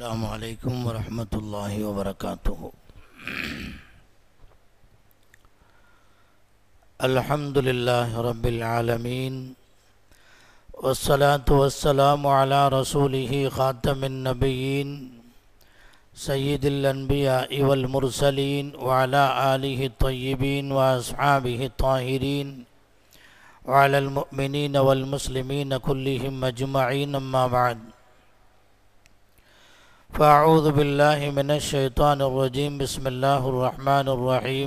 السلام عليكم ورحمة الله وبركاته الحمد لله رب العالمين والصلاة والسلام على رسوله خاتم النبيين سيد الأنبياء والمرسلين وعلى آله الطيبين وأصحابه الطاهرين وعلى المؤمنين والمسلمين كلهم أجمعين أما بعد فأعوذ بالله من الشيطان الرجيم بسم الله الرحمن الرحيم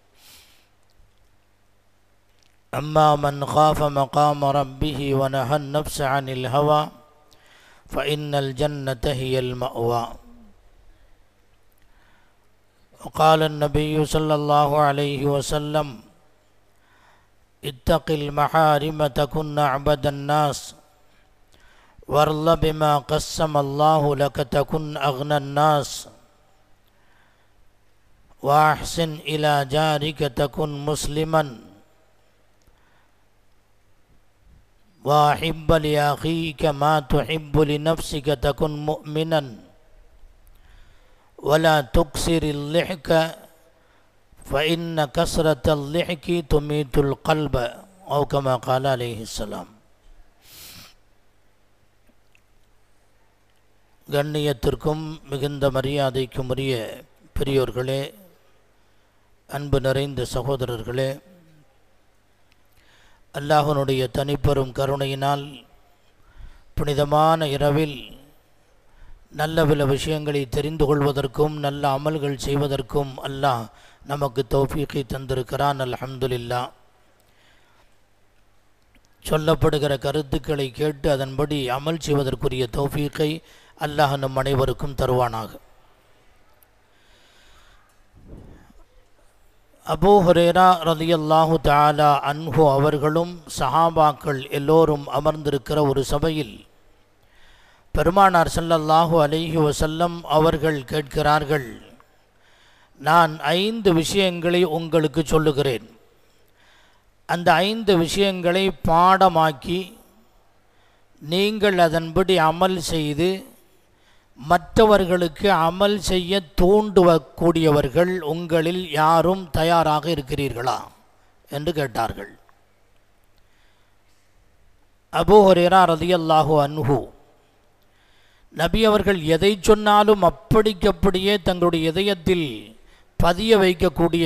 أما من خاف مقام ربه ونهى النفس عن الهوى فإن الجنة هي المأوى وقال النبي صلى الله عليه وسلم اتق المحارم تكن أعبد الناس وارض بما قسم الله لك تكن أغنى الناس وأحسن إلى جارك تكن مسلما وأحب لأخيك ما تحب لنفسك تكن مؤمنا ولا تكسر اللحك فإن كسرة اللحك تميت القلب أو كما قال عليه السلام கண்ணியத்திற்கும் மிகுந்த மரியாதைக்கும் உரிய பெரியோர்களே அன்பு நிறைந்த சகோதரர்களே அல்லாஹனுடைய தனிப்பெரும் கருணையினால் புனிதமான இரவில் நல்ல பல விஷயங்களை தெரிந்து கொள்வதற்கும் நல்ல அமல்கள் செய்வதற்கும் அல்லாஹ் நமக்கு தௌஃபீக்கை தந்திருக்கிறான் அல்ஹம்துலில்லா சொல்லப்படுகிற கருத்துக்களை கேட்டு அதன்படி அமல் செய்வதற்குரிய தௌஃபீக்கை அல்லாஹ் நம் அனைவருக்கும் தருவானாக அபூ ஹுரேரா ரலியல்லாஹு தாலா அன்ஹு அவர்களும் சஹாபாக்கள் எல்லோரும் அமர்ந்திருக்கிற ஒரு சபையில் பெருமானார் ஸல்லல்லாஹு அலைஹி வஸல்லம் அவர்கள் கேட்கிறார்கள் நான் ஐந்து விஷயங்களை உங்களுக்கு சொல்லுகிறேன் அந்த ஐந்து விஷயங்களை பாடமாக்கி நீங்கள் அதன்படி அமல் செய்து மற்றவர்களுக்கு அமல் செய்ய தூண்டுவக்கூடியவர்கள் உங்களில் யாரும் தயாராக இருக்கிறீர்களா என்று கேட்டார்கள் அபூ ஹுரேரா ரதியல்லாஹு அன்ஹு நபி அவர்கள் எதை சொன்னாலும் அப்படிக்கப்படியே தங்களுடைய இதயத்தில் பதிய வைக்கக்கூடிய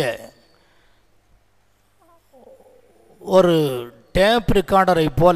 ஒரு டேப் ரெக்கார்டரை போல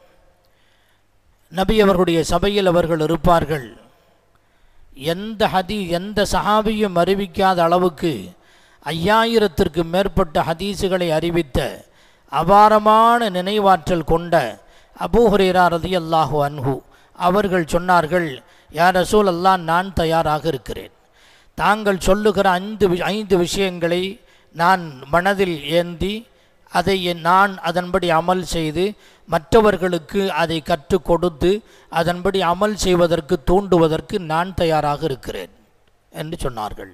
நபி அவர்களுடைய சபையில் அவர்கள் இருப்பார்கள் எந்த ஹதி எந்த சஹாபியும் அறிவிக்காத அளவுக்கு ஐயாயிரத்திற்கு மேற்பட்ட ஹதீஸுகளை அறிவித்த அபாரமான நினைவாற்றல் கொண்ட அபூஹரேரா ரதி அல்லாஹு அன்ஹு அவர்கள் சொன்னார்கள் யார் ரசூல் அல்லாஹ் நான் தயாராக இருக்கிறேன் தாங்கள் சொல்லுகிற ஐந்து ஐந்து விஷயங்களை நான் மனதில் ஏந்தி அதை நான் அதன்படி அமல் செய்து மற்றவர்களுக்கு அதை கற்றுக் கொடுத்து அதன்படி அமல் செய்வதற்கு தூண்டுவதற்கு நான் தயாராக இருக்கிறேன் என்று சொன்னார்கள்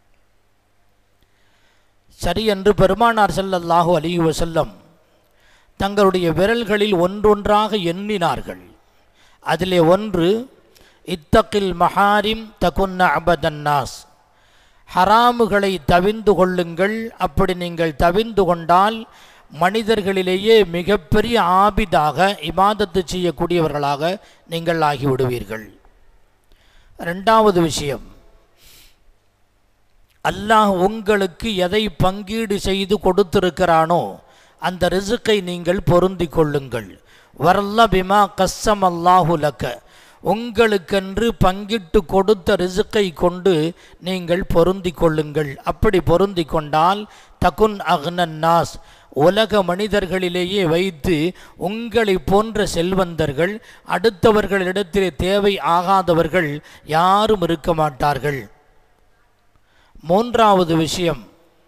சரி என்று பெருமானார் செல்லல்லாஹு அலிஹி வசல்லம் தங்களுடைய விரல்களில் ஒன்றொன்றாக எண்ணினார்கள் அதிலே ஒன்று இத்தக்கில் மஹாரிம் தகுன்ன அபதன்னாஸ் ஹராமுகளை தவிந்து கொள்ளுங்கள் அப்படி நீங்கள் தவிந்து கொண்டால் மனிதர்களிலேயே மிகப்பெரிய ஆபிதாக இமாதத்து செய்யக்கூடியவர்களாக நீங்கள் ஆகிவிடுவீர்கள் ரெண்டாவது விஷயம் அல்லாஹ் உங்களுக்கு எதை பங்கீடு செய்து கொடுத்திருக்கிறானோ அந்த ரிசுக்கை நீங்கள் பொருந்தி கொள்ளுங்கள் வரல்ல பிமா கஸ்ஸம் அல்லாஹு லக்க உங்களுக்கென்று பங்கிட்டு கொடுத்த ரிசுக்கை கொண்டு நீங்கள் பொருந்தி கொள்ளுங்கள் அப்படி பொருந்தி கொண்டால் தகுன் அக்னன் நாஸ் உலக மனிதர்களிலேயே வைத்து உங்களை போன்ற செல்வந்தர்கள் அடுத்தவர்களிடத்திலே தேவை ஆகாதவர்கள் யாரும் இருக்க மாட்டார்கள் மூன்றாவது விஷயம்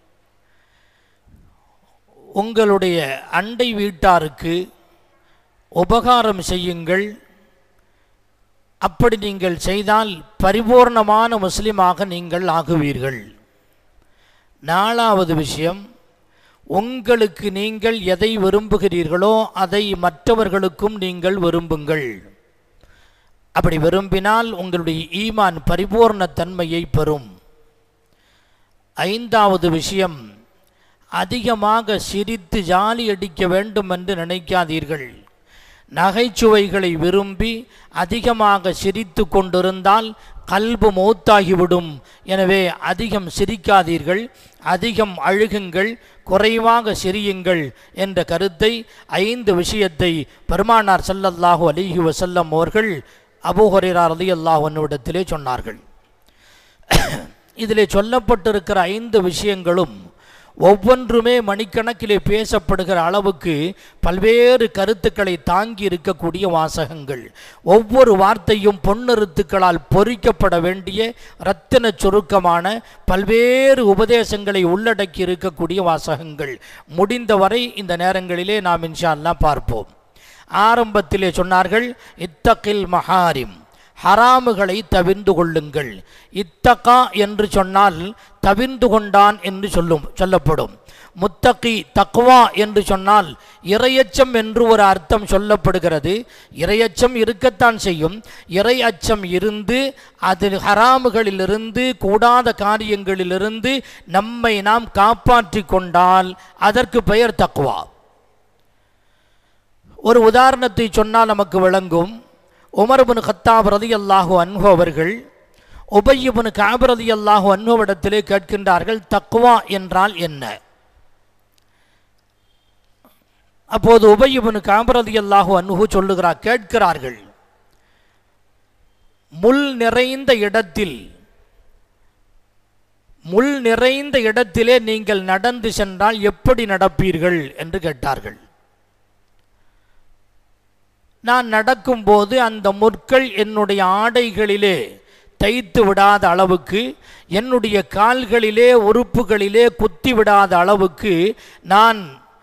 உங்களுடைய அண்டை வீட்டாருக்கு உபகாரம் செய்யுங்கள் அப்படி நீங்கள் செய்தால் பரிபூர்ணமான முஸ்லிமாக நீங்கள் ஆகுவீர்கள் நாலாவது விஷயம் உங்களுக்கு நீங்கள் எதை விரும்புகிறீர்களோ அதை மற்றவர்களுக்கும் நீங்கள் விரும்புங்கள் அப்படி விரும்பினால் உங்களுடைய ஈமான் பரிபூர்ண தன்மையை பெறும் ஐந்தாவது விஷயம் அதிகமாக சிரித்து ஜாலி அடிக்க வேண்டும் என்று நினைக்காதீர்கள் நகைச்சுவைகளை விரும்பி அதிகமாக சிரித்து கொண்டிருந்தால் கல்பு மௌத்தாகிவிடும் எனவே அதிகம் சிரிக்காதீர்கள் அதிகம் அழுகுங்கள் குறைவாக சிரியுங்கள் என்ற கருத்தை ஐந்து விஷயத்தை பெருமானார் ஸல்லல்லாஹு அலைஹி வஸல்லம் அவர்கள் அபூஹுரைரா ரலியல்லாஹு அன்ஹுவிடத்திலே சொன்னார்கள் இதிலே சொல்லப்பட்டிருக்கிற ஐந்து விஷயங்களும் ஒவ்வொன்றுமே மணிக்கணக்கிலே பேசப்படுகிற அளவுக்கு பல்வேறு கருத்துக்களை தாங்கி இருக்கக்கூடிய வாசகங்கள் ஒவ்வொரு வார்த்தையும் பொன்னெருத்துக்களால் பொறிக்கப்பட வேண்டிய இரத்தின சுருக்கமான பல்வேறு உபதேசங்களை உள்ளடக்கி இருக்கக்கூடிய வாசகங்கள் முடிந்தவரை இந்த நேரங்களிலே நாம் இன்ஷா அல்லாஹ் பார்ப்போம் ஆரம்பத்திலே சொன்னார்கள் இத்தகில் மஹாரிம் ஹராமுகளை தவிர்ந்து கொள்ளுங்கள் இத்தகா என்று சொன்னால் தவிர்ந்து கொண்டான் என்று சொல்லும் சொல்லப்படும் முத்தகி தக்வா என்று சொன்னால் இரையச்சம் என்று ஒரு அர்த்தம் சொல்லப்படுகிறது இரையச்சம் இருக்கத்தான் செய்யும் இறை அச்சம் இருந்து அது ஹராமுகளிலிருந்து கூடாத காரியங்களிலிருந்து நம்மை நாம் காப்பாற்றி கொண்டால் அதற்கு பெயர் தக்வா ஒரு உதாரணத்தை சொன்னால் நமக்கு விளங்கும் உமர்பின் கத்தாப் ரதி அல்லாஹு அன்ஹு அவர்கள் உபய்யபின் காப் ரதி அல்லாஹு அன்ஹுவிடத்திலே கேட்கின்றார்கள் தக்வா என்றால் என்ன அப்போது உபய்யபின் காப் ரதி அல்லாஹு அன்ஹு சொல்லுகிறார் கேட்கிறார்கள் முள் நிறைந்த இடத்தில் முள் நிறைந்த இடத்திலே நீங்கள் நடந்து சென்றால் எப்படி நடப்பீர்கள் என்று கேட்டார்கள் நான் நடக்கும்போது அந்த முற்கள் என்னுடைய ஆடைகளிலே தைத்து விடாத அளவுக்கு என்னுடைய கால்களிலே உறுப்புகளிலே குத்தி விடாத அளவுக்கு நான்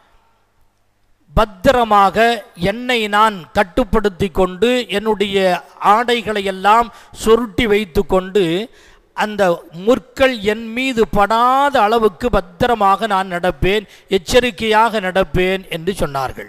பத்திரமாக என்னை நான் கட்டுப்படுத்தி கொண்டு என்னுடைய ஆடைகளை எல்லாம் சுருட்டி வைத்து கொண்டு அந்த முற்கள் என் மீது படாத அளவுக்கு பத்திரமாக நான் நடப்பேன் எச்சரிக்கையாக நடப்பேன் என்று சொன்னார்கள்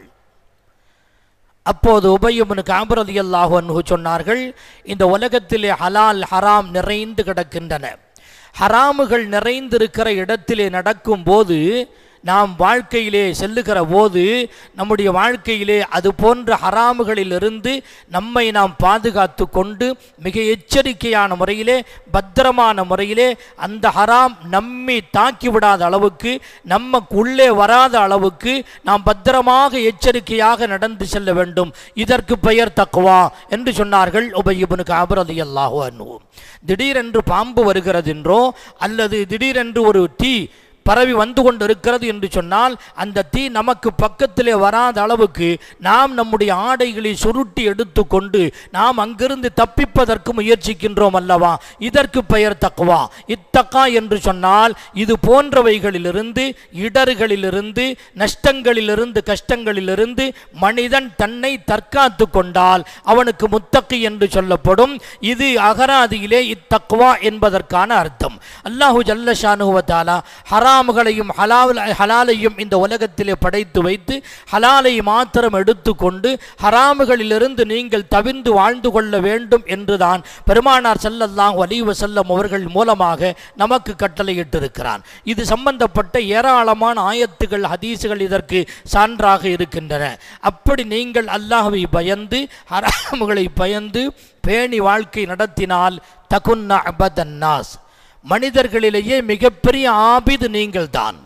அப்போது உபயமுனு காபரதி அல்லாஹு சொன்னார்கள் இந்த உலகத்திலே ஹலால் ஹராம் நிறைந்து கிடக்கின்றன ஹராமுகள் நிறைந்திருக்கிற இடத்திலே நடக்கும்போது நாம் வாழ்க்கையிலே செல்லுகிற போது நம்முடைய வாழ்க்கையிலே அது போன்ற ஹராமுகளிலிருந்து நம்மை நாம் பாதுகாத்து கொண்டு மிக எச்சரிக்கையான முறையிலே பத்திரமான முறையிலே அந்த ஹராம் நம்மை தாக்கி விடாத அளவுக்கு நமக்குள்ளே வராத அளவுக்கு நாம் பத்திரமாக எச்சரிக்கையாக நடந்து செல்ல வேண்டும் இதற்கு பெயர் தக்குவா என்று சொன்னார்கள் உபயிபனுக்கு அபரதி அல்லாஹு அன்னுவோம் திடீரென்று பாம்பு வருகிறது என்றோ அல்லது திடீரென்று ஒரு தீ பரவி வந்து கொண்டு இருக்கிறது என்று சொன்னால் அந்த தீ நமக்கு பக்கத்திலே வராத அளவுக்கு நாம் நம்முடைய ஆடைகளை சுருட்டி எடுத்துக்கொண்டு நாம் அங்கிருந்து தப்பிப்பதற்கு முயற்சிக்கின்றோம் அல்லவா இதற்கு பெயர் தக்குவா இத்தக்கா என்று சொன்னால் இது போன்றவைகளிலிருந்து இடர்களிலிருந்து நஷ்டங்களிலிருந்து கஷ்டங்களிலிருந்து மனிதன் தன்னை தற்காத்து கொண்டால் அவனுக்கு முத்தக்கு என்று சொல்லப்படும் இது அகராதியிலே இத்தக்குவா என்பதற்கான அர்த்தம் அல்லாஹு ஜல்லஷானுவத்தாலா ஹரா ஹராமுகளையும் ஹலால் ஹலாலையும் இந்த உலகத்திலே படைத்து வைத்து ஹலாலை மாத்திரம் எடுத்துக்கொண்டு ஹராமுகளிலிருந்து நீங்கள் தவிர்ந்து வாழ்ந்து கொள்ள வேண்டும் என்றுதான் பெருமானார் செல்லல்லாம் வலிவ செல்லம் அவர்கள் மூலமாக நமக்கு கட்டளையிட்டிருக்கிறான் இது சம்பந்தப்பட்ட ஏராளமான ஆயத்துகள் ஹதீசுகள் இதற்கு சான்றாக இருக்கின்றன அப்படி நீங்கள் அல்லாஹ்வை பயந்து ஹராமுகளை பயந்து பேணி வாழ்க்கை நடத்தினால் தகுன்ன அபதன்னாஸ் மனிதர்களிலேயே மிகப்பெரிய ஆபிது நீங்கள்தான்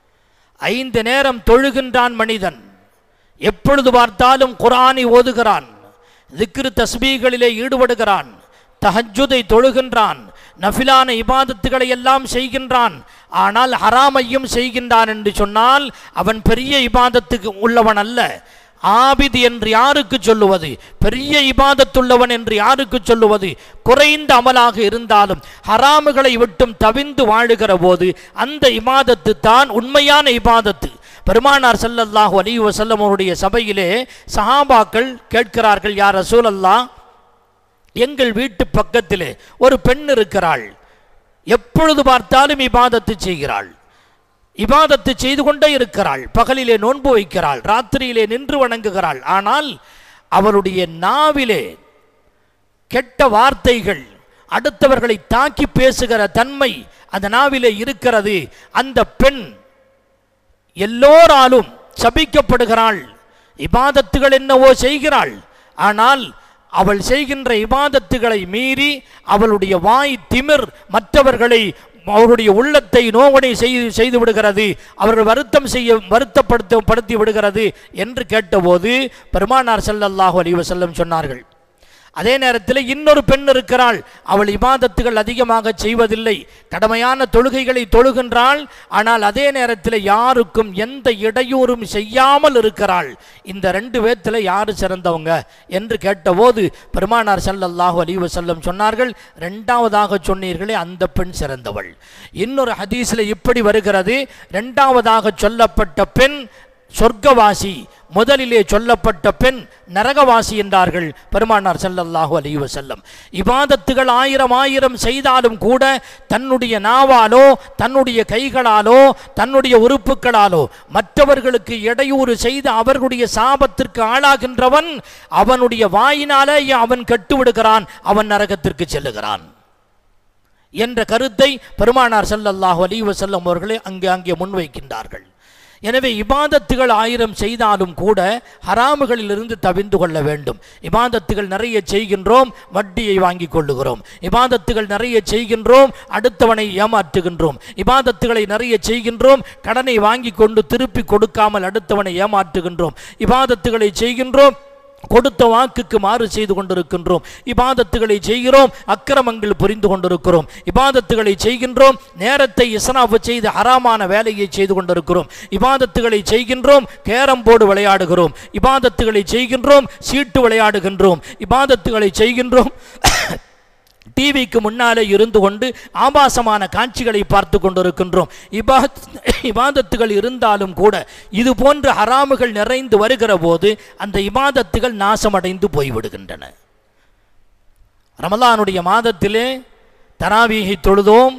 ஐந்து நேரம் தொழுகின்றான் மனிதன் எப்பொழுது பார்த்தாலும் குரானை ஓதுகிறான் திக்ரு தஸ்பீகளிலே ஈடுபடுகிறான் தஹஜுதை தொழுகின்றான் நஃபிலான இபாதத்துகளை எல்லாம் செய்கின்றான் ஆனால் ஹராமையும் செய்கின்றான் என்று சொன்னால் அவன் பெரிய இபாதத்துக்கு உள்ளவன் அல்ல ஆபிது என்று யாருக்கு சொல்லுவது பெரிய இபாதத்துள்ளவன் என்று யாருக்கு சொல்லுவது குறைந்த அமலாக இருந்தாலும் ஹராமுகளை விட்டும் தவிந்து வாழுகிற போது அந்த இபாதத்து தான் உண்மையான இபாதத்து பெருமானார் ஸல்லல்லாஹு அலைஹி வஸல்லம் அவருடைய சபையிலே சஹாபாக்கள் கேட்கிறார்கள் யார் ரசூலல்லா எங்கள் வீட்டு பக்கத்திலே ஒரு பெண் இருக்கிறாள் எப்பொழுது பார்த்தாலும் இபாதத்து செய்கிறாள் இபாதத்து செய்து கொண்டே இருக்கிறாள் பகலிலே நோன்பு வைக்கிறாள் ராத்திரியிலே நின்று வணங்குகிறாள் ஆனால் அவளுடைய நாவிலே கெட்ட வார்த்தைகள் அடுத்தவர்களை தாக்கி பேசுகிற தன்மை அந்த நாவிலே இருக்கிறது அந்த பெண் எல்லோராலும் சபிக்கப்படுகிறாள் இபாதத்துகள் என்னவோ செய்கிறாள் ஆனால் அவள் செய்கின்ற இபாதத்துகளை மீறி அவளுடைய வாய் திமிர் மற்றவர்களை அவருடைய உள்ளத்தை நோவனை செய்து செய்து விடுகிறது அவர்கள் வருத்தம் செய்ய வருத்தப்படுத்த படுத்தி விடுகிறது என்று கேட்டபோது பெருமானார் ஸல்லல்லாஹு அலைஹி வஸல்லம் சொன்னார்கள் அதே நேரத்தில் இன்னொரு பெண் இருக்கிறாள் அவள் இபாதத்துகள் அதிகமாக செய்வதில்லை கடமையான தொழுகைகளை தொழுகின்றாள் ஆனால் அதே நேரத்தில் யாருக்கும் எந்த இடையூறும் செய்யாமல் இருக்கிறாள் இந்த ரெண்டு பேத்துல யாரு சிறந்தவங்க என்று கேட்டபோது பெருமானார் ஸல்லல்லாஹு அலைஹி வஸல்லம் சொன்னார்கள் ரெண்டாவதாக சொன்னீர்களே அந்த பெண் சிறந்தவள் இன்னொரு ஹதீஸில் இப்படி வருகிறது ரெண்டாவதாக சொல்லப்பட்ட பெண் சொர்க்கவாசி முதலிலே சொல்லப்பட்ட பெண் நரகவாசி என்றார்கள் பெருமானார் ஸல்லல்லாஹு அலைஹி வஸல்லம் இபாதத்துகள் ஆயிரம் ஆயிரம் செய்தாலும் கூட தன்னுடைய நாவாலோ தன்னுடைய கைகளாலோ தன்னுடைய உறுப்புகளாலோ மற்றவர்களுக்கு இடையூறு செய்து அவர்களுடைய சாபத்திற்கு ஆளாகின்றவன் அவனுடைய வாயினாலே அவன் கெட்டு விடுகிறான் அவன் நரகத்திற்கு செல்லுகிறான் என்ற கருத்தை பெருமானார் ஸல்லல்லாஹு அலைஹி வஸல்லம் அவர்களே அங்கே அங்கே முன்வைக்கின்றார்கள் எனவே இபாதத்துகள் ஆயிரம் செய்தாலும் கூட ஹராமுகளிலிருந்து தவிந்து கொள்ள வேண்டும் இபாதத்துகள் நிறைய செய்கின்றோம் வட்டியை வாங்கி கொள்ளுகிறோம் இபாதத்துகள் நிறைய செய்கின்றோம் அடுத்தவனை ஏமாற்றுகின்றோம் இபாதத்துகளை நிறைய செய்கின்றோம் கடனை வாங்கி கொண்டு திருப்பி கொடுக்காமல் அடுத்தவனை ஏமாற்றுகின்றோம் இபாதத்துகளை செய்கின்றோம் கொடுத்த வாக்குக்கு மாறு செய்து கொண்டிருக்கின்றோம் இபாதத்துகளை செய்கிறோம் அக்கிரமங்கள் புரிந்து கொண்டிருக்கிறோம் இபாதத்துகளை செய்கின்றோம் நேரத்தை இஸ்ராஃபு செய்து ஹராமான வேலையை செய்து கொண்டிருக்கிறோம் இபாதத்துகளை செய்கின்றோம் கேரம் போர்டு விளையாடுகிறோம் இபாதத்துகளை செய்கின்றோம் சீட்டு விளையாடுகின்றோம் இபாதத்துகளை செய்கின்றோம் டிவிக்கு முன்னாலே இருந்து கொண்டு ஆபாசமான காட்சிகளை பார்த்து கொண்டிருக்கின்றோம் இபாத் இபாதத்துகள் இருந்தாலும் கூட இது போன்ற ஹராமுகள் நிறைந்து வருகிற போது அந்த இபாதத்துகள் நாசமடைந்து போய்விடுகின்றன ரமலானுடைய மாதத்திலே தராவீகை தொழுதோம்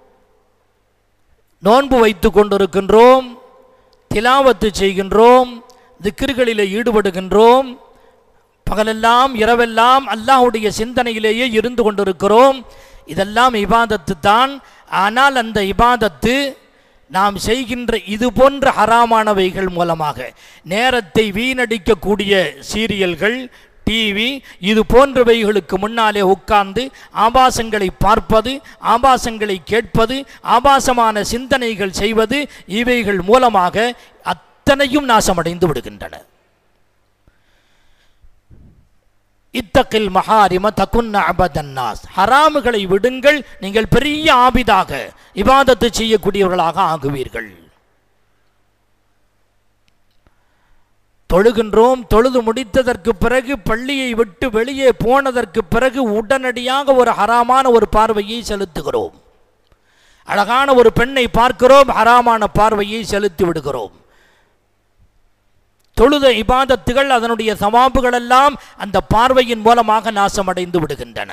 நோன்பு வைத்து கொண்டிருக்கின்றோம் திலாவத்து செய்கின்றோம் திக்கிர்களிலே ஈடுபடுகின்றோம் பகலெல்லாம் இரவெல்லாம் அல்லாஹ்வுடைய சிந்தனையிலேயே இருந்து கொண்டிருக்கிறோம் இதெல்லாம் இபாதத்து தான் ஆனால் அந்த இபாதத்து நாம் செய்கின்ற இது போன்ற ஹராமானவைகள் மூலமாக நேரத்தை வீணடிக்கக்கூடிய சீரியல்கள் டிவி இது போன்றவைகளுக்கு முன்னாலே உட்கார்ந்து ஆபாசங்களை பார்ப்பது ஆபாசங்களை கேட்பது ஆபாசமான சிந்தனைகள் செய்வது இவைகள் மூலமாக அத்தனையும் நாசமடைந்து விடுகின்றன இத்தக்கில் மகாரிம தகுன்ன அபதன்னாஸ் ஹராமுகளை விடுங்கள் நீங்கள் பெரிய ஆபிதாக இபாதத்து செய்யக்கூடியவர்களாக ஆகுவீர்கள் தொழுகின்றோம் தொழுது முடித்ததற்கு பிறகு பள்ளியை விட்டு வெளியே போனதற்கு பிறகு உடனடியாக ஒரு ஹராமான ஒரு பார்வையை செலுத்துகிறோம் அழகான ஒரு பெண்ணை பார்க்கிறோம் ஹராமான பார்வையை செலுத்தி விடுகிறோம் தொழுத இபாதத்துகள் அதனுடைய சவாபுகள் எல்லாம் அந்த பார்வையின் மூலமாக நாசமடைந்து விடுகின்றன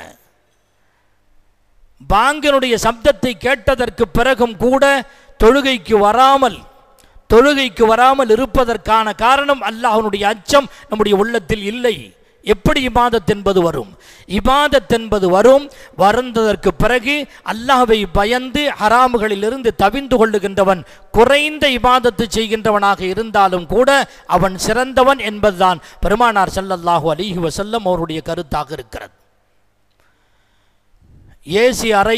பாங்கினுடைய சப்தத்தை கேட்டதற்கு பிறகும் கூட தொழுகைக்கு வராமல் தொழுகைக்கு வராமல் இருப்பதற்கான காரணம் அல்லாஹ்வுடைய அச்சம் நம்முடைய உள்ளத்தில் இல்லை எப்படி இபாதத் என்பது வரும் இபாதத் என்பது வரும் வருந்ததற்கு பிறகு அல்லாஹ்வை பயந்து ஹராமுகளிலிருந்து தவிந்து கொள்ளுகின்றவன் குறைந்த இபாதத்து செய்கின்றவனாக இருந்தாலும் கூட அவன் சிறந்தவன் என்பதுதான் பெருமானார் ஸல்லல்லாஹு அலைஹி வஸல்லம் அவருடைய கருத்தாக இருக்கிறது ஏசி அறை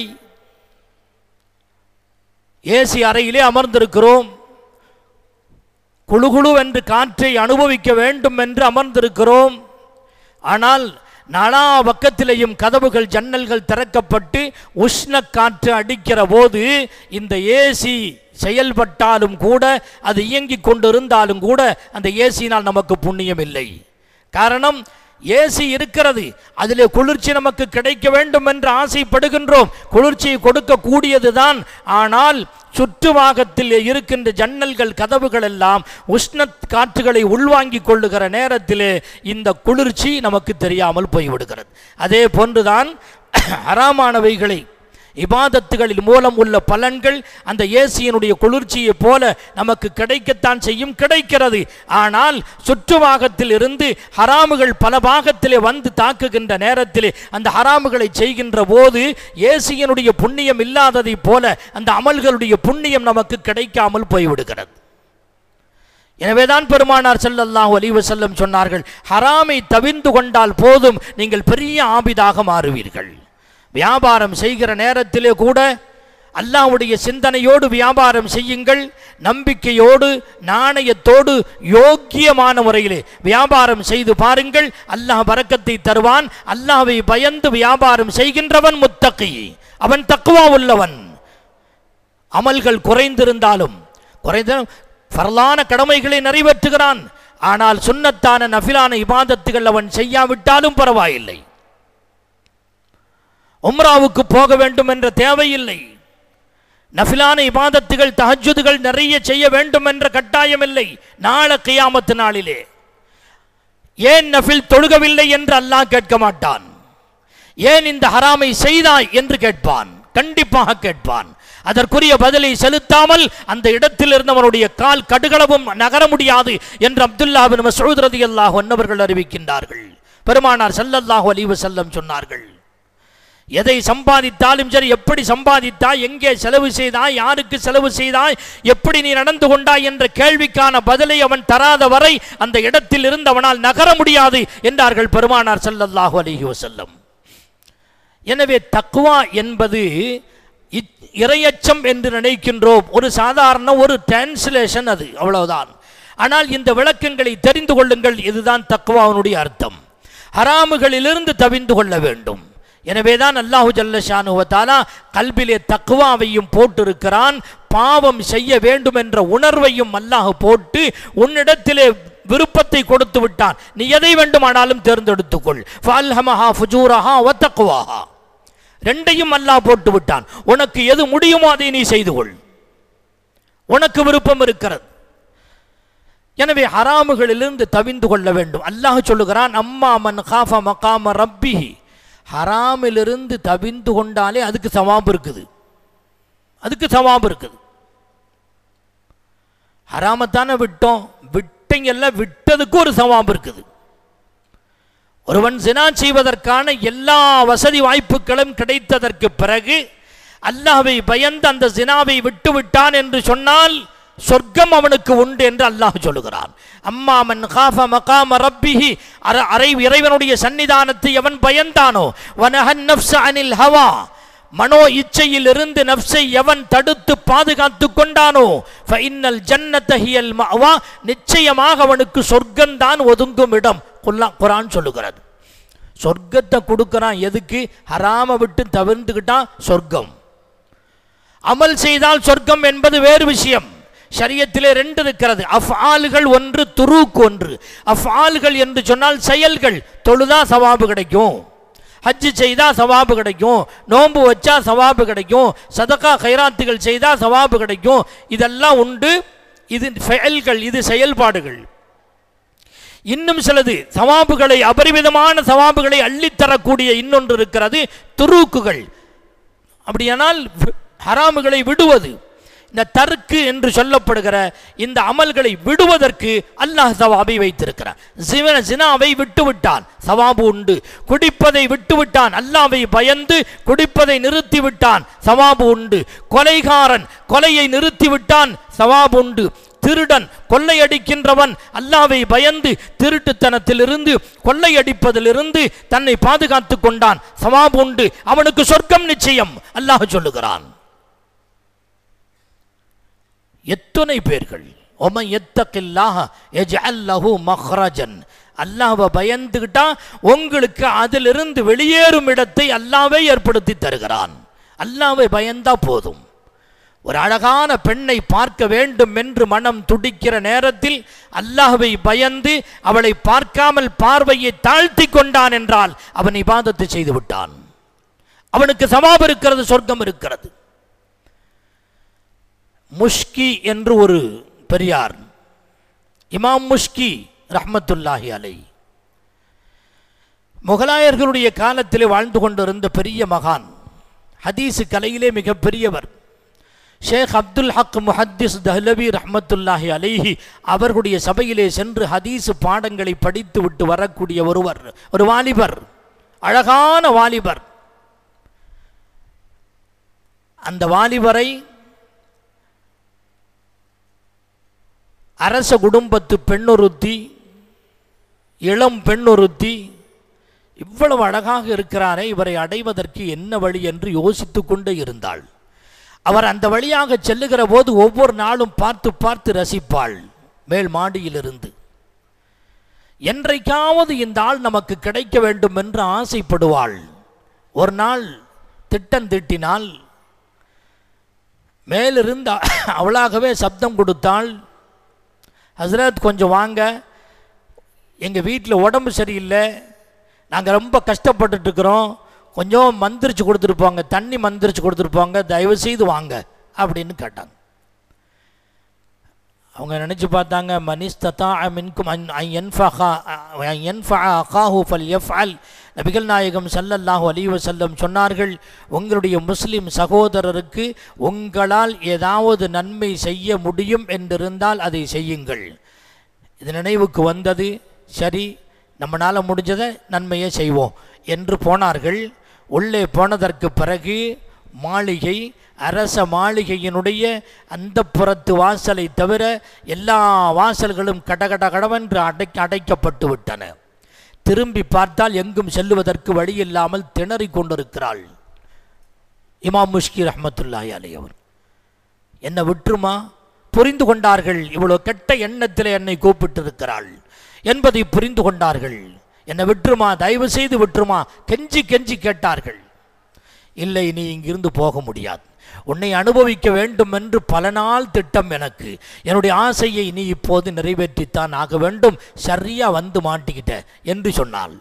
ஏசி அறையிலே அமர்ந்திருக்கிறோம் குழுகுழு என்று காற்றை அனுபவிக்க வேண்டும் என்று அமர்ந்திருக்கிறோம் ஆனால் நாலா பக்கத்திலேயும் கதவுகள் ஜன்னல்கள் திறக்கப்பட்டு உஷ்ண காற்று அடிக்கிற போது இந்த ஏசி செயல்பட்டாலும் கூட அது இயங்கிக் கொண்டிருந்தாலும் கூட அந்த ஏசினால் நமக்கு புண்ணியம் இல்லை காரணம் ஏசி இருக்கிறது அதிலே குளிர்ச்சி நமக்கு கிடைக்க வேண்டும் என்று ஆசைப்படுகின்றோம் குளிர்ச்சியை கொடுக்கக்கூடியதுதான் ஆனால் சுற்றுவாகத்தில் இருக்கின்ற ஜன்னல்கள் கதவுகள் எல்லாம் உஷ்ண காற்றுகளை உள்வாங்கிக் கொள்ளுகிற நேரத்திலே இந்த குளிர்ச்சி நமக்கு தெரியாமல் போய்விடுகிறது அதே போன்றுதான் ஹராமானவைகளை இபாதத்துகளின் மூலம் உள்ள பலன்கள் அந்த ஏசியனுடைய குளிர்ச்சியைப் போல நமக்கு கிடைக்கத்தான் செய்யும் கிடைக்கிறது ஆனால் சுற்றுவாகத்தில் இருந்து ஹராமுகள் பல பாகத்திலே வந்து தாக்குகின்ற நேரத்திலே அந்த ஹராமுகளை செய்கின்ற போது ஏசியனுடைய புண்ணியம் இல்லாததைப் போல அந்த அமல்களுடைய புண்ணியம் நமக்கு கிடைக்காமல் போய்விடுகிறது எனவேதான் பெருமானார் ஸல்லல்லாஹு அலைஹி வஸல்லம் சொன்னார்கள் ஹராமை தவிர்ந்து கொண்டால் போதும் நீங்கள் பெரிய ஆபிதாக மாறுவீர்கள் வியாபாரம் செய்கிற நேரத்திலே கூட அல்லாஹ்வுடைய சிந்தனையோடு வியாபாரம் செய்யுங்கள் நம்பிக்கையோடு நாணயத்தோடு யோக்கியமான முறையிலே வியாபாரம் செய்து பாருங்கள் அல்லாஹ் பரக்கத்தை தருவான் அல்லாஹ்வை பயந்து வியாபாரம் செய்கின்றவன் முத்தகி அவன் தக்குவா உள்ளவன் அமல்கள் குறைந்திருந்தாலும் குறைந்த ஃபர்லான கடமைகளை நிறைவேற்றுகிறான் ஆனால் சுன்னத்தான நஃபிலான இபாதத்துகள் அவன் செய்யாவிட்டாலும் பரவாயில்லை உம்ராவுக்கு போக வேண்டும் என்ற தேவையில்லை நஃபிலான இபாதத்துகள் தஹஜுதுகள் நிறைய செய்ய வேண்டும் என்ற கட்டாயம் இல்லை நாள கியாமத்து நாளிலே ஏன் நஃபில் தொழுகவில்லை என்று அல்லாஹ் கேட்க மாட்டான் ஏன் இந்த ஹராமை செய்தாய் என்று கேட்பான் கண்டிப்பாக கேட்பான் அதற்குரிய பதிலை செலுத்தாமல் அந்த இடத்தில் இருந்தவனுடைய கால் கடுகளவும் நகர முடியாது என்று அப்துல்லா பின் மசூத் ரலியல்லாஹு அன்னவர்கள் அறிவிக்கின்றார்கள் பெருமானார் ஸல்லல்லாஹு அலைஹி வஸல்லம் சொன்னார்கள் எதை சம்பாதித்தாலும் சரி எப்படி சம்பாதித்தாய் எங்கே செலவு செய்தாய் யாருக்கு செலவு செய்தாய் எப்படி நீ நடந்து கொண்டாய் என்ற கேள்விக்கான பதிலை அவன் தராத வரை அந்த இடத்தில் இருந்து அவனால் நகர முடியாது என்றார்கள் பெருமானார் ஸல்லல்லாஹு அலைஹி வஸல்லம் எனவே தக்குவா என்பது இத்- இரையச்சம் என்று நினைக்கின்றோம் ஒரு சாதாரண ஒரு டிரான்ஸ்லேஷன் அது அவ்வளவுதான் ஆனால் இந்த விளக்கங்களை தெரிந்து கொள்ளுங்கள் இதுதான் தக்குவாவினுடைய அர்த்தம் ஹராமுகளிலிருந்து தவிந்து கொள்ள வேண்டும் எனவேதான் அல்லாஹு ஜல்லஷானுவத்தாலா கல்பிலே தக்குவாவையும் போட்டிருக்கிறான் பாவம் செய்ய வேண்டும் என்ற உணர்வையும் அல்லாஹ் போட்டு உன்னிடத்திலே விருப்பத்தை கொடுத்து விட்டான் நீ எதை வேண்டுமானாலும் தேர்ந்தெடுத்துக்கொள் ஃபல்ஹமஹா ஃபுஜூரஹா வ தக்வாஹா ரெண்டையும் அல்லாஹ் போட்டு விட்டான் உனக்கு எது முடியுமோ அதை நீ செய்து கொள் உனக்கு விருப்பம் இருக்கிறது எனவே ஹராமுகளிலிருந்து தவிந்து கொள்ள வேண்டும் அல்லாஹ் சொல்லுகிறான் அம்மா மன் காஃப மகாம ரப்பிஹி ஹராமிலிருந்து தவிந்து கொண்டாலே அதுக்கு சவாபு இருக்குது அதுக்கு சவாபு இருக்குது ஹராமத்தானே விட்டோம் விட்டீங்கல்ல விட்டதுக்கு ஒரு சவாபு இருக்குது ஒருவன் சினா செய்வதற்கான எல்லா வசதி வாய்ப்புகளும் கிடைத்ததற்கு பிறகு அல்லாஹ்வை பயந்து அந்த சினாவை விட்டு விட்டான் என்று சொன்னால் சொர்க்கம் அவனுக்கு உண்டு என்று அல்லாஹ் சொல்லுகிறான் அம்மா மன் காஃப மகாம ரப்பிஹி அர அரை இறைவனுடைய சன்னிதானத்தை அவன் பயந்தானோ வனஹன் நஃப்ஸ அனில் ஹவா மனோ இச்சையிலிருந்து நஃப்ஸை எவன் தடுத்து பாதுகாத்து கொண்டானோ ஃபைனல் ஜன்னத ஹியல் மஅவா நிச்சயமாக அவனுக்கு சொர்க்கம்தான் ஒதுங்கும் இடம் குல்லா குரான் சொல்லுகிறது சொர்க்கத்தை கொடுக்கறான் எதுக்கு ஹராம விட்டு தவிர்த்துக்கிட்டான் சொர்க்கம் அமல் செய்தால் சொர்க்கம் என்பது வேறு விஷயம் ஷரியத்திலே ரெண்டு இருக்கிறது அஃஆல்கள் ஒன்று துருக் ஒன்று அஃஆல்கள் என்று சொன்னால் செயல்கள் தொழுதா சவாபு கிடைக்கும் ஹஜ்ஜு செய்தா சவாபு கிடைக்கும் நோன்பு வச்சா சவாபு கிடைக்கும் சதகா கைராத்துகள் செய்தா சவாபு கிடைக்கும் இதெல்லாம் உண்டு இது செயல்கள் இது செயல்பாடுகள் இன்னும் சிலது சவாபுகளை அபரிமிதமான சவாபுகளை அள்ளித்தரக்கூடிய இன்னொன்று இருக்கிறது துருக்குகள் அப்படியானால் வி- ஹராமுகளை விடுவது இந்த தருக்கு என்று சொல்லப்படுகிற இந்த அமல்களை விடுவதற்கு அல்லாஹ் சவாபை வைத்திருக்கிறான் சிவன சினாவை விட்டு விட்டான் சவாபு உண்டு குடிப்பதை விட்டு விட்டான் அல்லாவை பயந்து குடிப்பதை நிறுத்தி விட்டான் சவாபு உண்டு கொலைகாரன் கொலையை நிறுத்தி விட்டான் சவாபு உண்டு திருடன் கொள்ளையடிக்கின்றவன் அல்லாவை பயந்து திருட்டுத்தனத்திலிருந்து கொள்ளையடிப்பதிலிருந்து தன்னை பாதுகாத்து கொண்டான் சவாபு உண்டு அவனுக்கு சொர்க்கம் நிச்சயம் அல்லாஹ் சொல்லுகிறான் எத்தனை பேர்கள் ஒமன் எத்தக்கில்லாஹ எஜ்அல் லஹு மஹ்ரஜன் அல்லாஹ்வை பயந்துகிட்டா உங்களுக்கு அதிலிருந்து வெளியேறும் இடத்தை அல்லாஹ்வே ஏற்படுத்தி தருகிறான் அல்லாஹ்வை பயந்தா போதும் ஒரு அழகான பெண்ணை பார்க்க வேண்டும் என்று மனம் துடிக்கிற நேரத்தில் அல்லாஹ்வை பயந்து அவளை பார்க்காமல் பார்வையை தாழ்த்தி கொண்டான் என்றால் அவன் இபாதத்தை செய்து விட்டான் அவனுக்கு சவாபம் இருக்கிறது சொர்க்கம் இருக்கிறது முஷ்கி என்று ஒரு பெரியார் இமாம் முஷ்கி ரஹ்மத்துல்லாஹி அலை முகலாயர்களுடைய காலத்தில் வாழ்ந்து கொண்டிருந்த பெரிய மகான் ஹதீஸ் கலையிலே மிகப்பெரியவர் ஷேக் அப்துல் ஹக் முஹத்திஸ் தஹ்லவி ரஹ்மத்துல்லாஹி அலைஹி அவர்களுடைய சபையிலே சென்று ஹதீஸ் பாடங்களை படித்து விட்டு வரக்கூடிய ஒருவர் ஒரு வாலிபர் அழகான வாலிபர் அந்த வாலிபரை அரச குடும்பத்து பெண்ணொருத்தி இளம் பெண்ணொருத்தி இவ்வளவு அழகாக இருக்கிறாரே இவரை அடைவதற்கு என்ன வழி என்று யோசித்து கொண்டே இருந்தாள் அவர் அந்த வழியாக செல்லுகிற போது ஒவ்வொரு நாளும் பார்த்து பார்த்து ரசிப்பாள் மேல் மாடியிலிருந்து என்றைக்காவது இந்த ஆள் நமக்கு கிடைக்க வேண்டும் என்று ஆசைப்படுவாள் ஒரு நாள் திட்டம் திட்டினால் மேலிருந்து அவளாகவே சப்தம் கொடுத்தாள் ஹசரத் கொஞ்சம் வாங்க எங்கள் வீட்டில் உடம்பு சரியில்லை நாங்கள் ரொம்ப கஷ்டப்பட்டுட்டு இருக்கிறோம் கொஞ்சம் மந்திரிச்சு கொடுத்துருப்பாங்க தண்ணி மந்திரிச்சு கொடுத்துருப்பாங்க தயவு செய்து வாங்க அப்படின்னு கேட்டாங்க அவங்க நினச்சி பார்த்தாங்க மனிஸ்ததா மின்கும் அகாஹு ஃபல் எஃப்அல் நபிகள் நாயகம் ஸல்லல்லாஹு அலைஹி வஸல்லம் சொன்னார்கள் உங்களுடைய முஸ்லிம் சகோதரருக்கு உங்களால் ஏதாவது நன்மை செய்ய முடியும் என்றிருந்தால் அதை செய்யுங்கள் இது நினைவுக்கு வந்தது சரி நம்மளால் முடிஞ்சதை நன்மையை செய்வோம் என்று போனார்கள் உள்ளே போனதற்கு பிறகு மாளிகை அரச மாளிகையினுடைய அந்த புறத்து வாசலை தவிர எல்லா வாசல்களும் கடகட கடவென்று அடை அடைக்கப்பட்டு விட்டன திரும்பி பார்த்தால் எங்கும் செல்லுவதற்கு வழி இல்லாமல் திணறிக் கொண்டிருக்கிறாள் இமாம் முஷ்கி ரஹ்மத்துல்லாஹி அலைஹி அவர் என்னை விட்டுருமா புரிந்து கொண்டார்கள் இவ்வளோ கெட்ட எண்ணத்தில் என்னை கூப்பிட்டிருக்கிறாள் என்பதை புரிந்து கொண்டார்கள் என்னை விட்டுருமா தயவு செய்து விட்டுருமா கெஞ்சி கெஞ்சி கேட்டார்கள் இல்லை நீ இங்கிருந்து போக முடியாது உன்னை அனுபவிக்க வேண்டும் என்று பல நாள் திட்டம் எனக்கு என்னுடைய ஆசையை நீ இப்போது நிறைவேற்றித்தான் ஆக வேண்டும் சரியா வந்து மாட்டிக்கிட்ட என்று சொன்னாள்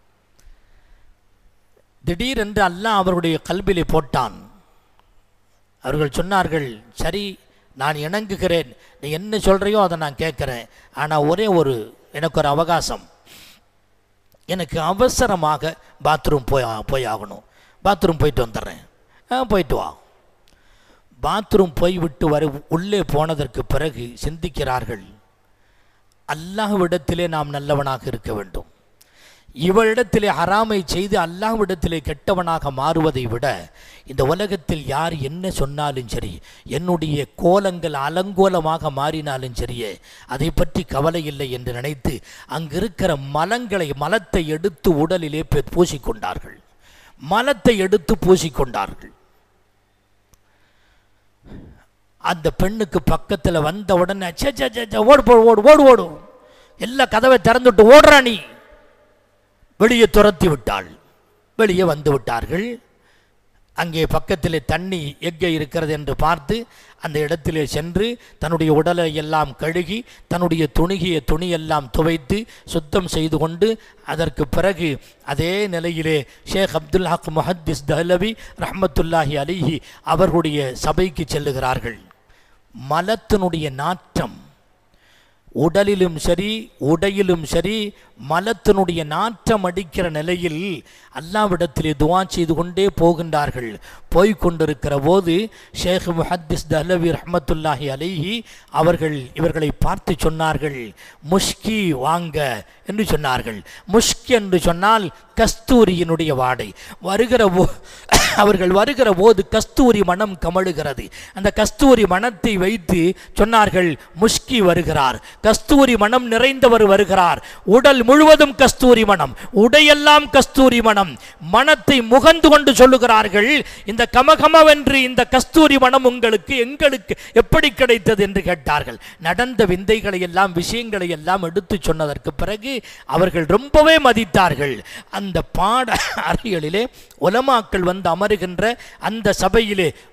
திடீரென்று அல்லாஹ் அவருடைய கல்விலை போட்டான் அவர்கள் சொன்னார்கள் சரி நான் இணங்குகிறேன் நீ என்ன சொல்கிறையோ அதை நான் கேட்குறேன் ஆனால் ஒரே ஒரு எனக்கு ஒரு அவகாசம் எனக்கு அவசரமாக பாத்ரூம் போய் போய் ஆகணும் பாத்ரூம் போயிட்டு வந்துடுறேன் ஆ போயிட்டு வா பாத்ரூம் போய் விட்டு வர உள்ளே போனதற்கு பிறகு சிந்திக்கிறார்கள் அல்லாஹ்விடத்திலே நாம் நல்லவனாக இருக்க வேண்டும் இவளிடத்திலே ஹராமை செய்து அல்லாஹ்விடத்திலே கெட்டவனாக மாறுவதை விட இந்த உலகத்தில் யார் என்ன சொன்னாலும் சரி என்னுடைய கோலங்கள் அலங்கோலமாக மாறினாலும் சரியே அதை பற்றி கவலை இல்லை என்று நினைத்து அங்கிருக்கிற மலங்களை மலத்தை எடுத்து உடலிலே பெ- பூசிக்கொண்டார்கள் மலத்தை எடுத்து பூசிக்கொண்டார்கள் அந்த பெண்ணுக்கு பக்கத்தில் வந்த உடனே சே சே சே சே, ஓடு போ ஓடு ஓடு ஓடு எல்லா கதவை திறந்துட்டு ஓடுறா நீ வெளியே துரத்தி விட்டாள் வெளியே வந்து விட்டார்கள் அங்கே பக்கத்திலே தண்ணி எங்கே இருக்கிறது என்று பார்த்து அந்த இடத்திலே சென்று தன்னுடைய உடலை எல்லாம் கழுகி தன்னுடைய துணிகிய துணியெல்லாம் துவைத்து சுத்தம் செய்து கொண்டு அதற்கு பிறகு அதே நிலையிலே ஷேக் அப்துல் ஹக் முஹத்திஸ் தஹ்லவி ரஹ்மத்துல்லாஹி அலிஹி அவர்களுடைய சபைக்கு செல்லுகிறார்கள் மலத்தினுடைய நாற்றம் உடலிலும் சரி உடையிலும் சரி மலத்தினுடைய நாற்றம் அடிக்கிற நிலையில் அல்லாவிடத்திலே துவா செய்து கொண்டே போகின்றார்கள் போய் கொண்டிருக்கிற போது ஷேக் முஹத்திஸ் தஹ்லவி ரஹ்மத்துல்லாஹி அலைஹி அவர்கள் இவர்களை பார்த்து சொன்னார்கள் முஷ்கி வாங்க என்று சொன்னார்கள் முஷ்கி என்று சொன்னால் கஸ்தூரியினுடைய வாடை வருகிற போ அவர்கள் வருகிற போது கஸ்தூரி மனம் கமழுகிறது அந்த கஸ்தூரி மனத்தை வைத்து சொன்னார்கள் முஷ்கி வருகிறார் கஸ்தூரி மனம் நிறைந்தவர் வருகிறார் உடல் முழுவதும் கஸ்தூரி மனம் உடையெல்லாம் கஸ்தூரி மனம் மனத்தை முகந்து கொண்டு சொல்லுகிறார்கள் இந்த கமகமவென்று இந்த கஸ்தூரி மனம் உங்களுக்கு எங்களுக்கு எப்படி கிடைத்தது என்று கேட்டார்கள் நடந்த விந்தைகளை எல்லாம் விஷயங்களை எல்லாம் எடுத்து சொன்னதற்கு பிறகு அவர்கள் ரொம்பவே மதித்தார்கள் அந்த பாட அறைகளிலே உலமாக்கள் வந்து அமருகின்ற அந்த சபையிலே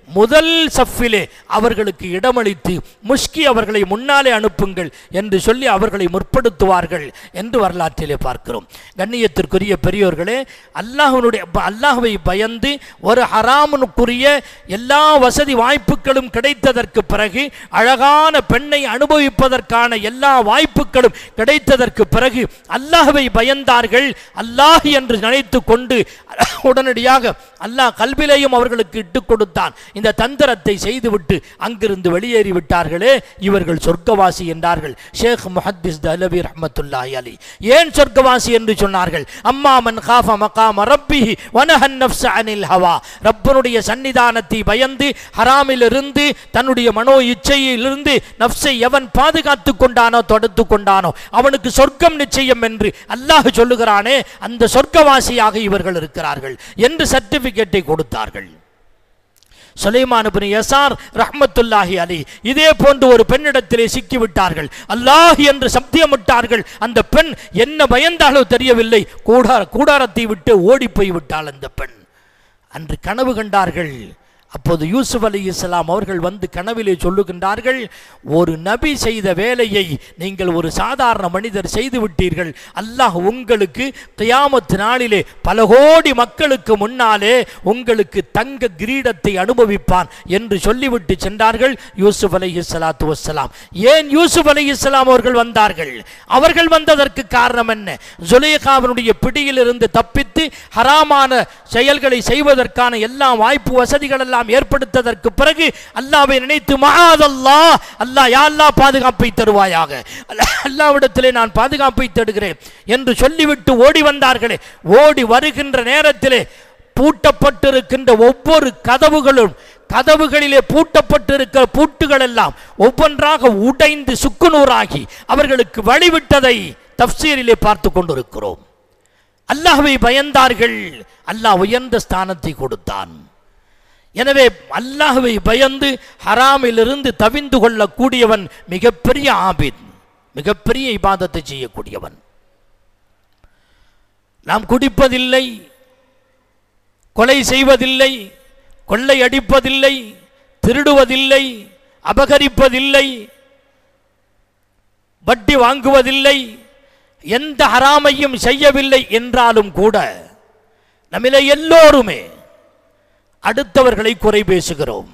முதல் சஃபிலே அவர்களுக்கு இடமளித்து முஷ்கி அவர்களை முன்னாலே அனுப்புங்கள் என்று சொல்லி அவர்களை முற்படுத்துவார்கள் என்று வரலாற்றிலே பார்க்கிறோம் கண்ணியத்திற்குரிய பெரியோர்களே அல்லாஹ்வினுடைய அல்லாஹ்வை பயந்து ஒரு ஹராமனுக்குரிய எல்லா வசதி வாய்ப்புகளும் கிடைத்ததற்கு பிறகு அழகான பெண்ணை அனுபவிப்பதற்கான எல்லா வாய்ப்புகளும் கிடைத்ததற்கு பிறகு அல்லாஹ்வை பயந்தார்கள் அல்லாஹ் என்று நினைத்து கொண்டு உடனடியாக அல்லாஹ் கல்விலையும் அவர்களுக்கு இட்டுக் கொடுத்தான் இந்த தந்திரத்தை செய்துவிட்டு அங்கிருந்து வெளியேறி விட்டார்களே இவர்கள் சொர்க்கவாசி என்றார்கள் ஷேக் முஹத்திஸ் தலவி ரஹ்மத்துல்லாஹி அலி ஏன் சொர்க்கவாசி என்று சொன்னார்கள் அம்மா மன் காஃப மகாம ரப்பிஹி வனஹன் நஃப்ஸ அனில் ஹவா ரப்பனுடைய சன்னிதானத்தை பயந்து ஹராமிலிருந்து தன்னுடைய மனோ இச்சையிலிருந்து நஃப்ஸை எவன் பாதுகாத்து கொண்டானோ தடுத்து கொண்டானோ அவனுக்கு சொர்க்கம் நிச்சயம் என்று அல்லாஹ் சொல்லுகிறானே அந்த சொர்க்கவாசியாக இவர்கள் இருக்கிறார்கள் என்று சர்டிபிகேட்டை கொடுத்தார்கள் சுலைமான் இப்னு யசார் ரஹ்மத்துல்லாஹி அலி இதே போன்று ஒரு பெண்ணிடத்திலே சிக்கிவிட்டார்கள் அல்லாஹ் என்று சத்தியமிட்டார்கள் அந்த பெண் என்ன பயந்தாலோ தெரியவில்லை கூடார கூடாரத்தை விட்டு ஓடி போய் விட்டாள் அந்த பெண் அன்று கனவு கண்டார்கள் அப்போது யூசுப் அலி இஸ்லாம் அவர்கள் வந்து கனவிலே சொல்லுகின்றார்கள் ஒரு நபி செய்த வேலையை நீங்கள் ஒரு சாதாரண மனிதர் செய்து விட்டீர்கள் அல்லாஹ் உங்களுக்கு கியாமத் நாளிலே பல கோடி மக்களுக்கு முன்னாலே உங்களுக்கு தங்க கிரீடத்தை அனுபவிப்பான் என்று சொல்லிவிட்டு சென்றார்கள் யூசுப் அலி இஸ்லாத்து வசலாம் ஏன் யூசுப் அலி இஸ்லாம் அவர்கள் வந்தார்கள் அவர்கள் வந்ததற்கு காரணம் என்ன ஜுலேகாவினுடைய பிடியிலிருந்து தப்பித்து ஹராமான செயல்களை செய்வதற்கான எல்லா வாய்ப்பு வசதிகள் எல்லாம் ஏற்படுத்ததற்கு பிறகு அல்லாவை நினைத்து மகாதல்லா அல்லாஹ் யா அல்லாஹ் பாதுகாப்பை தருவாயாக அல்லாஹ் அல்லாவிடத்திலே நான் பாதுகாப்பை தேடுகிறேன் என்று சொல்லிவிட்டு ஓடி வந்தார்களே ஓடி வருகின்ற நேரத்திலே பூட்டப்பட்டிருக்கின்ற ஒவ்வொரு கதவுகளும் கதவுகளிலே பூட்டப்பட்டிருக்கிற பூட்டுகள் எல்லாம் ஒவ்வொன்றாக உடைந்து சுக்குநூறாகி அவர்களுக்கு வழிவிட்டதை தப்சீரிலே பார்த்து கொண்டிருக்கிறோம் அல்லாஹ்வை பயந்தார்கள் அல்லாஹ் உயர்ந்த ஸ்தானத்தை கொடுத்தான் எனவே அல்லாஹ்வை பயந்து ஹராமிலிருந்து தவிந்து கொள்ளக்கூடியவன் மிகப்பெரிய ஆபித் மிகப்பெரிய இபாதத்தை செய்யக்கூடியவன் நாம் குடிப்பதில்லை கொலை செய்வதில்லை கொள்ளை அடிப்பதில்லை திருடுவதில்லை அபகரிப்பதில்லை வட்டி வாங்குவதில்லை எந்த ஹராமையும் செய்யவில்லை என்றாலும் கூட நம்மிலே எல்லோருமே அடுத்தவர்களை குறை பேசுகிறோம்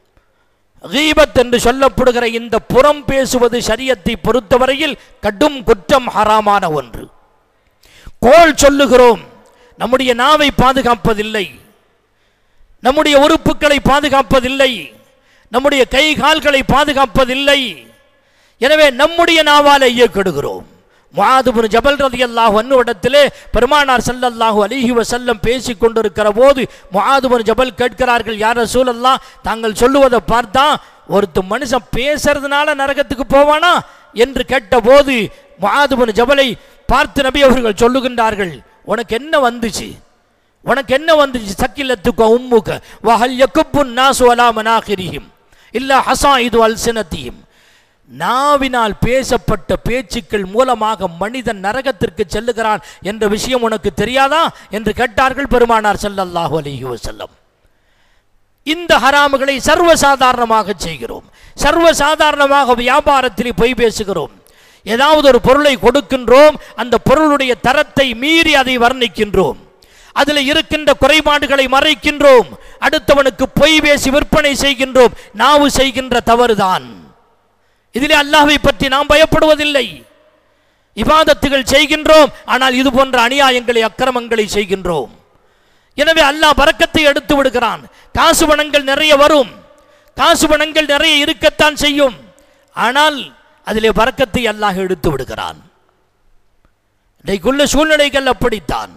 கீபத் என்று சொல்லப்படுகிற இந்த புறம் பேசுவது சரியத்தை பொறுத்தவரையில் கடும் குற்றம் ஹராமான ஒன்று கோல் சொல்லுகிறோம் நம்முடைய நாவை பாதுகாப்பதில்லை நம்முடைய உறுப்புகளை பாதுகாப்பதில்லை நம்முடைய கை கால்களை பாதுகாப்பதில்லை எனவே நம்முடைய நாவால் இயக்கெடுகிறோம் முஆதுபின் ஜபல் ரலியல்லாஹு அன்ஹு இடத்திலே பெருமானார் ஸல்லல்லாஹு அலைஹி வஸல்லம் பேசிக் கொண்டிருக்கிற போது முஆதுபின் ஜபல் கேட்கிறார்கள் யார் ரசூலல்லாஹ் தாங்கள் சொல்லுவதை பார்த்தா ஒருத்த மனுஷன் பேசுறதுனால நரகத்துக்கு போவானா என்று கேட்டபோது முஆதுபின் ஜபலை பார்த்து நபி அவர்கள் சொல்லுகின்றார்கள் உனக்கு என்ன வந்துச்சு உனக்கு என்ன வந்துச்சு சக்கிலத்துக்கு உம்முக வஹல் யகுப்புன் நாசு அலா மனாகிரிஹிம் இல்ல ஹசாயிது அல்சினத்தியும் நாவினால் பேசப்பட்ட பேச்சுக்கள் மூலமாக மனிதன் நரகத்திற்கு செல்லுகிறான் என்ற விஷயம் உனக்கு தெரியாதா என்று கேட்டார்கள் பெருமானார் ஸல்லல்லாஹு அலைஹி வஸல்லம் இந்த ஹராமுகளை சர்வசாதாரணமாக செய்கிறோம் சர்வசாதாரணமாக வியாபாரத்தில் பொய் பேசுகிறோம் ஏதாவது ஒரு பொருளை கொடுக்கின்றோம் அந்த பொருளுடைய தரத்தை மீறி அதை வர்ணிக்கின்றோம் அதில் இருக்கின்ற குறைபாடுகளை மறைக்கின்றோம் அடுத்தவனுக்கு பொய் பேசி விற்பனை செய்கின்றோம் நாவு செய்கின்ற தவறுதான் இதிலே அல்லாஹ்வை பற்றி நாம் பயப்படுவதில்லை இபாதத்துகள் செய்கின்றோம் ஆனால் இது போன்ற அநியாயங்களை அக்கிரமங்களை செய்கின்றோம் எனவே அல்லாஹ் பறக்கத்தை எடுத்து விடுகிறான் காசு பணங்கள் நிறைய வரும் காசு பணங்கள் நிறைய இருக்கத்தான் செய்யும் ஆனால் அதிலே பறக்கத்தை அல்லாஹ் எடுத்து விடுகிறான் இன்றைக்குள்ள சூழ்நிலைகள் அப்படித்தான்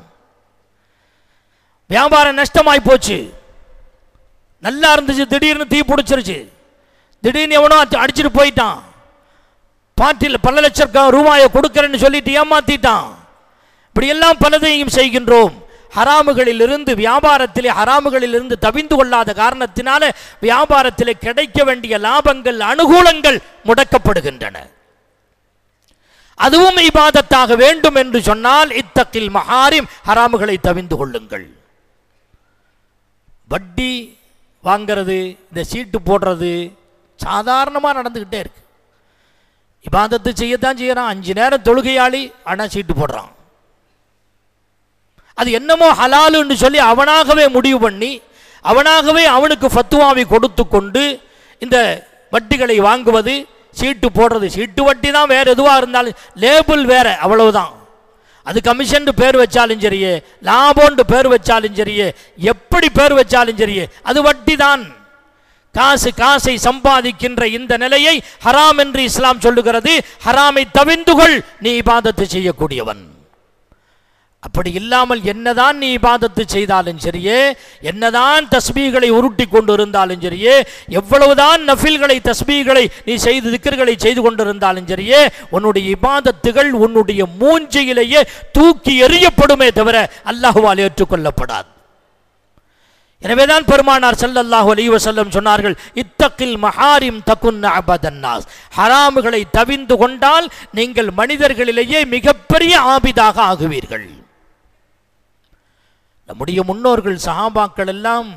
வியாபாரம் நஷ்டமாய் போச்சு நல்லா இருந்துச்சு திடீர்னு தீ பிடிச்சிருச்சு திடீர்னு எவனோ அடி- அடிச்சிட்டு போயிட்டான் பாட்டில் பல லட்சம் க- ரூபாயை கொடுக்கறேன்னு சொல்லிட்டு ஏமாத்திட்டான் இப்படி எல்லாம் பலதையும் செய்கின்றோம் ஹராமுகளிலிருந்து வியாபாரத்திலே ஹராமுகளிலிருந்து தவிந்து கொள்ளாத காரணத்தினால வியாபாரத்திலே கிடைக்க வேண்டிய லாபங்கள் அனுகூலங்கள் முடக்கப்படுகின்றன அதுவும் இபாதத்தாக வேண்டும் என்று சொன்னால் இத்தக்கில் மஹாரிம் ஹராமுகளை தவிந்து கொள்ளுங்கள் வட்டி வாங்கிறது இந்த சீட்டு போடுறது சாதாரணமாக நடந்துக்கிட்டே இருக்கு இபாதத்து செய்யத்தான் செய்யறான் அஞ்சு நேரம் தொழுகையாளி ஆனால் சீட்டு போடுறான் அது என்னமோ ஹலாலுன்னு சொல்லி அவனாகவே முடிவு பண்ணி அவனாகவே அவனுக்கு ஃபத்துவாவை கொடுத்து கொண்டு இந்த வட்டிகளை வாங்குவது சீட்டு போடுறது சீட்டு வட்டி தான் வேற எதுவாக இருந்தாலும் லேபிள் வேற அவ்வளவுதான் அது கமிஷன் பேர் வச்சாலும் சரியே லாபம்னு பேர் வச்சாலும் சரியே எப்படி பேர் வச்சாலும் சரியே அது வட்டி தான் காசு காசை சம்பாதிக்கின்ற இந்த நிலையை ஹராம் என்று இஸ்லாம் சொல்லுகிறது ஹராமை தவிந்துகொள் நீ இபாதத்து செய்யக்கூடியவன் அப்படி இல்லாமல் என்னதான் நீ இபாதத்து செய்தாலும் சரியே என்னதான் தஸ்பீகளை உருட்டி கொண்டு இருந்தாலும் சரியே எவ்வளவுதான் நஃபில்களை தஸ்பீகளை நீ செய்து திக்கர்களை செய்து கொண்டிருந்தாலும் சரியே உன்னுடைய இபாதத்துகள் உன்னுடைய மூஞ்சியிலேயே தூக்கி எறியப்படுமே தவிர அல்லாஹுவால் ஏற்றுக்கொள்ளப்படாது எனவேதான் பெருமானார் ஸல்லல்லாஹு அலைஹி வஸல்லம் சொன்னார்கள் இத்தக்கில் மஹாரிம் தகுன் அபதன்னாஸ் ஹராமுகளை தவிந்து கொண்டால் நீங்கள் மனிதர்களிலேயே மிகப்பெரிய ஆபிதாக ஆகுவீர்கள் நம்முடைய முன்னோர்கள் சஹாபாக்கள் எல்லாம்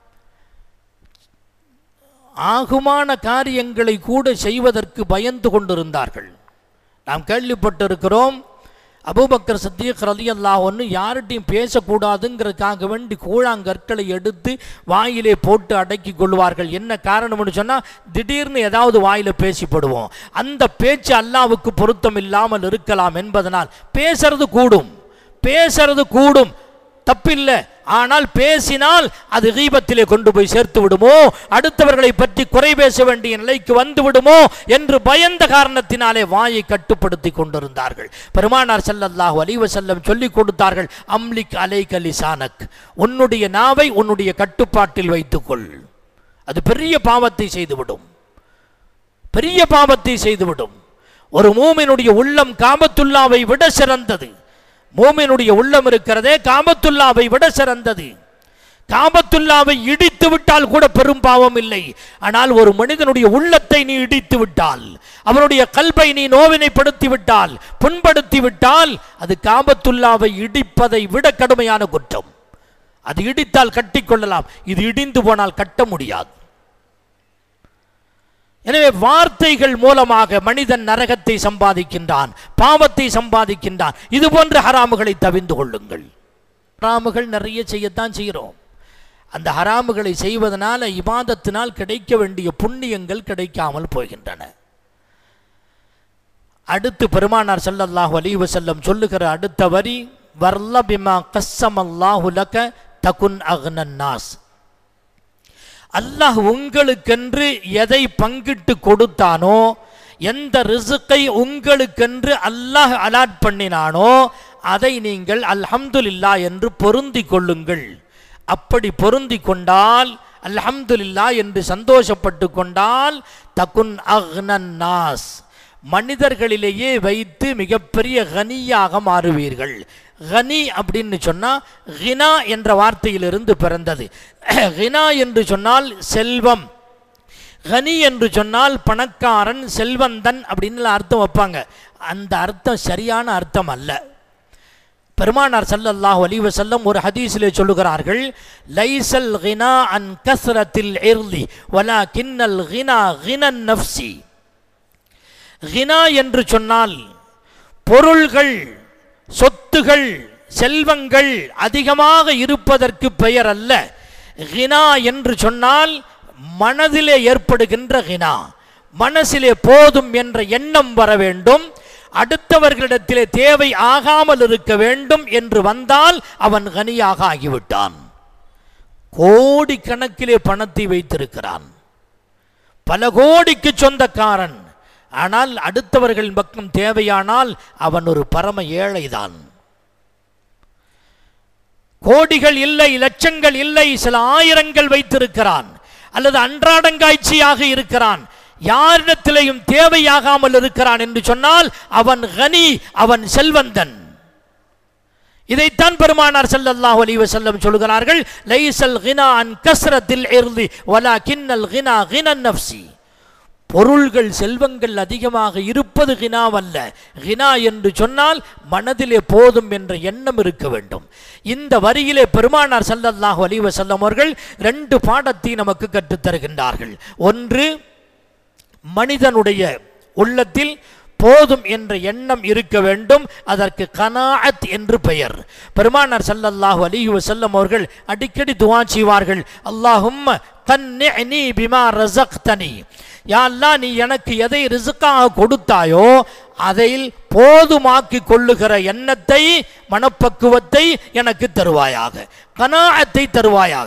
ஆகுமான காரியங்களை கூட செய்வதற்கு பயந்து கொண்டிருந்தார்கள் நாம் கேள்விப்பட்டிருக்கிறோம் அபூபக்கர் சத்தியக் ரலி அல்லாஹ் ஒன்று யார்கிட்டையும் பேசக்கூடாதுங்கிறதுக்காக வேண்டி கூழாங்கற்களை எடுத்து வாயிலே போட்டு அடக்கி கொள்வார்கள் என்ன காரணம்னு சொன்னால் திடீர்னு ஏதாவது வாயில பேசிப்படுவோம் அந்த பேச்சு அல்லாவுக்கு பொருத்தம் இல்லாமல் இருக்கலாம் என்பதனால் பேசுறது கூடும் பேசுறது கூடும் தப்பில்லை ஆனால் பேசினால் அது கீபத்திலே கொண்டு போய் சேர்த்து விடுமோ அடுத்தவர்களை பற்றி குறை பேச வேண்டிய நிலைக்கு வந்து விடுமோ என்று பயந்த காரணத்தினாலே வாயை கட்டுப்படுத்தி கொண்டிருந்தார்கள் பெருமானார் ஸல்லல்லாஹு அலைஹி வஸல்லம் சொல்லிக் கொடுத்தார்கள் அம்லிக் அலைக லிசானக் உன்னுடைய நாவை உன்னுடைய கட்டுப்பாட்டில் வைத்துக்கொள் அது பெரிய பாவத்தை செய்துவிடும் பெரிய பாவத்தை செய்துவிடும் ஒரு மூமினுடைய உள்ளம் காபத்துல்லாவை விட சிறந்தது மூமினுடைய உள்ளம் இருக்கிறதே காபத்துல்லாவை விட சிறந்தது காபத்துல்லாவை இடித்து விட்டால் கூட பெரும் பாவம் இல்லை ஆனால் ஒரு மனிதனுடைய உள்ளத்தை நீ இடித்து விட்டால் அவனுடைய கல்வை நீ நோவினைப்படுத்தி விட்டால் புண்படுத்தி விட்டால் அது காபத்துல்லாவை இடிப்பதை விட கடுமையான குற்றம் அது இடித்தால் கட்டிக்கொள்ளலாம் இது இடிந்து போனால் கட்ட முடியாது எனவே வார்த்தைகள் மூலமாக மனிதன் நரகத்தை சம்பாதிக்கின்றான் பாவத்தை சம்பாதிக்கின்றான் இது போன்ற ஹராமுகளை தவிந்து கொள்ளுங்கள் ஹராமுகள் நிறைய செய்யத்தான் செய்கிறோம் அந்த ஹராமுகளை செய்வதனால இபாதத்தினால் கிடைக்க வேண்டிய புண்ணியங்கள் கிடைக்காமல் போகின்றன அடுத்து பெருமானார் ஸல்லல்லாஹு அலைஹி வஸல்லம் சொல்லுகிற அடுத்த வரி வர்ல பிமா கஸ்ஸமல்லாஹு லக தகுன் அக்னன் நாஸ் அல்லாஹ் உங்களுக்கென்று எதை பங்கிட்டு கொடுத்தானோ எந்த ரிசுக்கை உங்களுக்கென்று அல்லாஹ் அலாட் பண்ணினானோ அதை நீங்கள் அல்ஹம்துலில்லா என்று பொருந்தி கொள்ளுங்கள் அப்படி பொருந்தி கொண்டால் அல்ஹம்துலில்லா என்று சந்தோஷப்பட்டு கொண்டால் தகுன் அக்னன் நாஸ் மனிதர்களிலேயே வைத்து மிகப்பெரிய கனியாக மாறுவீர்கள் கனி அப்படின்னு சொன்னால் ஹினா என்ற வார்த்தையிலிருந்து பிறந்தது ஹினா என்று சொன்னால் செல்வம் கனி என்று சொன்னால் பணக்காரன் செல்வந்தன் அப்படின்னு அர்த்தம் வைப்பாங்க அந்த அர்த்தம் சரியான அர்த்தம் அல்ல பெருமானார் ஸல்லல்லாஹு அலைஹி வஸல்லம் ஒரு ஹதீஸிலே சொல்லுகிறார்கள் லைசல் கினா அன் கஸ்ரத்தில் இர்லி வலா கின்னல் கினா கினன் நஃப்சி கினா என்று சொன்னால் பொருள்கள் சொத்துகள் செல்வங்கள் அதிகமாக இருப்பதற்கு பெயர் அல்ல கினா என்று சொன்னால் மனதிலே ஏற்படுகின்ற கினா மனசிலே போதும் என்ற எண்ணம் வர வேண்டும் அடுத்தவர்களிடத்திலே தேவை ஆகாமல் இருக்க வேண்டும் என்று வந்தால் அவன் கனியாக ஆகிவிட்டான் கோடி கணக்கிலே பணத்தை வைத்திருக்கிறான் பல கோடிக்கு சொந்தக்காரன் ஆனால் அடுத்தவர்கள் பக்கம் தேவையானால் அவன் ஒரு பரம ஏழைதான் கோடிகள் இல்லை லட்சங்கள் இல்லை சில ஆயிரங்கள் வைத்திருக்கிறான் அல்லது அன்றாடங்காய்ச்சியாக இருக்கிறான் யாரிடத்திலையும் தேவையாகாமல் இருக்கிறான் என்று சொன்னால் அவன் கனி அவன் செல்வந்தன் இதைத்தான் பெருமானார் ஸல்லல்லாஹு அலைஹி வஸல்லம் சொல்கிறார்கள் லைசல் கினா அன் கஸ்ரத்தில் இர்தி வலா கின்னல் கினா கினன் நஃப்சி பொருள்கள் செல்வங்கள் அதிகமாக இருப்பது கினாவல்ல கினா என்று சொன்னால் மனதிலே போதும் என்ற எண்ணம் இருக்க வேண்டும் இந்த வரியிலே பெருமானார் ஸல்லல்லாஹு அலைஹி வஸல்லம் அவர்கள் ரெண்டு பாடத்தை நமக்கு கற்றுத் தருகின்றார்கள் ஒன்று மனிதனுடைய உள்ளத்தில் போதும் என்ற எண்ணம் இருக்க வேண்டும் அதற்கு கனாஅத் என்று பெயர் பெருமானார் ஸல்லல்லாஹு அலைஹி வஸல்லம் அவர்கள் அடிக்கடி துஆ செய்வார்கள் அல்லாஹும்ம கன்னிஅனி பிமா ரஸக்தனி யா அல்லாஹ் நீ எனக்கு எதை ரிசுக்காக கொடுத்தாயோ அதில் போதுமாக்கி கொள்ளுகிற எண்ணத்தை மனப்பக்குவத்தை எனக்கு தருவாயாக கனாஅத்தை தருவாயாக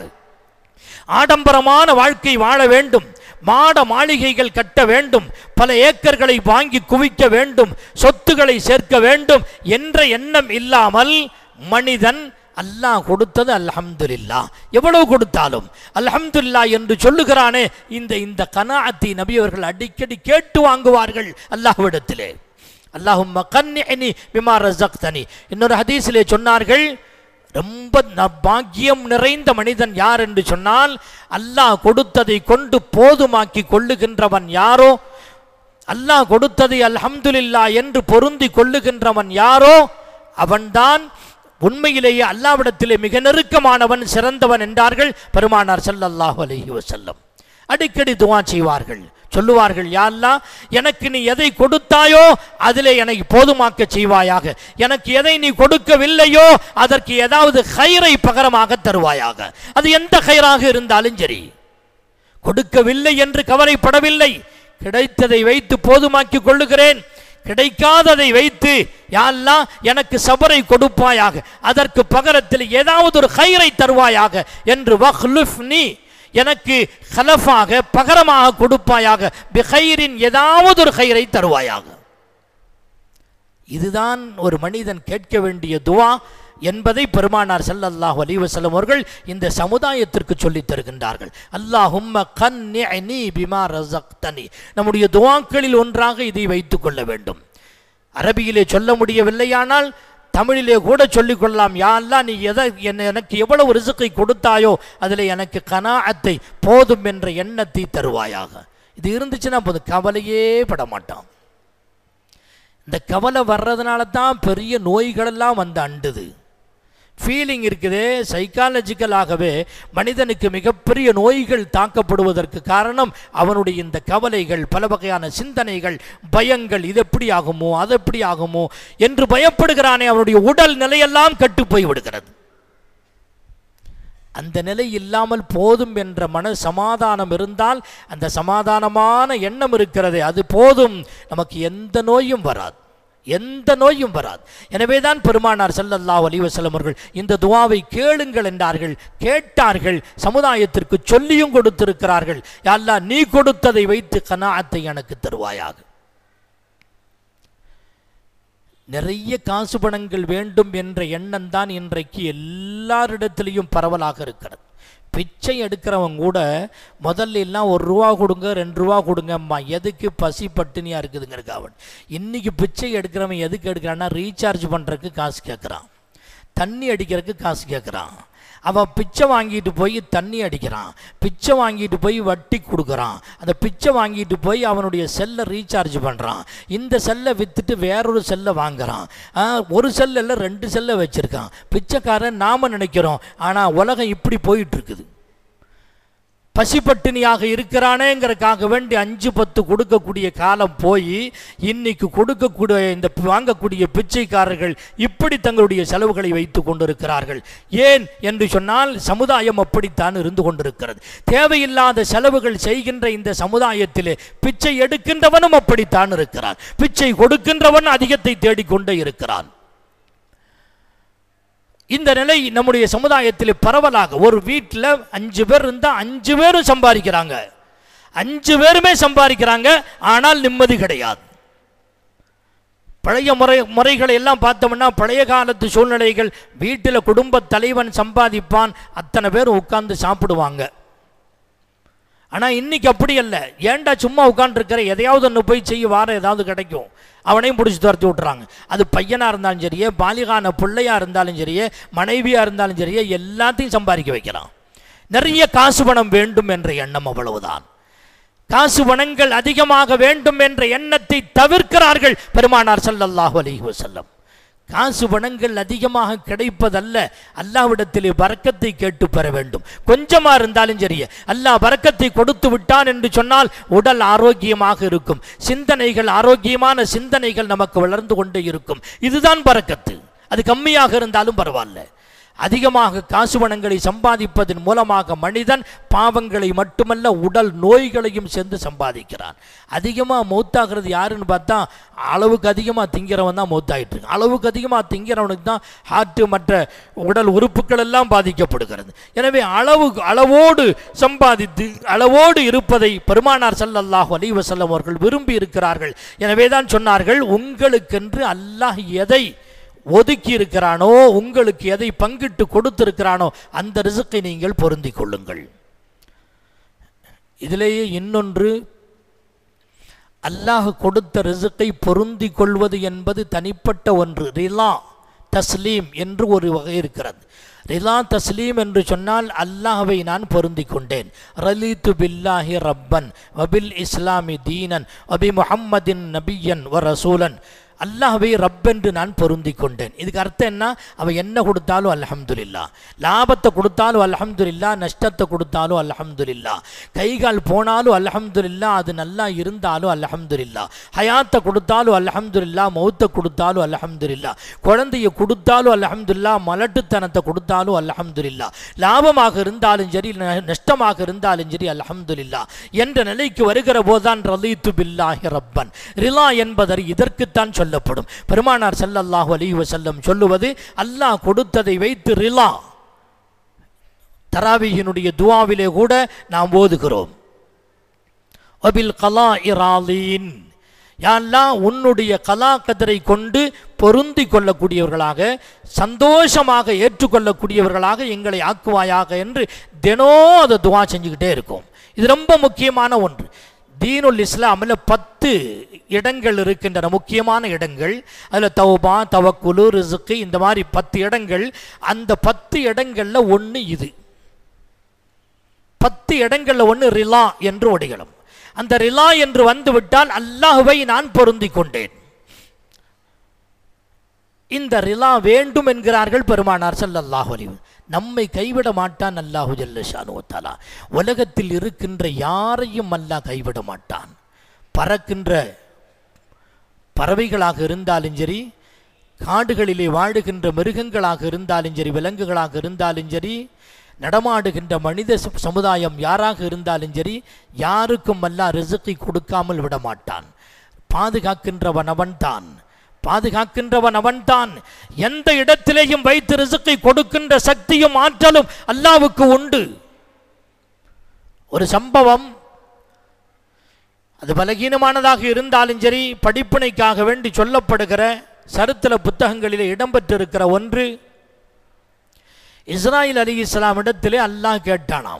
ஆடம்பரமான வாழ்க்கை வாழ வேண்டும் மாட மாளிகைகள் கட்ட வேண்டும் பல ஏக்கர்களை வாங்கி குவிக்க வேண்டும் சொத்துக்களை சேர்க்க வேண்டும் என்ற எண்ணம் இல்லாமல் மனிதன் அல்லாஹ் கொடுத்தது அல்ஹம்துலில்லா எவ்வளவு கொடுத்தாலும் அல்ஹம்துலில்லா என்று சொல்லுகிறானே இந்த இந்த கனாஅத்தை நபி அவர்கள் அடிக்கடி கேட்டு வாங்குவார்கள் அல்லாஹ்விடத்திலே அல்லாஹும் கன்னிஅனி பிமா ரஸக்தனி இன்னொரு ஹதீஸிலே சொன்னார்கள் ரொம்ப ந- பாக்கியம் நிறைந்த மனிதன் யார் என்று சொன்னால் அல்லாஹ் கொடுத்ததை கொண்டு போதுமாக்கி கொள்ளுகின்றவன் யாரோ அல்லாஹ் கொடுத்ததை அல்ஹம்துலில்லா என்று பொருந்தி கொள்ளுகின்றவன் யாரோ அவன்தான் உண்மையிலேயே அல்லாவிடத்திலே மிக நெருக்கமானவன் சிறந்தவன் என்றார்கள் பெருமானார் ஸல்லல்லாஹு அலைஹி வஸல்லம் அடிக்கடி துஆ செய்வார்கள் சொல்லுவார்கள் யா அல்லாஹ் எனக்கு நீ எதை கொடுத்தாயோ அதிலே எனக்கு போதுமாக்க செய்வாயாக எனக்கு எதை நீ கொடுக்கவில்லையோ அதற்கு ஏதாவது ஹைரை பகரமாக தருவாயாக அது எந்த ஹைராக இருந்தாலும் சரி கொடுக்கவில்லை என்று கவலைப்படவில்லை கிடைத்ததை வைத்து போதுமாக்கி கொள்ளுகிறேன் கிடைக்காததை வைத்து யாரெல்லாம் எனக்கு சபரை கொடுப்பாயாக அதற்கு பகரத்தில் ஏதாவது ஒரு ஹைரை தருவாயாக என்று வஹ்லுஃப் நீ எனக்கு ஹலஃபாக பகரமாக கொடுப்பாயாக பிஹைரின் ஏதாவது ஒரு ஹைரை தருவாயாக இதுதான் ஒரு மனிதன் கேட்க வேண்டிய துவா என்பதை பெருமானார் ஸல்லல்லாஹு அலைஹி வஸல்லம் அவர்கள் இந்த சமுதாயத்திற்கு சொல்லித் தருகின்றார்கள் அல்லாஹும்ம கன்னிஅனி பிமா ரஸக்தனி நம்முடைய துவாக்களில் ஒன்றாக இதை வைத்துக் கொள்ள வேண்டும் அரபியிலே சொல்ல முடியவில்லையானால் தமிழிலே கூட சொல்லிக் கொள்ளலாம் யா அல்லாஹ் நீ எதை என்ன எனக்கு எவ்வளவு ரிசுக்கை கொடுத்தாயோ அதில் எனக்கு கனாஅத்தை போதும் என்ற எண்ணத்தை தருவாயாக இது இருந்துச்சுன்னா போதும் கவலையே பட மாட்டான் இந்த கவலை வர்றதுனால தான் பெரிய நோய்களெல்லாம் வந்து அண்டுது ஃபீலிங் இருக்குது சைக்காலஜிக்கலாகவே மனிதனுக்கு மிகப்பெரிய நோய்கள் தாக்கப்படுவதற்கு காரணம் அவனுடைய இந்த கவலைகள் பல வகையான சிந்தனைகள் பயங்கள் இது எப்படி ஆகுமோ அது எப்படி ஆகுமோ என்று பயப்படுகிறானே அவனுடைய உடல் நிலையெல்லாம் கெட்டு போய் விடுகிறது அந்த நிலை இல்லாமல் போதும் என்ற மன சமாதானம் இருந்தால் அந்த சமாதானமான எண்ணம் இருக்கிறதே அது போதும் நமக்கு எந்த நோயும் வராது எந்த நோயும் வராது எனவே தான் பெருமானார் ஸல்லல்லாஹு அலைஹி வஸல்லம் அவர்கள் இந்த துவாவை கேளுங்கள் என்றார்கள் கேட்டார்கள் சமுதாயத்திற்கு சொல்லியும் கொடுத்திருக்கிறார்கள் யா அல்லாஹ் நீ கொடுத்ததை வைத்து கனாஅத்தை எனக்கு தருவாயாக நிறைய காசு பணங்கள் வேண்டும் என்ற எண்ணம் தான் இன்றைக்கு எல்லாரிடத்திலையும் பரவலாக இருக்கிறது பிச்சை எடுக்கிறவங்க கூட முதல்ல எல்லாம் ஒரு ரூபா கொடுங்க ரெண்டு ரூபா கொடுங்கம்மா எதுக்கு பசி பட்டினியாக இருக்குதுங்கிறக்கு அவன் இன்னைக்கு பிச்சை எடுக்கிறவன் எதுக்கு எடுக்கிறான்னா ரீசார்ஜ் பண்ணுறதுக்கு காசு கேட்குறான் தண்ணி அடிக்கிறதுக்கு காசு கேட்குறான் அவன் பிச்சை வாங்கிட்டு போய் தண்ணி அடிக்கிறான் பிச்சை வாங்கிட்டு போய் வட்டி கொடுக்குறான் அந்த பிச்சை வாங்கிட்டு போய் அவனுடைய செல்லை ரீசார்ஜ் பண்ணுறான் இந்த செல்லை விற்றுட்டு வேறொரு செல்லை வாங்குறான் ஆ, ஒரு செல்லில் ரெண்டு செல்லை வச்சுருக்கான் பிச்சைக்காரன் நாம் நினைக்கிறோம் ஆனால் உலகம் இப்படி போயிட்டு இருக்குது பசிப்பட்டினியாக இருக்கிறானேங்கிறதுக்காக வேண்டி அஞ்சு பத்து கொடுக்கக்கூடிய காலம் போய் இன்னைக்கு கொடுக்கக்கூடிய இந்த வாங்கக்கூடிய பிச்சைக்காரர்கள் இப்படி தங்களுடைய செலவுகளை வைத்து கொண்டிருக்கிறார்கள் ஏன் என்று சொன்னால் சமுதாயம் அப்படித்தான் இருந்து கொண்டிருக்கிறது தேவையில்லாத செலவுகள் செய்கின்ற இந்த சமுதாயத்திலே பிச்சை எடுக்கின்றவனும் அப்படித்தான் இருக்கிறான் பிச்சை கொடுக்கின்றவன் அதிகத்தை தேடிக்கொண்டே இருக்கிறான் இந்த நிலை நம்முடைய சமுதாயத்தில் பரவலாக ஒரு வீட்டில் அஞ்சு பேர் இருந்தால் அஞ்சு பேரும் சம்பாதிக்கிறாங்க அஞ்சு பேருமே சம்பாதிக்கிறாங்க ஆனால் நிம்மதி கிடையாது பழைய முறை முறைகளை எல்லாம் பார்த்தோம்னா பழைய காலத்து சூழ்நிலைகள் வீட்டில் குடும்ப தலைவன் சம்பாதிப்பான் அத்தனை பேர் உட்கார்ந்து சாப்பிடுவாங்க ஆனால் இன்னைக்கு அப்படி அல்ல ஏன்டா சும்மா உட்காந்துருக்கிற எதையாவது ஒன்று போய் செய்ய வார ஏதாவது கிடைக்கும் அவனையும் பிடிச்சி துரத்தி விட்டுறாங்க அது பையனாக இருந்தாலும் சரியே பாலிகான பிள்ளையாக இருந்தாலும் சரியே மனைவியாக இருந்தாலும் சரியே எல்லாத்தையும் சம்பாதிக்க வைக்கிறான் நிறைய காசு பணம் வேண்டும் என்ற எண்ணம் அவ்வளவுதான் காசு பணங்கள் அதிகமாக வேண்டும் என்ற எண்ணத்தை தவிர்க்கிறார்கள் பெருமானார் ஸல்லல்லாஹு அலைஹி வஸல்லம் காசு பணங்கள் அதிகமாக கிடைப்பதல்ல அல்லாவிடத்திலே பறக்கத்தை கேட்டு பெற வேண்டும் கொஞ்சமா இருந்தாலும் சரி அல்லாஹ் பறக்கத்தை கொடுத்து விட்டான் என்று சொன்னால் உடல் ஆரோக்கியமாக இருக்கும் சிந்தனைகள் ஆரோக்கியமான சிந்தனைகள் நமக்கு வளர்ந்து கொண்டே இருக்கும் இதுதான் பறக்கத்து அது கம்மியாக இருந்தாலும் பரவாயில்ல அதிகமாக காசு பணங்களை சம்பாதிப்பதன் மூலமாக மனிதன் பாவங்களை மட்டுமல்ல உடல் நோய்களையும் சேர்ந்து சம்பாதிக்கிறான் அதிகமாக மௌத்தாகிறது யாருன்னு பார்த்தா அளவுக்கு அதிகமாக திங்கிறவன் தான் மௌத்தாயிட்டு இருக்கு அளவுக்கு அதிகமாக திங்கிறவனுக்கு தான் ஹார்ட்டு மற்ற உடல் உறுப்புகள் எல்லாம் பாதிக்கப்படுகிறது எனவே அளவு அளவோடு சம்பாதித்து அளவோடு இருப்பதை பெருமானார் ஸல்லல்லாஹு அலைஹி வஸல்லம் அவர்கள் விரும்பி இருக்கிறார்கள் எனவே தான் சொன்னார்கள் உங்களுக்கென்று அல்லாஹ் எதை ஒதுக்கி இருக்கிறானோ உங்களுக்கு எதை பங்கிட்டு கொடுத்திருக்கிறானோ அந்த ரிசுக்கை நீங்கள் பொருந்திக் கொள்ளுங்கள் இதிலேயே இன்னொன்று அல்லாஹ் கொடுத்த ரிசுக்கை பொருந்திக் கொள்வது என்பது தனிப்பட்ட ஒன்று ரிலா தஸ்லீம் என்று ஒரு வகை இருக்கிறது ரிலா தஸ்லீம் என்று சொன்னால் அல்லாஹ்வை நான் பொருந்திக் கொண்டேன் ரலீத்து பில்லாஹி ரப்பன் வபில் இஸ்லாமி தீனன் வபி முஹம்மதின் நபியன் வ ரசூலன் அல்லாஹ்வை ரப்பென்று நான் பொருந்தி கொண்டேன் இதுக்கு அர்த்தம் என்ன அவன் என்ன கொடுத்தாலும் அல்ஹம்துலில்லா லாபத்தை கொடுத்தாலும் அல்ஹம்துலில்லா நஷ்டத்தை கொடுத்தாலும் அல்ஹம்துலில்லா கை கால் போனாலும் அல்ஹம்துலில்லா அது நல்லா இருந்தாலும் அல்ஹம்துலில்லா ஹயாத்தை கொடுத்தாலும் அல்ஹம்துலில்லா மௌத்தை கொடுத்தாலும் அல்ஹம்துலில்லா குழந்தைய கொடுத்தாலும் அல்ஹம்துலில்லா மலட்டுத்தனத்தை கொடுத்தாலும் அல்ஹம்துலில்லா லாபமாக இருந்தாலும் சரி ந- நஷ்டமாக இருந்தாலும் சரி அல்ஹம்துலில்லா என்ற நிலைக்கு வருகிற போதுதான் ரலீத்து பில்லாஹி ரப்பன் ரிலா என்பதர் இதற்குத்தான் சொல்லப்படும் பெருமானார் ஸல்லல்லாஹு அலைஹி வஸல்லம் சொல்லுவது அல்லாஹ் கொடுத்ததை வைத்து ரிலா தராவியினுடைய துவாவிலே கூட நாம் ஓதுகிறோம் அபில் கலா இராலீன் யாரெல்லாம் உன்னுடைய கலா கதிரை கொண்டு பொருந்தி கொள்ளக்கூடியவர்களாக சந்தோஷமாக ஏற்றுக்கொள்ளக்கூடியவர்களாக எங்களை ஆக்குவாயாக என்று தினம் அதை துவா செஞ்சுக்கிட்டே இருக்கும் இது ரொம்ப முக்கியமான ஒன்று தீனுல் இஸ்லாமில் பத்து இடங்கள் இருக்கின்றன முக்கியமான இடங்கள் அதில் தௌபா தவக்குலு ரிசுக்கு இந்த மாதிரி பத்து இடங்கள் அந்த பத்து இடங்களில் ஒன்று இது பத்து இடங்களில் ஒன்று ரிலா என்று ஒடிகளும் அந்த ரிலா என்று வந்துவிட்டால் அல்லாஹுவை நான் பொருந்திக் கொண்டேன் இந்த ரிலா வேண்டும் என்கிறார்கள் பெருமானார் ஸல்லல்லாஹு அலைஹி வஸல்லம். நம்மை கைவிட மாட்டான் அல்லாஹு ஜல்ல ஷானுவத்தாலா உலகத்தில் இருக்கின்ற யாரையும் அல்லாஹ் கைவிட மாட்டான் பறக்கின்ற பறவைகளாக இருந்தாலும் சரி காடுகளிலே வாழுகின்ற மிருகங்களாக இருந்தாலும் சரி விலங்குகளாக இருந்தாலும் சரி நடமாடுகின்ற மனித ச- சமுதாயம் யாராக இருந்தாலும் சரி யாருக்கும் அல்லாஹ் ரிசுக்கை கொடுக்காமல் விட மாட்டான் பாதுகாக்கின்றவன் அவன்தான் பாதுகாக்கின்றவன் அவன்தான் எந்த இடத்திலேயும் வைத்து ரிசுக்கை கொடுக்கின்ற சக்தியும் ஆற்றலும் அல்லாவுக்கு உண்டு ஒரு சம்பவம் அது பலகீனமானதாக இருந்தாலும் சரி படிப்பினைக்காக வேண்டி சொல்லப்படுகிற சரித்திர புத்தகங்களிலே இடம்பெற்றிருக்கிற ஒன்று இஸ்ராயில் அலி இஸ்லாம் இடத்திலே அல்லாஹ் கேட்டானாம்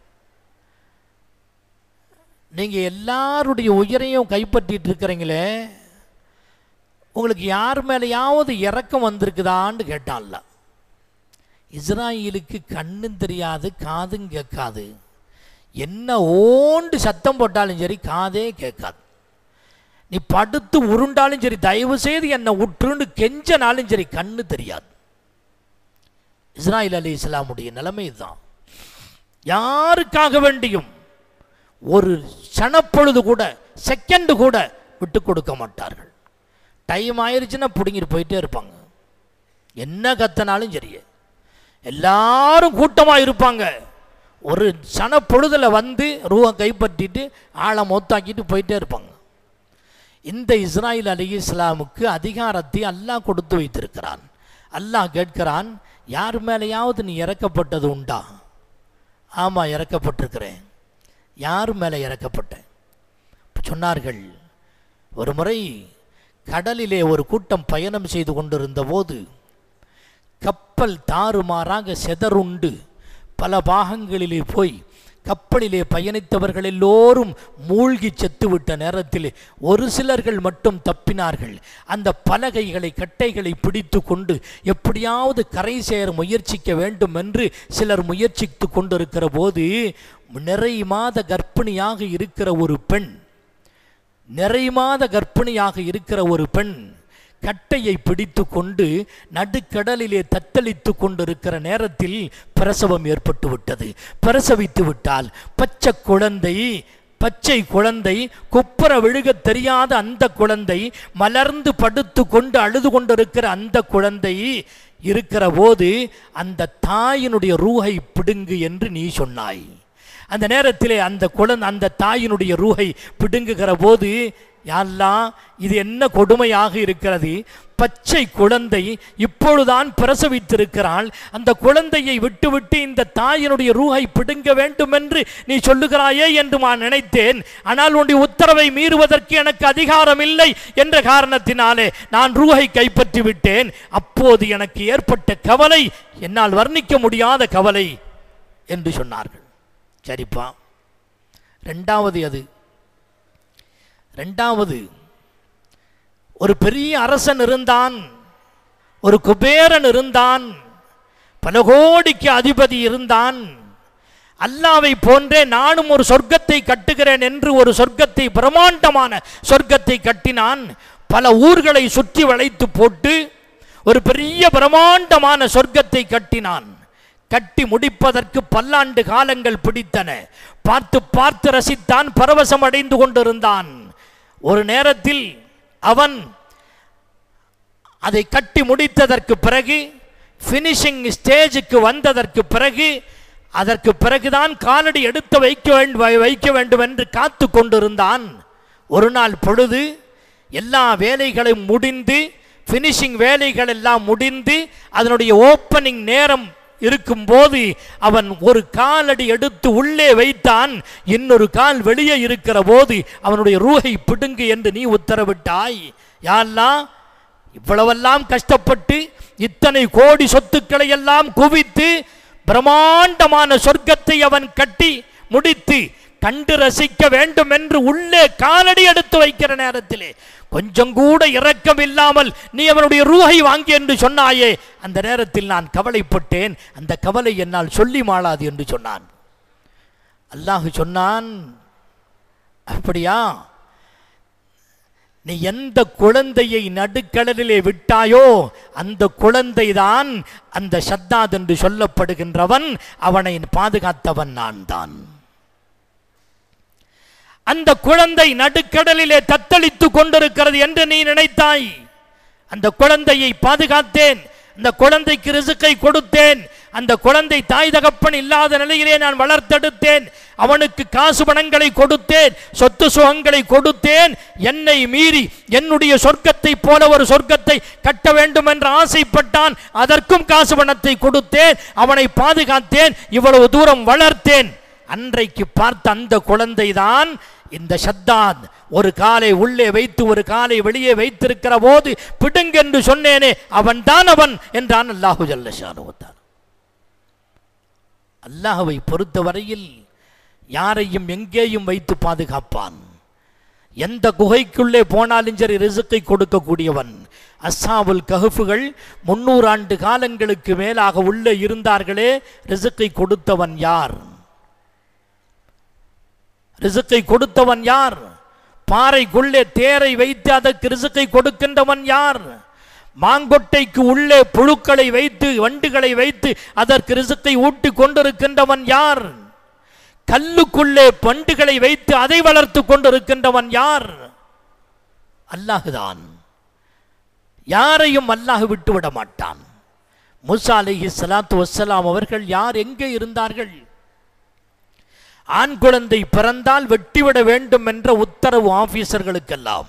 நீங்க எல்லாருடைய உயிரையும் கைப்பற்றிட்டு இருக்கிறீங்களே உங்களுக்கு யார் மேலேயாவது இறக்கம் வந்திருக்குதான்னு கேட்டான்ல இஸ்ராயலுக்கு கண்ணும் தெரியாது காதும் கேட்காது என்ன ஓண்டு சத்தம் போட்டாலும் சரி காதே கேட்காது நீ படுத்து உருண்டாலும் சரி தயவு செய்து என்னை உற்றுன்னு கெஞ்சனாலும் சரி கண்ணு தெரியாது இஸ்ராயில் அலி இஸ்லாமுடைய நிலைமை இதுதான் யாருக்காக வேண்டியும் ஒரு சனப்பொழுது கூட செகண்ட் கூட விட்டு கொடுக்க மாட்டார்கள் டைம் ஆயிருச்சுன்னா பிடுங்கிட்டு போயிட்டே இருப்பாங்க என்ன கத்தனாலும் சரி எல்லாரும் கூட்டமாக இருப்பாங்க ஒரு சனப்பொழுதில் வந்து ரூவை கைப்பற்றிட்டு ஆளை மொத்தாக்கிட்டு போயிட்டே இருப்பாங்க இந்த இஸ்ராயில் அலி இஸ்லாமுக்கு அதிகாரத்தை அல்லாஹ் கொடுத்து வைத்திருக்கிறான் அல்லாஹ் கேட்கிறான் யார் மேலேயாவது நீ இறக்கப்பட்டது உண்டா ஆமாம் இறக்கப்பட்டிருக்கிறேன் யார் மேலே இறக்கப்பட்டேன் சொன்னார்கள் ஒரு முறை கடலிலே ஒரு கூட்டம் பயணம் செய்து கொண்டிருந்த போது கப்பல் தாறுமாறாக செதறுண்டு பல பாகங்களிலே போய் கப்பலிலே பயணித்தவர்கள் எல்லோரும் மூழ்கி செத்துவிட்ட நேரத்தில் ஒரு சிலர்கள் மட்டும் தப்பினார்கள் அந்த பலகைகளை கட்டைகளை பிடித்து கொண்டு எப்படியாவது கரை சேர முயற்சிக்க வேண்டும் என்று சிலர் முயற்சித்து கொண்டிருக்கிற போது நிறை மாத கர்ப்பிணியாக இருக்கிற ஒரு பெண் நிறை மாத கர்ப்பிணியாக இருக்கிற ஒரு பெண் கட்டையை பிடித்து கொண்டு நடுக்கடலிலே தத்தளித்து கொண்டிருக்கிற நேரத்தில் பிரசவம் ஏற்பட்டு விட்டது பிரசவித்து விட்டால் பச்சை குழந்தை பச்சை குழந்தை குப்புற விழுகத் தெரியாத அந்த குழந்தை மலர்ந்து படுத்து கொண்டு அழுது கொண்டிருக்கிற அந்த குழந்தை இருக்கிற போது அந்த தாயினுடைய ரூஹை பிடுங்கு என்று நீ சொன்னாய் அந்த நேரத்திலே அந்த குழந்தை அந்த தாயினுடைய ரூஹை பிடுங்குகிற போது யாரெல்லாம் இது என்ன கொடுமையாக இருக்கிறது பச்சை குழந்தை இப்பொழுதுதான் பிரசவித்திருக்கிறாள் அந்த குழந்தையை விட்டுவிட்டு இந்த தாயினுடைய ரூஹை பிடுங்க வேண்டும் என்று நீ சொல்லுகிறாயே என்று நான் நினைத்தேன் ஆனால் உன்னுடைய உத்தரவை மீறுவதற்கு எனக்கு அதிகாரம் இல்லை என்ற காரணத்தினாலே நான் ரூஹை கைப்பற்றி விட்டேன் அப்போது எனக்கு ஏற்பட்ட கவலை என்னால் வர்ணிக்க முடியாத கவலை என்று சொன்னார்கள் சரிப்பா ரெண்டாவது அது ரெண்டாவது ஒரு பெரிய அரசன் இருந்தான் ஒரு குபேரன் இருந்தான் பல கோடிக்கு அதிபதி இருந்தான் அல்லாவை போன்றே நானும் ஒரு சொர்க்கத்தை கட்டுகிறேன் என்று ஒரு சொர்க்கத்தை பிரம்மாண்டமான சொர்க்கத்தை கட்டினான் பல ஊர்களை சுற்றி வளைத்து போட்டு ஒரு பெரிய பிரம்மாண்டமான சொர்க்கத்தை கட்டினான் கட்டி முடிப்பதற்கு பல்லாண்டு காலங்கள் பிடித்தன பார்த்து பார்த்து ரசித்தான் பரவசம் அடைந்து கொண்டிருந்தான் ஒரு நேரத்தில் அவன் அதை கட்டி முடித்ததற்கு பிறகு ஃபினிஷிங் ஸ்டேஜுக்கு வந்ததற்கு பிறகு அதற்கு பிறகுதான் காலடி எடுத்து வைக்க வேண்டும் வைக்க வேண்டும் என்று காத்து கொண்டிருந்தான் ஒரு நாள் பொழுது எல்லா வேலைகளும் முடிந்து ஃபினிஷிங் வேலைகள் எல்லாம் முடிந்து அதனுடைய ஓப்பனிங் நேரம் இருக்கும்போது அவன் ஒரு காலடி எடுத்து உள்ளே வைத்தான் இன்னொரு கால் வெளியே இருக்கிற போது அவனுடைய ரூஹை பிடுங்கு என்று நீ உத்தரவிட்டாய் யாரெல்லாம் இவ்வளவெல்லாம் கஷ்டப்பட்டு இத்தனை கோடி சொத்துக்களை எல்லாம் குவித்து பிரம்மாண்டமான சொர்க்கத்தை அவன் கட்டி முடித்து கண்டு ரசிக்க வேண்டும் என்று உள்ளே காலடி எடுத்து வைக்கிற நேரத்திலே கொஞ்சம் கூட இரக்கம் இல்லாமல் நீ அவனுடைய ரூஹை வாங்கி என்று சொன்னாயே அந்த நேரத்தில் நான் கவலைப்பட்டேன் அந்த கவலை என்னால் சொல்லி மாளாது என்று சொன்னான் அல்லாஹ் சொன்னான் அப்படியா நீ எந்த குழந்தையை நடுக்கடலிலே விட்டாயோ அந்த குழந்தை தான் அந்த ஷத்தாத் என்று சொல்லப்படுகின்றவன் அவனை பாதுகாத்தவன் நான் தான் அந்த குழந்தை நடுக்கடலிலே தத்தளித்து கொண்டிருக்கிறது என்று நீ நினைத்தாய் அந்த குழந்தையை பாதுகாத்தேன் அந்த குழந்தைக்கு ரிசுக்கை கொடுத்தேன் அந்த குழந்தை தாய் தகப்பன் இல்லாத நிலையிலே நான் வளர்த்தெடுத்தேன் அவனுக்கு காசு பணங்களை கொடுத்தேன் சொத்து சுகங்களை கொடுத்தேன் என்னை மீறி என்னுடைய சொர்க்கத்தை போல ஒரு சொர்க்கத்தை கட்ட வேண்டும் என்று ஆசைப்பட்டான் அதற்கும் காசு பணத்தை கொடுத்தேன் அவனை பாதுகாத்தேன் இவ்வளவு தூரம் வளர்த்தேன் அன்றைக்கு பார்த்த அந்த குழந்தை தான் இந்த ஷத்தாத் ஒரு காலை உள்ளே வைத்து ஒரு காலை வெளியே வைத்திருக்கிற போது பிடுங்கென்று சொன்னேனே அவன் தான் அவன் என்றான் அல்லாஹு ஜல்லஷானுவத்தான் அல்லாஹுவை பொறுத்தவரையில் யாரையும் எங்கேயும் வைத்து பாதுகாப்பான் எந்த குகைக்குள்ளே போனாலும் சரி ரிசுக்கை கொடுக்கக்கூடியவன் அஸ்ஸாபுல் கஹுஃபுகள் முன்னூறு ஆண்டு காலங்களுக்கு மேலாக உள்ளே இருந்தார்களே ரிசுக்கை கொடுத்தவன் யார் ரிசுக்கை கொடுத்தவன் யார் பாறைக்குள்ளே தேரை வைத்து அதற்கு ரிசுக்கை கொடுக்கின்றவன் யார் மாங்கொட்டைக்கு உள்ளே புழுக்களை வைத்து வண்டுகளை வைத்து அதற்கு ரிசுக்கை ஊட்டி கொண்டிருக்கின்றவன் யார் கல்லுக்குள்ளே பண்டுகளை வைத்து அதை வளர்த்து கொண்டிருக்கின்றவன் யார் அல்லாஹுதான் யாரையும் அல்லாஹ் விட்டு விட மாட்டான் முசா அலைஹி ஸலாத்து வஸ்ஸலாம் அவர்கள் யார் எங்கே இருந்தார்கள் ஆண் குழந்தை பிறந்தால் வெட்டிவிட வேண்டும் என்ற உத்தரவு ஆபீசர்களுக்கெல்லாம்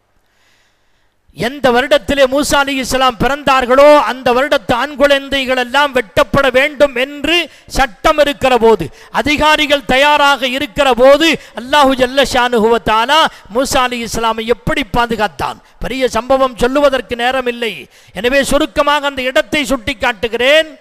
எந்த வருடத்திலே மூசா அலி இஸ்லாம் பிறந்தார்களோ அந்த வருடத்து ஆண் குழந்தைகள் எல்லாம் வெட்டப்பட வேண்டும் என்று சட்டம் இருக்கிற போது அதிகாரிகள் தயாராக இருக்கிற போது அல்லாஹு ஜல்ல ஷானுகுவத்தாலா மூசா அலி இஸ்லாமை எப்படி பாதுகாத்தான் பெரிய சம்பவம் சொல்லுவதற்கு நேரம் இல்லை எனவே சுருக்கமாக அந்த இடத்தை சுட்டி காட்டுகிறேன்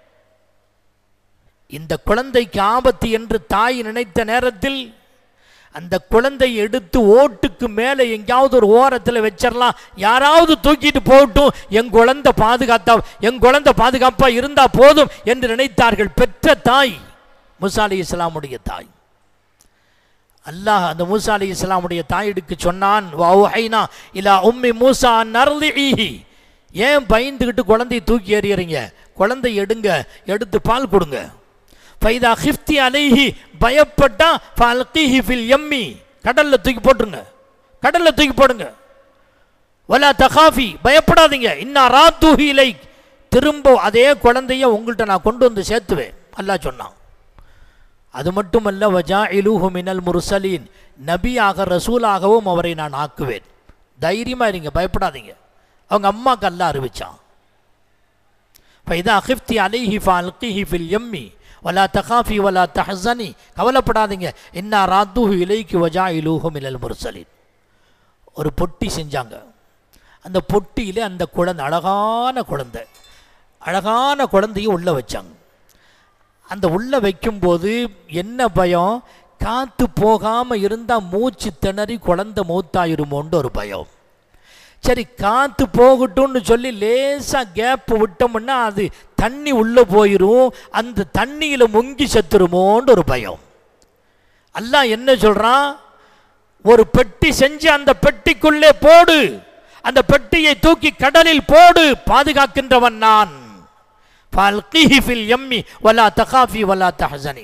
இந்த குழந்தைக்கு ஆபத்து என்று தாய் நினைத்த நேரத்தில் அந்த குழந்தை எடுத்து ஓட்டுக்கு மேலே எங்கேயாவது ஒரு ஓரத்தில் வச்சிடலாம் யாராவது தூக்கிட்டு போகட்டும் என் குழந்தை பாதுகாத்தா என் குழந்தை பாதுகாப்பாக இருந்தால் போதும் என்று நினைத்தார்கள் பெற்ற தாய் மூசா அலி இஸ்லாமுடைய தாய் அல்லாஹ் அந்த மூசா அலி இஸ்லாமுடைய தாயிடுக்கு சொன்னான் வௌஹைனா இலா உம்மி மூசா நர்லிஹி ஏன் பயந்துக்கிட்டு குழந்தையை தூக்கி எறியறீங்க குழந்தை எடுங்க எடுத்து பால் கொடுங்க ஃபைதா ஹிஃப்தி அலைஹி பயப்பட்டா ஃபல்கிஹி ஃபில் எம்மி கடல்ல தூக்கி போட்டுருங்க கடல்ல தூக்கி போடுங்க வலா தகாஃபி பயப்படாதீங்க இன்னா ராத்துஹி இலை திரும்ப அதே குழந்தைய உங்கள்கிட்ட நான் கொண்டு வந்து சேர்த்துவேன் அல்லாஹ் சொன்னான் அது மட்டுமல்ல வஜா இலூஹு மினல் முர்சலீன் நபியாக ரசூலாகவும் அவரை நான் ஆக்குவேன் தைரியமா இருங்க பயப்படாதீங்க அவங்க அம்மாக்கு அல்லாஹ் அறிவிச்சான் ஃபைதா ஹிஃப்தி அலைஹி ஃபல்கிஹி ஃபில் எம்மி வலா தகாஃபி வலா தஹசனி கவலைப்படாதீங்க இன்னா ராத்துஹு இலைக்கு வஜா இலூஹு மினல் முர்சலீன் ஒரு பொட்டி செஞ்சாங்க அந்த பொட்டியில் அந்த குழந்தை அழகான குழந்தை அழகான குழந்தையை உள்ளே வச்சாங்க அந்த உள்ளே வைக்கும்போது என்ன பயம் காற்று போகாமல் இருந்தால் மூச்சு திணறி குழந்தை மூத்தாயிருமோன்னு ஒரு பயம் சரி காற்று போகட்டும்னு சொல்லி லேசாக கேப் விட்டோம்னா அது தண்ணி உள்ளே போயிடும் அந்த தண்ணியில் முங்கி செத்துருமோன்னு ஒரு பயம் அல்லாஹ் என்ன சொல்கிறான் ஒரு பெட்டி செஞ்சு அந்த பெட்டிக்குள்ளே போடு அந்த பெட்டியை தூக்கி கடலில் போடு பாதுகாக்கின்றவன் நான் فَأَلْقِهِ فِي الْيَمِّ وَلَا تَخَافِي وَلَا تَحْزَنِي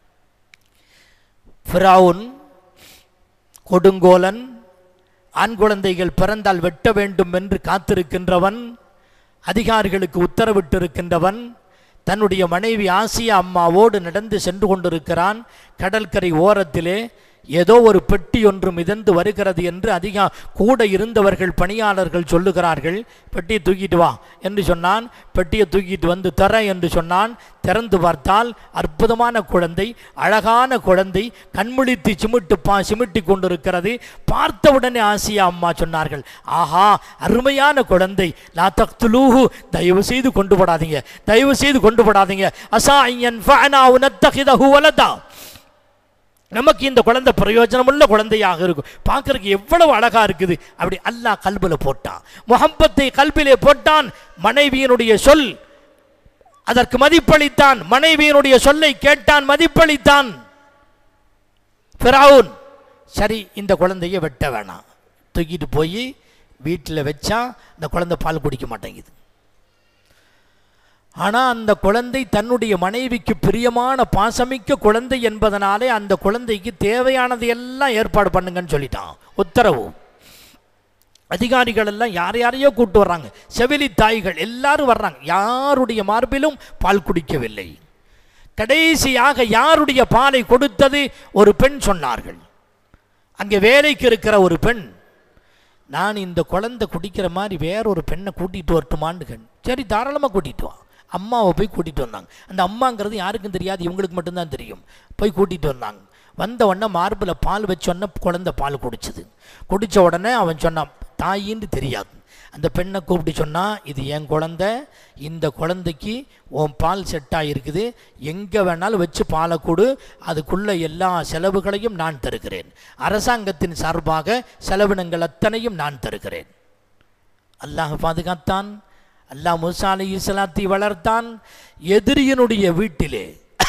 ஃபிரவுன் கொடுங்கோலன் ஆண் குழந்தைகள் பிறந்தால் வெட்ட வேண்டும் என்று காத்திருக்கின்றவன் அதிகாரிகளுக்கு உத்தரவிட்டிருக்கின்றவன் தன்னுடைய மனைவி ஆசியா அம்மாவோடு நடந்து சென்று கொண்டிருக்கிறான் கடற்கரை ஓரத்திலே ஏதோ ஒரு பெட்டி ஒன்று மிதந்து வருகிறது என்று அதிக கூட இருந்தவர்கள் பணியாளர்கள் சொல்லுகிறார்கள் பெட்டியை தூக்கிட்டு வா என்று சொன்னான் பெட்டியை தூக்கிட்டு வந்து தர என்று சொன்னான் திறந்து பார்த்தால் அற்புதமான குழந்தை அழகான குழந்தை கண்முழித்து சிமிட்டு பா சிமிட்டி கொண்டிருக்கிறது பார்த்தவுடனே ஆசியா அம்மா சொன்னார்கள் ஆஹா அருமையான குழந்தை லா தக்துலூஹு தயவு செய்து கொண்டு போடாதீங்க தயவு செய்து கொண்டு போடாதீங்க அசா ஐயன் ஃபஅனா உனத்தகிதஹு வலதா நமக்கு இந்த குழந்தை பிரயோஜனமுள்ள குழந்தையாக இருக்கும் பார்க்கறதுக்கு எவ்வளவு அழகா இருக்குது அப்படி அல்லாஹ் கல்பில் போட்டான் முகப்பத்தை கல்பிலே போட்டான் மனைவியினுடைய சொல் அதற்கு மதிப்பளித்தான் மனைவியினுடைய சொல்லை கேட்டான் மதிப்பளித்தான் ஃபிரவுன் சரி இந்த குழந்தைய வெட்ட வேணாம் தூக்கிட்டு போய் வீட்டில் வச்சா இந்த குழந்தை பால் குடிக்க மாட்டேங்குது ஆனால் அந்த குழந்தை தன்னுடைய மனைவிக்கு பிரியமான பாசமிக்க குழந்தை என்பதனாலே அந்த குழந்தைக்கு தேவையானது எல்லாம் ஏற்பாடு பண்ணுங்கன்னு சொல்லிட்டான் உத்தரவு அதிகாரிகள் எல்லாம் யார் யாரையோ கூட்டு வர்றாங்க செவிலி தாய்கள் எல்லாரும் வர்றாங்க யாருடைய மார்பிலும் பால் குடிக்கவில்லை கடைசியாக யாருடைய பாலை கொடுத்தது ஒரு பெண் சொன்னார்கள் அங்கே வேலைக்கு இருக்கிற ஒரு பெண் நான் இந்த குழந்தை குடிக்கிற மாதிரி வேற ஒரு பெண்ணை கூட்டிகிட்டு வரட்டுமான்னு கேன் சரி தாராளமாக கூட்டிகிட்டு வா அம்மாவை போய் கூட்டிகிட்டு வந்தாங்க அந்த அம்மாங்கிறது யாருக்கும் தெரியாது இவங்களுக்கு மட்டும்தான் தெரியும் போய் கூட்டிகிட்டு வந்தாங்க வந்த உடனே மார்பில் பால் வச்ச உடனே குழந்தை பால் குடிச்சுது குடித்த உடனே அவன் சொன்னான் தாயின்னு தெரியாது அந்த பெண்ணை கூப்பிட்டு சொன்னா இது என் குழந்தை இந்த குழந்தைக்கு உன் பால் செட்டாக இருக்குது எங்கே வேணாலும் வச்சு பாலை கொடு அதுக்குள்ள எல்லா செலவுகளையும் நான் தருகிறேன் அரசாங்கத்தின் சார்பாக செலவினங்கள் அத்தனையும் நான் தருகிறேன் அல்லாஹ் பாதுகாத்தான் அல்லாஹ் மூசா அலி இஸ்லாத்தை வளர்த்தான் எதிரியினுடைய வீட்டிலே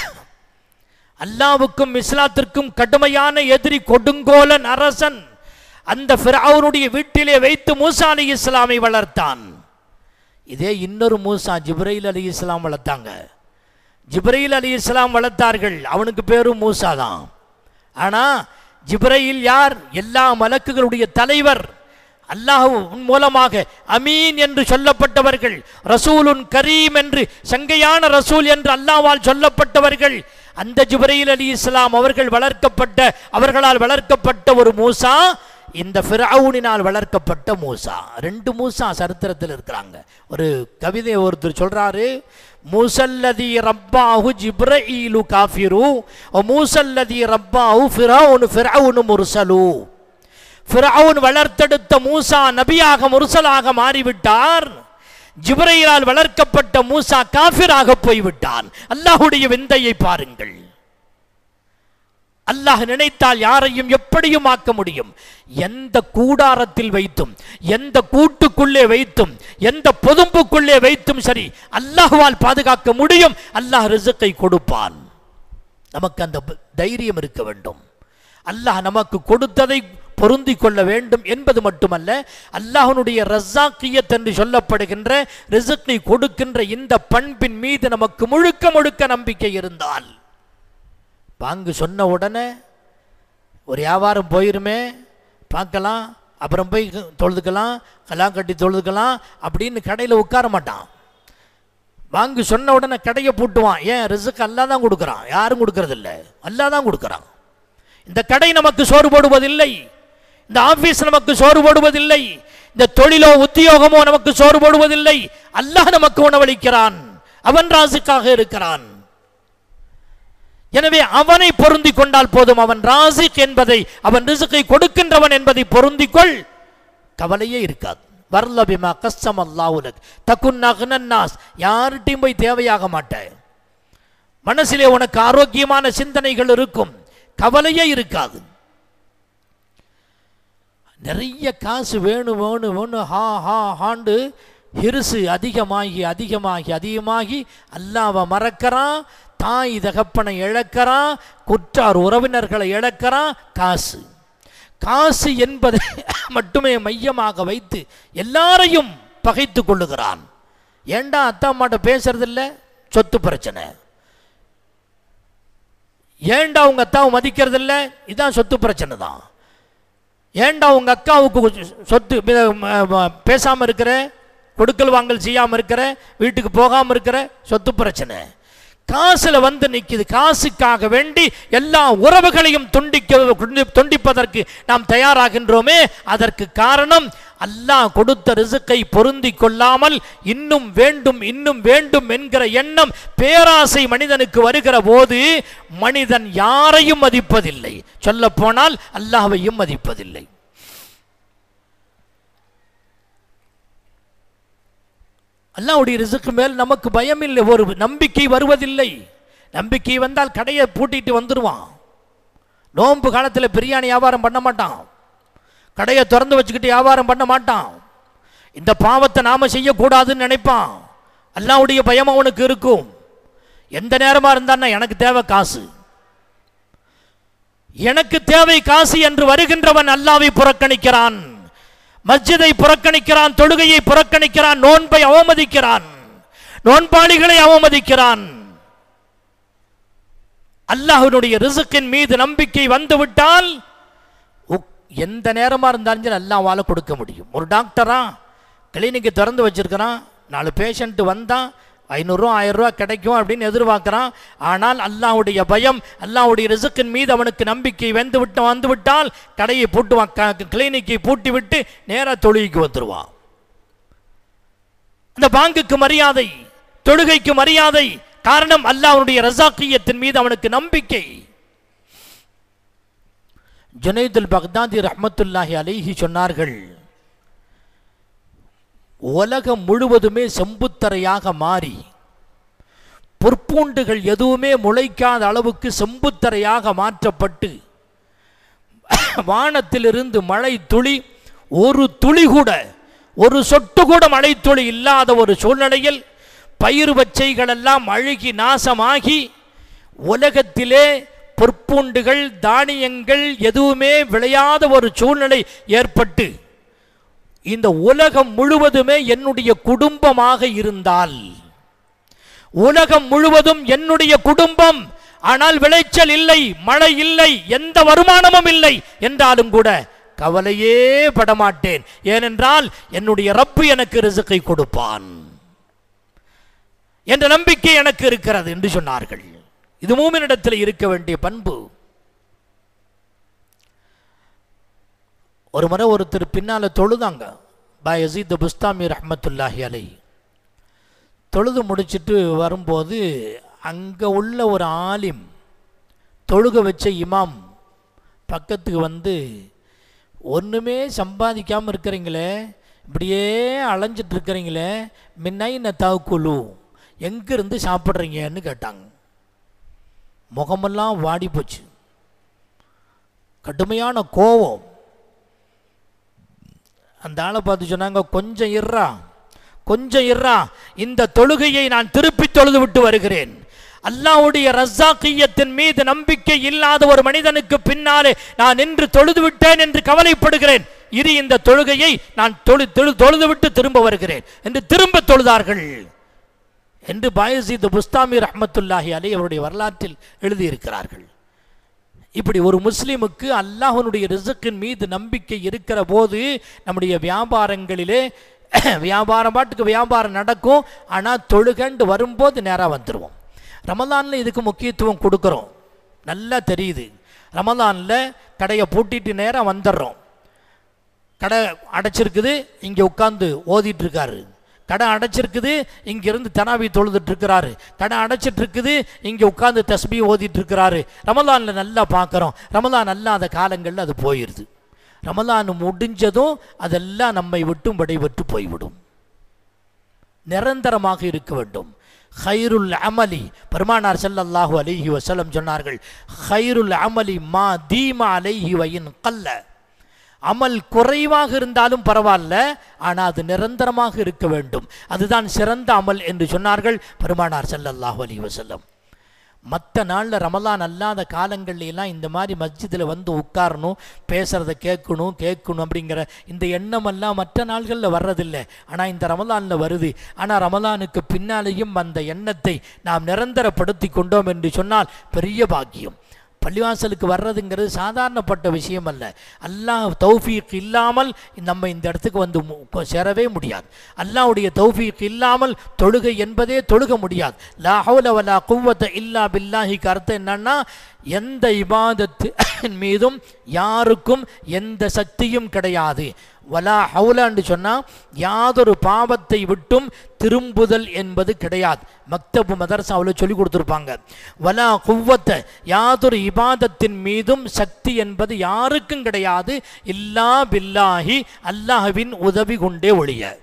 அல்லாவுக்கும் இஸ்லாத்திற்கும் கடுமையான எதிரி கொடுங்கோலன் அரசன் அந்த ஃபிரௌனுடைய வீட்டிலே வைத்து மூசா அலி இஸ்லாமை வளர்த்தான் இதே இன்னொரு மூசா ஜிப்ரைல் அலி இஸ்லாம் வளர்த்தாங்க ஜிப்ரைல் அலி இஸ்லாம் வளர்த்தார்கள் அவனுக்கு பேரும் மூசா தான் ஆனால் ஜிப்ரையில் யார் எல்லா மலக்குகளுடைய தலைவர் அல்லாஹ் மூலமாக அமீன் என்று சொல்லப்பட்டவர்கள் ரசூலுன் கரீம் என்று சங்கையான ரசூல் என்று அல்லாவால் சொல்லப்பட்டவர்கள் அந்த ஜிப்ரையில் அலி இஸ்லாம் அவர்கள் வளர்க்கப்பட்ட அவர்களால் வளர்க்கப்பட்ட ஒரு மூசா இந்த ஃபிரௌனினால் வளர்க்கப்பட்ட மூசா ரெண்டு மூசா சரித்திரத்தில் இருக்கிறாங்க ஒரு கவிதை ஒருத்தர் சொல்றாரு மூசல்லதி ரப்பாஹு ஜிப்ரஈலு காஃபிரு மூசல்லதி ரப்பாஹு ஃபிரௌனு ஃபிரௌனு முர்சலு ஃபிரௌன் வளர்த்தெடுத்த மூசா நபியாக முர்சலாக மாறிவிட்டார் ஜிப்ரையிலால் வளர்க்கப்பட்ட மூசா காஃபிராக போய்விட்டான் அல்லாஹுடைய விந்தையை பாருங்கள் அல்லாஹ் நினைத்தால் யாரையும் எப்படியும் ஆக்க முடியும் எந்த கூடாரத்தில் வைத்தும் எந்த கூட்டுக்குள்ளே வைத்தும் எந்த பொதும்புக்குள்ளே வைத்தும் சரி அல்லாஹ்வால் பாதுகாக்க முடியும் அல்லாஹ் ரிசுக்கை கொடுப்பான் நமக்கு அந்த ப- தைரியம் இருக்க வேண்டும் அல்லாஹ் நமக்கு கொடுத்ததை பொருந்தி கொள்ள வேண்டும் என்பது மட்டுமல்ல அல்லாஹ்வுடைய ரஸாக்கியத் என்று சொல்லப்படுகின்ற ரிசுக்கை கொடுக்கின்ற இந்த பண்பின் மீது நமக்கு முழுக்க முழுக்க நம்பிக்கை இருந்தால் பாங்கு சொன்ன உடனே ஒரு வியாபாரம் போயிருமே பார்க்கலாம் அப்புறம் போய் தொழுதுக்கலாம் கலாம் கட்டி தொழுதுக்கலாம் அப்படின்னு கடையில் உட்கார மாட்டான் வாங்கி சொன்ன உடனே கடையை பூட்டுவான் ஏன் ரிசுக்கு அல்லா தான் கொடுக்குறான் யாரும் கொடுக்கறதில்ல அல்லா தான் கொடுக்குறான் இந்த கடை நமக்கு சோறு போடுவதில்லை இந்த ஆபீஸ் நமக்கு சோறு போடுவதில்லை இந்த தொழிலோ உத்தியோகமோ நமக்கு சோறு போடுவதில்லை அல்லாஹ் நமக்கு உணவளிக்கிறான் அவன் ராசுக்காக இருக்கிறான் எனவே அவனை பொருந்திக் கொண்டால் போதும் அவன் ராசிக் என்பதை அவன் ரிசுக்கை கொடுக்கின்றவன் என்பதை பொருந்திக் கொள் கவலையே இருக்காது வர்லபிமா கஸ்ஸம் அல்லாவுலக் தக்குன் அக்னன்னாஸ் யார்கிட்டையும் போய் தேவையாக மாட்டேன் மனசிலே உனக்கு ஆரோக்கியமான சிந்தனைகள் இருக்கும் கவலையே இருக்காது நிறைய காசு வேணும் வேணும் வேணும் ஹா ஹா ஹாண்டு ஹிருசு அதிகமாகி அதிகமாகி அதிகமாகி அல்லாவை மறக்கிறான் தாய் தகப்பனை இழக்கிறான் குற்றார் உறவினர்களை இழக்கிறான் காசு காசு என்பதை மட்டுமே மையமாக வைத்து எல்லாரையும் பகைத்து கொள்ளுகிறான் ஏண்டா அத்தா அம்மாட்ட பேசுறதில்ல சொத்து பிரச்சனை ஏண்டா உங்க அத்தாவை மதிக்கிறதில்ல இதான் சொத்து பிரச்சனை தான் ஏண்டா உங்க அக்காவுக்கு சொத்து ம- ம- பேசாம இருக்கிற கொடுக்கல் வாங்கல் செய்யாம இருக்கிற வீட்டுக்கு போகாம இருக்கிற சொத்து பிரச்சனை காசுல வந்து நிக்குது காசுக்காக வேண்டி எல்லா உறவுகளையும் துண்டிக்க துண்டி- துண்டிப்பதற்கு நாம் தயாராகின்றோமே அதற்கு காரணம் அல்லாஹ் கொடுத்த ரிசுக்கை பொருந்தி கொள்ளாமல் இன்னும் வேண்டும் இன்னும் வேண்டும் என்கிற எண்ணம் பேராசை மனிதனுக்கு வருகிற போது மனிதன் யாரையும் மதிப்பதில்லை சொல்ல போனால் அல்லாஹ்வையும் மதிப்பதில்லை அல்லாஹ்வுடைய ரிசுக்கு மேல் நமக்கு பயம் இல்லை ஒரு நம்பிக்கை வருவதில்லை நம்பிக்கை வந்தால் கடையை பூட்டிட்டு வந்துடுவான் நோன்பு காலத்தில் பிரியாணி வியாபாரம் பண்ண மாட்டான் கடையை திறந்து வச்சுக்கிட்டு வியாபாரம் பண்ண மாட்டான் இந்த பாவத்தை நாம செய்யக்கூடாதுன்னு நினைப்பான் அல்லாஹ்வுடைய பயம் அவனுக்கு இருக்கும் எந்த நேரமா இருந்தான்னா எனக்கு தேவை காசு எனக்கு தேவை காசு என்று வருகின்றவன் அல்லாவை புறக்கணிக்கிறான் மஸ்ஜிதை புறக்கணிக்கிறான் தொழுகையை புறக்கணிக்கிறான் நோன்பை அவமதிக்கிறான் நோன்பாளிகளை அவமதிக்கிறான் அல்லாஹ்வினுடைய ரிசுக்கின் மீது நம்பிக்கை வந்துவிட்டால் உக்- எந்த நேரமா இருந்தாலும் சரி அல்லாஹ்வால கொடுக்க முடியும் ஒரு டாக்டரா கிளினிக்கு திறந்து வச்சிருக்கிறான் நாலு பேஷண்ட் வந்தான் ஐநூறுரூவா ஆயிரம் ரூபா கிடைக்கும் அப்படின்னு எதிர்பார்க்கிறான் ஆனால் அல்லாஹ்வுடைய பயம் அல்லாஹ்வுடைய ரிசுக்கின் மீது அவனுக்கு நம்பிக்கை வந்து விட்டு வந்து விட்டால் கடையை பூட்டுவான் க- கிளினிக்கை பூட்டி விட்டு நேரா தொழுகைக்கு வந்துடுவான் அந்த பாங்குக்கு மரியாதை தொழுகைக்கு மரியாதை காரணம் அல்லாஹ்வுடைய ரசாக்கியத்தின் மீது அவனுக்கு நம்பிக்கை ஜுனைதுல் பக்தாதி ரஹ்மத்துல்லாஹி அலைஹி சொன்னார்கள் உலகம் முழுவதுமே செம்புத்தரையாக மாறி பொற்பூண்டுகள் எதுவுமே முளைக்காத அளவுக்கு செம்புத்தரையாக மாற்றப்பட்டு வானத்திலிருந்து மழை துளி ஒரு துளி கூட ஒரு சொட்டு கூட மழை துளி இல்லாத ஒரு சூழ்நிலையில் பயிர் பச்சைகள் எல்லாம் அழுகி நாசமாகி உலகத்திலே பொற்பூண்டுகள் தானியங்கள் எதுவுமே விளையாத ஒரு சூழ்நிலை ஏற்பட்டு இந்த உலகம் முழுவதுமே என்னுடைய குடும்பமாக இருந்தால் உலகம் முழுவதும் என்னுடைய குடும்பம் ஆனால் விளைச்சல் இல்லை மழை இல்லை எந்த வருமானமும் இல்லை என்றாலும் கூட கவலையே படமாட்டேன் ஏனென்றால் என்னுடைய ரப்பு எனக்கு ரிசுக்கை கொடுப்பான் என்ற நம்பிக்கை எனக்கு இருக்கிறது என்று சொன்னார்கள் இது மூமினிடத்தில் இருக்க வேண்டிய பண்பு ஒரு முறை ஒருத்தர் பின்னால தொழுதாங்க பா யசீத் புஸ்தாமி ரஹ்மத்துல்லாஹி அலை தொழுது முடிச்சிட்டு வரும்போது அங்கே உள்ள ஒரு ஆலிம் தொழுக வச்ச இமாம் பக்கத்துக்கு வந்து ஒன்றுமே சம்பாதிக்காமல் இருக்கிறீங்களே இப்படியே அலைஞ்சிட்டு இருக்கிறீங்களே மின்னை ந தாக்குலு எங்கேருந்து சாப்பிட்றீங்கன்னு கேட்டாங்க முகமெல்லாம் வாடி போச்சு கடுமையான கோபம் அந்த ஆளை பார்த்து சொன்னாங்க கொஞ்சம் இர்றா கொஞ்சம் இர்றா இந்த தொழுகையை நான் திருப்பி தொழுது விட்டு வருகிறேன் அல்லாஹ்வுடைய ரஸ்ஸாக்கியத்தின் மீது நம்பிக்கை இல்லாத ஒரு மனிதனுக்கு பின்னாலே நான் நின்று தொழுது விட்டேன் என்று கவலைப்படுகிறேன் இரு இந்த தொழுகையை நான் தொழு தொழு தொழுது விட்டு திரும்ப வருகிறேன் என்று திரும்ப தொழுதார்கள் என்று பாயசீத் புஸ்தாமி ரஹ்மத்துல்லாஹி அலை அவருடைய வரலாற்றில் எழுதியிருக்கிறார்கள் இப்படி ஒரு முஸ்லிமுக்கு அல்லாஹ்வுடைய ரிசுக்கின் மீது நம்பிக்கை இருக்கிற போது நம்முடைய வியாபாரங்களிலே வியாபாரம் பாட்டுக்கு வியாபாரம் நடக்கும் ஆனால் தொழுகண்டு வரும்போது நேராக வந்துடுவோம் ரமலானில் இதுக்கு முக்கியத்துவம் கொடுக்குறோம் நல்லா தெரியுது ரமலானில் கடையை பூட்டிட்டு நேராக வந்துடுறோம் கடை அடைச்சிருக்குது இங்கே உட்காந்து ஓதிட்டு இருக்காரு கடை அடைச்சிருக்குது இங்கிருந்து தனாவி தொழுதுட்டு இருக்கிறாரு கடை அடைச்சிட்டு இருக்குது இங்கே உட்காந்து தஸ்பி ஓதிட்டு இருக்கிறாரு ரமலானில் நல்லா பார்க்குறோம் ரமலான் அல்லாத காலங்களில் அது போயிடுது ரமலான் முடிஞ்சதும் அதெல்லாம் நம்மை விட்டும் விடைபெற்று போய்விடும் நிரந்தரமாக இருக்க வேண்டும் ஹைருல் அமலி பெருமானார் ஸல்லல்லாஹு அலைஹி வஸல்லம் சொன்னார்கள் ஹைருல் அமலி மா தீமா அலைஹி வயின் கல்ல அமல் குறைவாக இருந்தாலும் பரவாயில்ல ஆனால் அது நிரந்தரமாக இருக்க வேண்டும் அதுதான் சிறந்த அமல் என்று சொன்னார்கள் பெருமானார் ஸல்லல்லாஹு அலைஹி வஸல்லம் மற்ற நாளில் ரமலான் அல்லாத காலங்கள்ல எல்லாம் இந்த மாதிரி மஸ்ஜிதில் வந்து உட்காரணும் பேசுகிறத கேட்கணும் கேட்கணும் அப்படிங்கிற இந்த எண்ணமெல்லாம் மற்ற நாள்களில் வர்றதில்லை ஆனால் இந்த ரமலானில் வருது ஆனால் ரமலானுக்கு பின்னாலேயும் அந்த எண்ணத்தை நாம் நிரந்தரப்படுத்தி கொண்டோம் என்று சொன்னால் பெரிய பாக்கியம் பள்ளிவாசலுக்கு வர்றதுங்கிறது சாதாரணப்பட்ட விஷயம் அல்ல அல்லாஹ் தௌஃபீக் இல்லாமல் நம்ம இந்த இடத்துக்கு வந்து மு- சேரவே முடியாது அல்லாஹ்வுடைய தௌஃபீக் இல்லாமல் தொழுகை என்பதே தொழுக முடியாது லா ஹவுல வலா குவத்த இல்லா பில்லாஹிக்கு அர்த்தம் என்னன்னா எந்த இபாதத்து மீதும் யாருக்கும் எந்த சக்தியும் கிடையாது வலா ஹவுலான்னு சொன்னால் யாதொரு பாவத்தை விட்டும் திரும்புதல் என்பது கிடையாது மக்தபு மதரசாவில் சொல்லி கொடுத்துருப்பாங்க வலா குவ்வத்த யாதொரு இபாதத்தின் மீதும் சக்தி என்பது யாருக்கும் கிடையாது இல்லா பில்லாஹி அல்லாஹ்வின் உதவி கொண்டே ஒழிய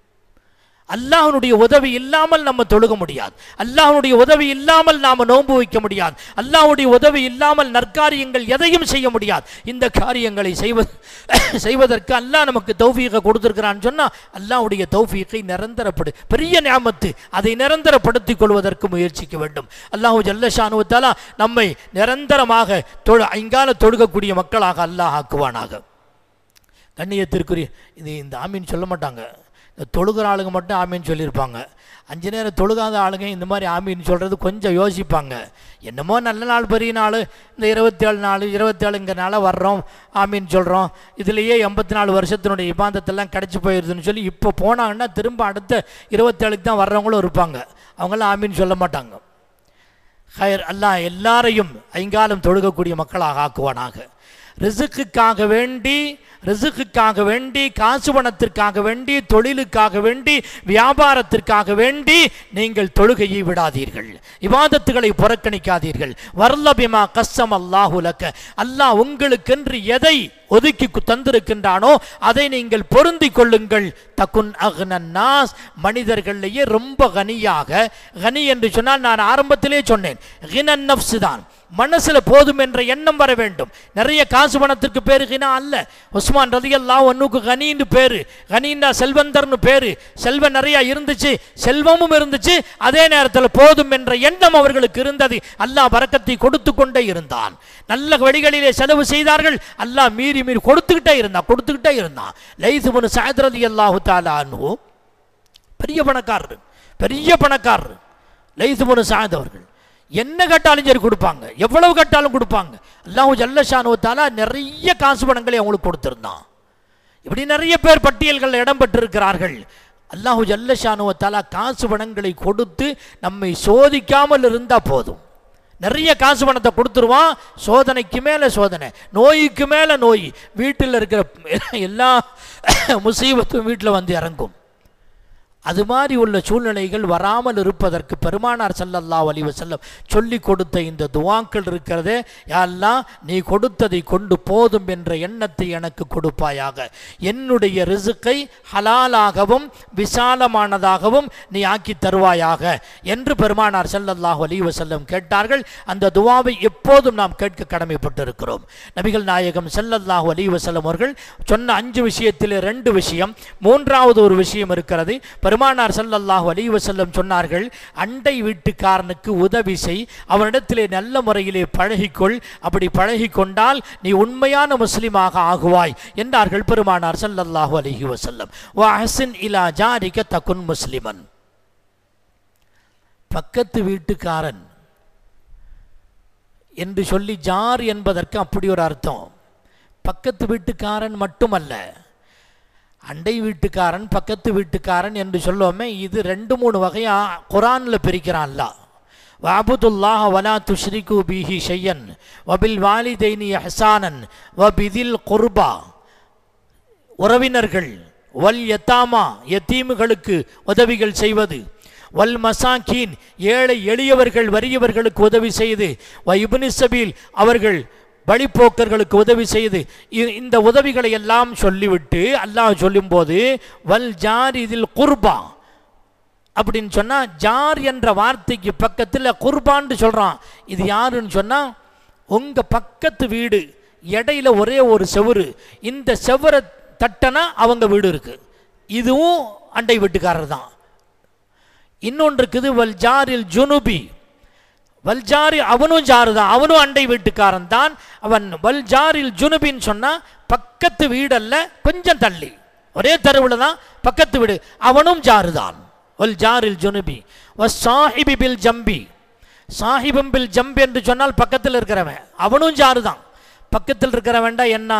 அல்லாஹ்வுடைய உதவி இல்லாமல் நம்ம தொழுக முடியாது அல்லாஹ்வுடைய உதவி இல்லாமல் நாம் நோன்பு வைக்க முடியாது அல்லாஹ்வுடைய உதவி இல்லாமல் நற்காரியங்கள் எதையும் செய்ய முடியாது இந்த காரியங்களை செய்வது செய்வதற்கு அல்லாஹ் நமக்கு தௌஃபீகை கொடுத்துருக்கிறான்னு சொன்னால் அல்லாஹ்வுடைய தௌஃபீகை நிரந்தரப்படு பெரிய ஞாபத்து அதை நிரந்தரப்படுத்திக் கொள்வதற்கு முயற்சிக்க வேண்டும் அல்லாஹு ஜல்லஷானுவத்தாலா நம்மை நிரந்தரமாக தொழு ஐங்கால தொழுகக்கூடிய மக்களாக அல்லாஹ் ஆக்குவானாக கண்ணியத்திற்குரிய இது இந்த ஆமீன் சொல்ல மாட்டாங்க இந்த தொழுகிற ஆளுங்க மட்டும் ஆமீன் சொல்லியிருப்பாங்க அஞ்சு நேரம் தொழுகாத ஆளுங்க இந்த மாதிரி ஆமீன் சொல்கிறது கொஞ்சம் யோசிப்பாங்க என்னமோ நல்ல நாள் பெரிய நாள் இந்த இருபத்தேழு நாள் இருபத்தேழுங்கிறனால வர்றோம் ஆமீன் சொல்கிறோம் இதுலேயே எண்பத்தி நாலு வருஷத்தினுடைய இபாந்தத்தெல்லாம் கிடச்சி போயிடுதுன்னு சொல்லி இப்போ போனாங்கன்னா திரும்ப அடுத்த இருபத்தேழுக்கு தான் வர்றவங்களும் இருப்பாங்க அவங்களாம் ஆமீன் சொல்ல மாட்டாங்க ஹயர் அல்லாஹ் எல்லாரையும் ஐங்காலம் தொழுகக்கூடிய மக்களாக ஆக்குவானாக ரிசுக்குக்காக வேண்டி ரிசுக்குக்காக வேண்டி காசு பணத்திற்காக வேண்டி தொழிலுக்காக வேண்டி வியாபாரத்திற்காக வேண்டி நீங்கள் தொழுகையை விடாதீர்கள் இவாதத்துகளை புறக்கணிக்காதீர்கள் வர்லபிமா கஸ்ஸம் அல்லாஹுலக்க அல்லாஹ் உங்களுக்கென்று எதை ஒதுக்கி கு- தந்திருக்கின்றானோ அதை நீங்கள் பொருந்திக் கொள்ளுங்கள் தகுன் அக்னன் நாஸ் மனிதர்களிலேயே ரொம்ப கனியாக கனி என்று சொன்னால் நான் ஆரம்பத்திலே சொன்னேன் கினன் நப்சு தான் மனசுல போதும் என்ற எண்ணம் வர வேண்டும் நிறைய காசு பணத்திற்கு பேரு கினா அல்ல உஸ்மான் ரதியல்லாஹ் ஒன்னுக்கு கனின்னு பேரு கனின்னா செல்வந்தர்னு பேரு செல்வம் நிறைய இருந்துச்சு செல்வமும் இருந்துச்சு அதே நேரத்தில் போதும் என்ற எண்ணம் அவர்களுக்கு இருந்தது அல்லாஹ் பரக்கத்தை கொடுத்து கொண்டே இருந்தான் நல்ல வழிகளிலே செலவு செய்தார்கள் அல்லாஹ் மீறி மீறி கொடுத்துக்கிட்டே இருந்தான் கொடுத்துக்கிட்டே இருந்தான் லைசுபுன் சாயத் ரதி அல்லாஹு தாலானு பெரிய பணக்காரர் பெரிய பணக்காரர் லைசுபுன் சாயத் அவர்கள் என்ன கேட்டாலும் சரி கொடுப்பாங்க எவ்வளவு கேட்டாலும் கொடுப்பாங்க அல்லாஹு ஜல்லஷானுவத்தாலா நிறைய காசு பணங்களை அவங்களுக்கு கொடுத்திருந்தான் இப்படி நிறைய பேர் பட்டியல்கள் இடம் பெற்றிருக்கிறார்கள் அல்லாஹு ஜல்லஷானுவத்தாலா காசு பணங்களை கொடுத்து நம்மை சோதிக்காமல் இருந்தால் போதும் நிறைய காசு பணத்தை கொடுத்துருவான் சோதனைக்கு மேலே சோதனை நோய்க்கு மேலே நோய் வீட்டில் இருக்கிற எல்லா முசீபத்தும் வீட்டில் வந்து இறங்கும் அது மாதிரி உள்ள சூழ்நிலைகள் வராமல் இருப்பதற்கு பெருமானார் ஸல்லல்லாஹு அலைஹி வஸல்லம் சொல்லி கொடுத்த இந்த துவாக்கள் இருக்கிறதே யா அல்லாஹ் நீ கொடுத்ததை கொண்டு போதும் என்ற எண்ணத்தை எனக்கு கொடுப்பாயாக என்னுடைய ரிசுக்கை ஹலாலாகவும் விசாலமானதாகவும் நீ ஆக்கி தருவாயாக என்று பெருமானார் ஸல்லல்லாஹு அலைஹி வஸல்லம் கேட்டார்கள் அந்த துவாவை எப்போதும் நாம் கேட்க கடமைப்பட்டிருக்கிறோம் நபிகள் நாயகம் ஸல்லல்லாஹு அலைஹி வஸல்லம் அவர்கள் சொன்ன அஞ்சு விஷயத்தில் ரெண்டு விஷயம் மூன்றாவது ஒரு விஷயம் இருக்கிறது பெருமானார் ஸல்லல்லாஹு அலைஹி வஸல்லம் சொன்னார்கள் அண்டை வீட்டுக்காரனுக்கு உதவி செய் அவனிடத்திலே நல்ல முறையிலே பழகிக்கொள் அப்படி பழகிக்கொண்டால் நீ உண்மையான முஸ்லிமாக ஆகுவாய் என்றார்கள் பெருமானார் ஸல்லல்லாஹு அலைஹி வஸல்லம் வா அஹ்சின் இலா ஜாரிக தகுன் முஸ்லிமன் பக்கத்து வீட்டுக்காரன் என்று சொல்லி ஜார் என்பதற்கு அப்படி ஒரு அர்த்தம் பக்கத்து வீட்டுக்காரன் மட்டுமல்ல அண்டை வீட்டுக்காரன் பக்கத்து வீட்டுக்காரன் என்று சொல்லுவோமே இது ரெண்டு மூணு வகையா குரானில் பிரிக்கிறான்ல வாபுதுல்லாஹ் வலா துஷ்ரிகு பிஹி ஷையன் வபில் வாலிதைனி ஹசானன் வபிதில் குர்பா உறவினர்கள் வல் யத்தாமா யத்தீமுகளுக்கு உதவிகள் செய்வது வல் மசாக்கீன் ஏழை எளியவர்கள் வறியவர்களுக்கு உதவி செய்து வ இப்னு சபீல் அவர்கள் வழிப்போக்கர்களுக்கு உதவி செய்து இ- இந்த உதவிகளை எல்லாம் சொல்லிவிட்டு அல்லாஹ் சொல்லும்போது வல் ஜார் இதில் குர்பா அப்படின்னு சொன்னா ஜார் என்ற வார்த்தைக்கு பக்கத்தில் குர்பான்னு சொல்றான் இது யாருன்னு சொன்னா உங்க பக்கத்து வீடு இடையில ஒரே ஒரு செவுரு இந்த செவரை தட்டனா அவங்க வீடு இருக்கு இதுவும் அண்டை வீட்டுக்காரர் தான் இன்னொன்று இருக்குது வல் ஜாரில் ஜுனுபி வல்ஜாரி அவனும் ஜாரு தான் அவனும் அண்டை வீட்டுக்காரன் தான் அவன் வல்ஜாரில் ஜுனுபின்னு சொன்னா பக்கத்து வீடல்ல கொஞ்சம் தள்ளி ஒரே தெருவில் தான் பக்கத்து வீடு அவனும் ஜாரு தான் வல் ஜாரில் ஜுனுபி வ சாஹிபி பில் ஜம்பி சாஹிபம் பில் ஜம்பி என்று சொன்னால் பக்கத்தில் இருக்கிறவன் அவனும் ஜாரு தான் பக்கத்தில் இருக்கிறவன்டா என்ன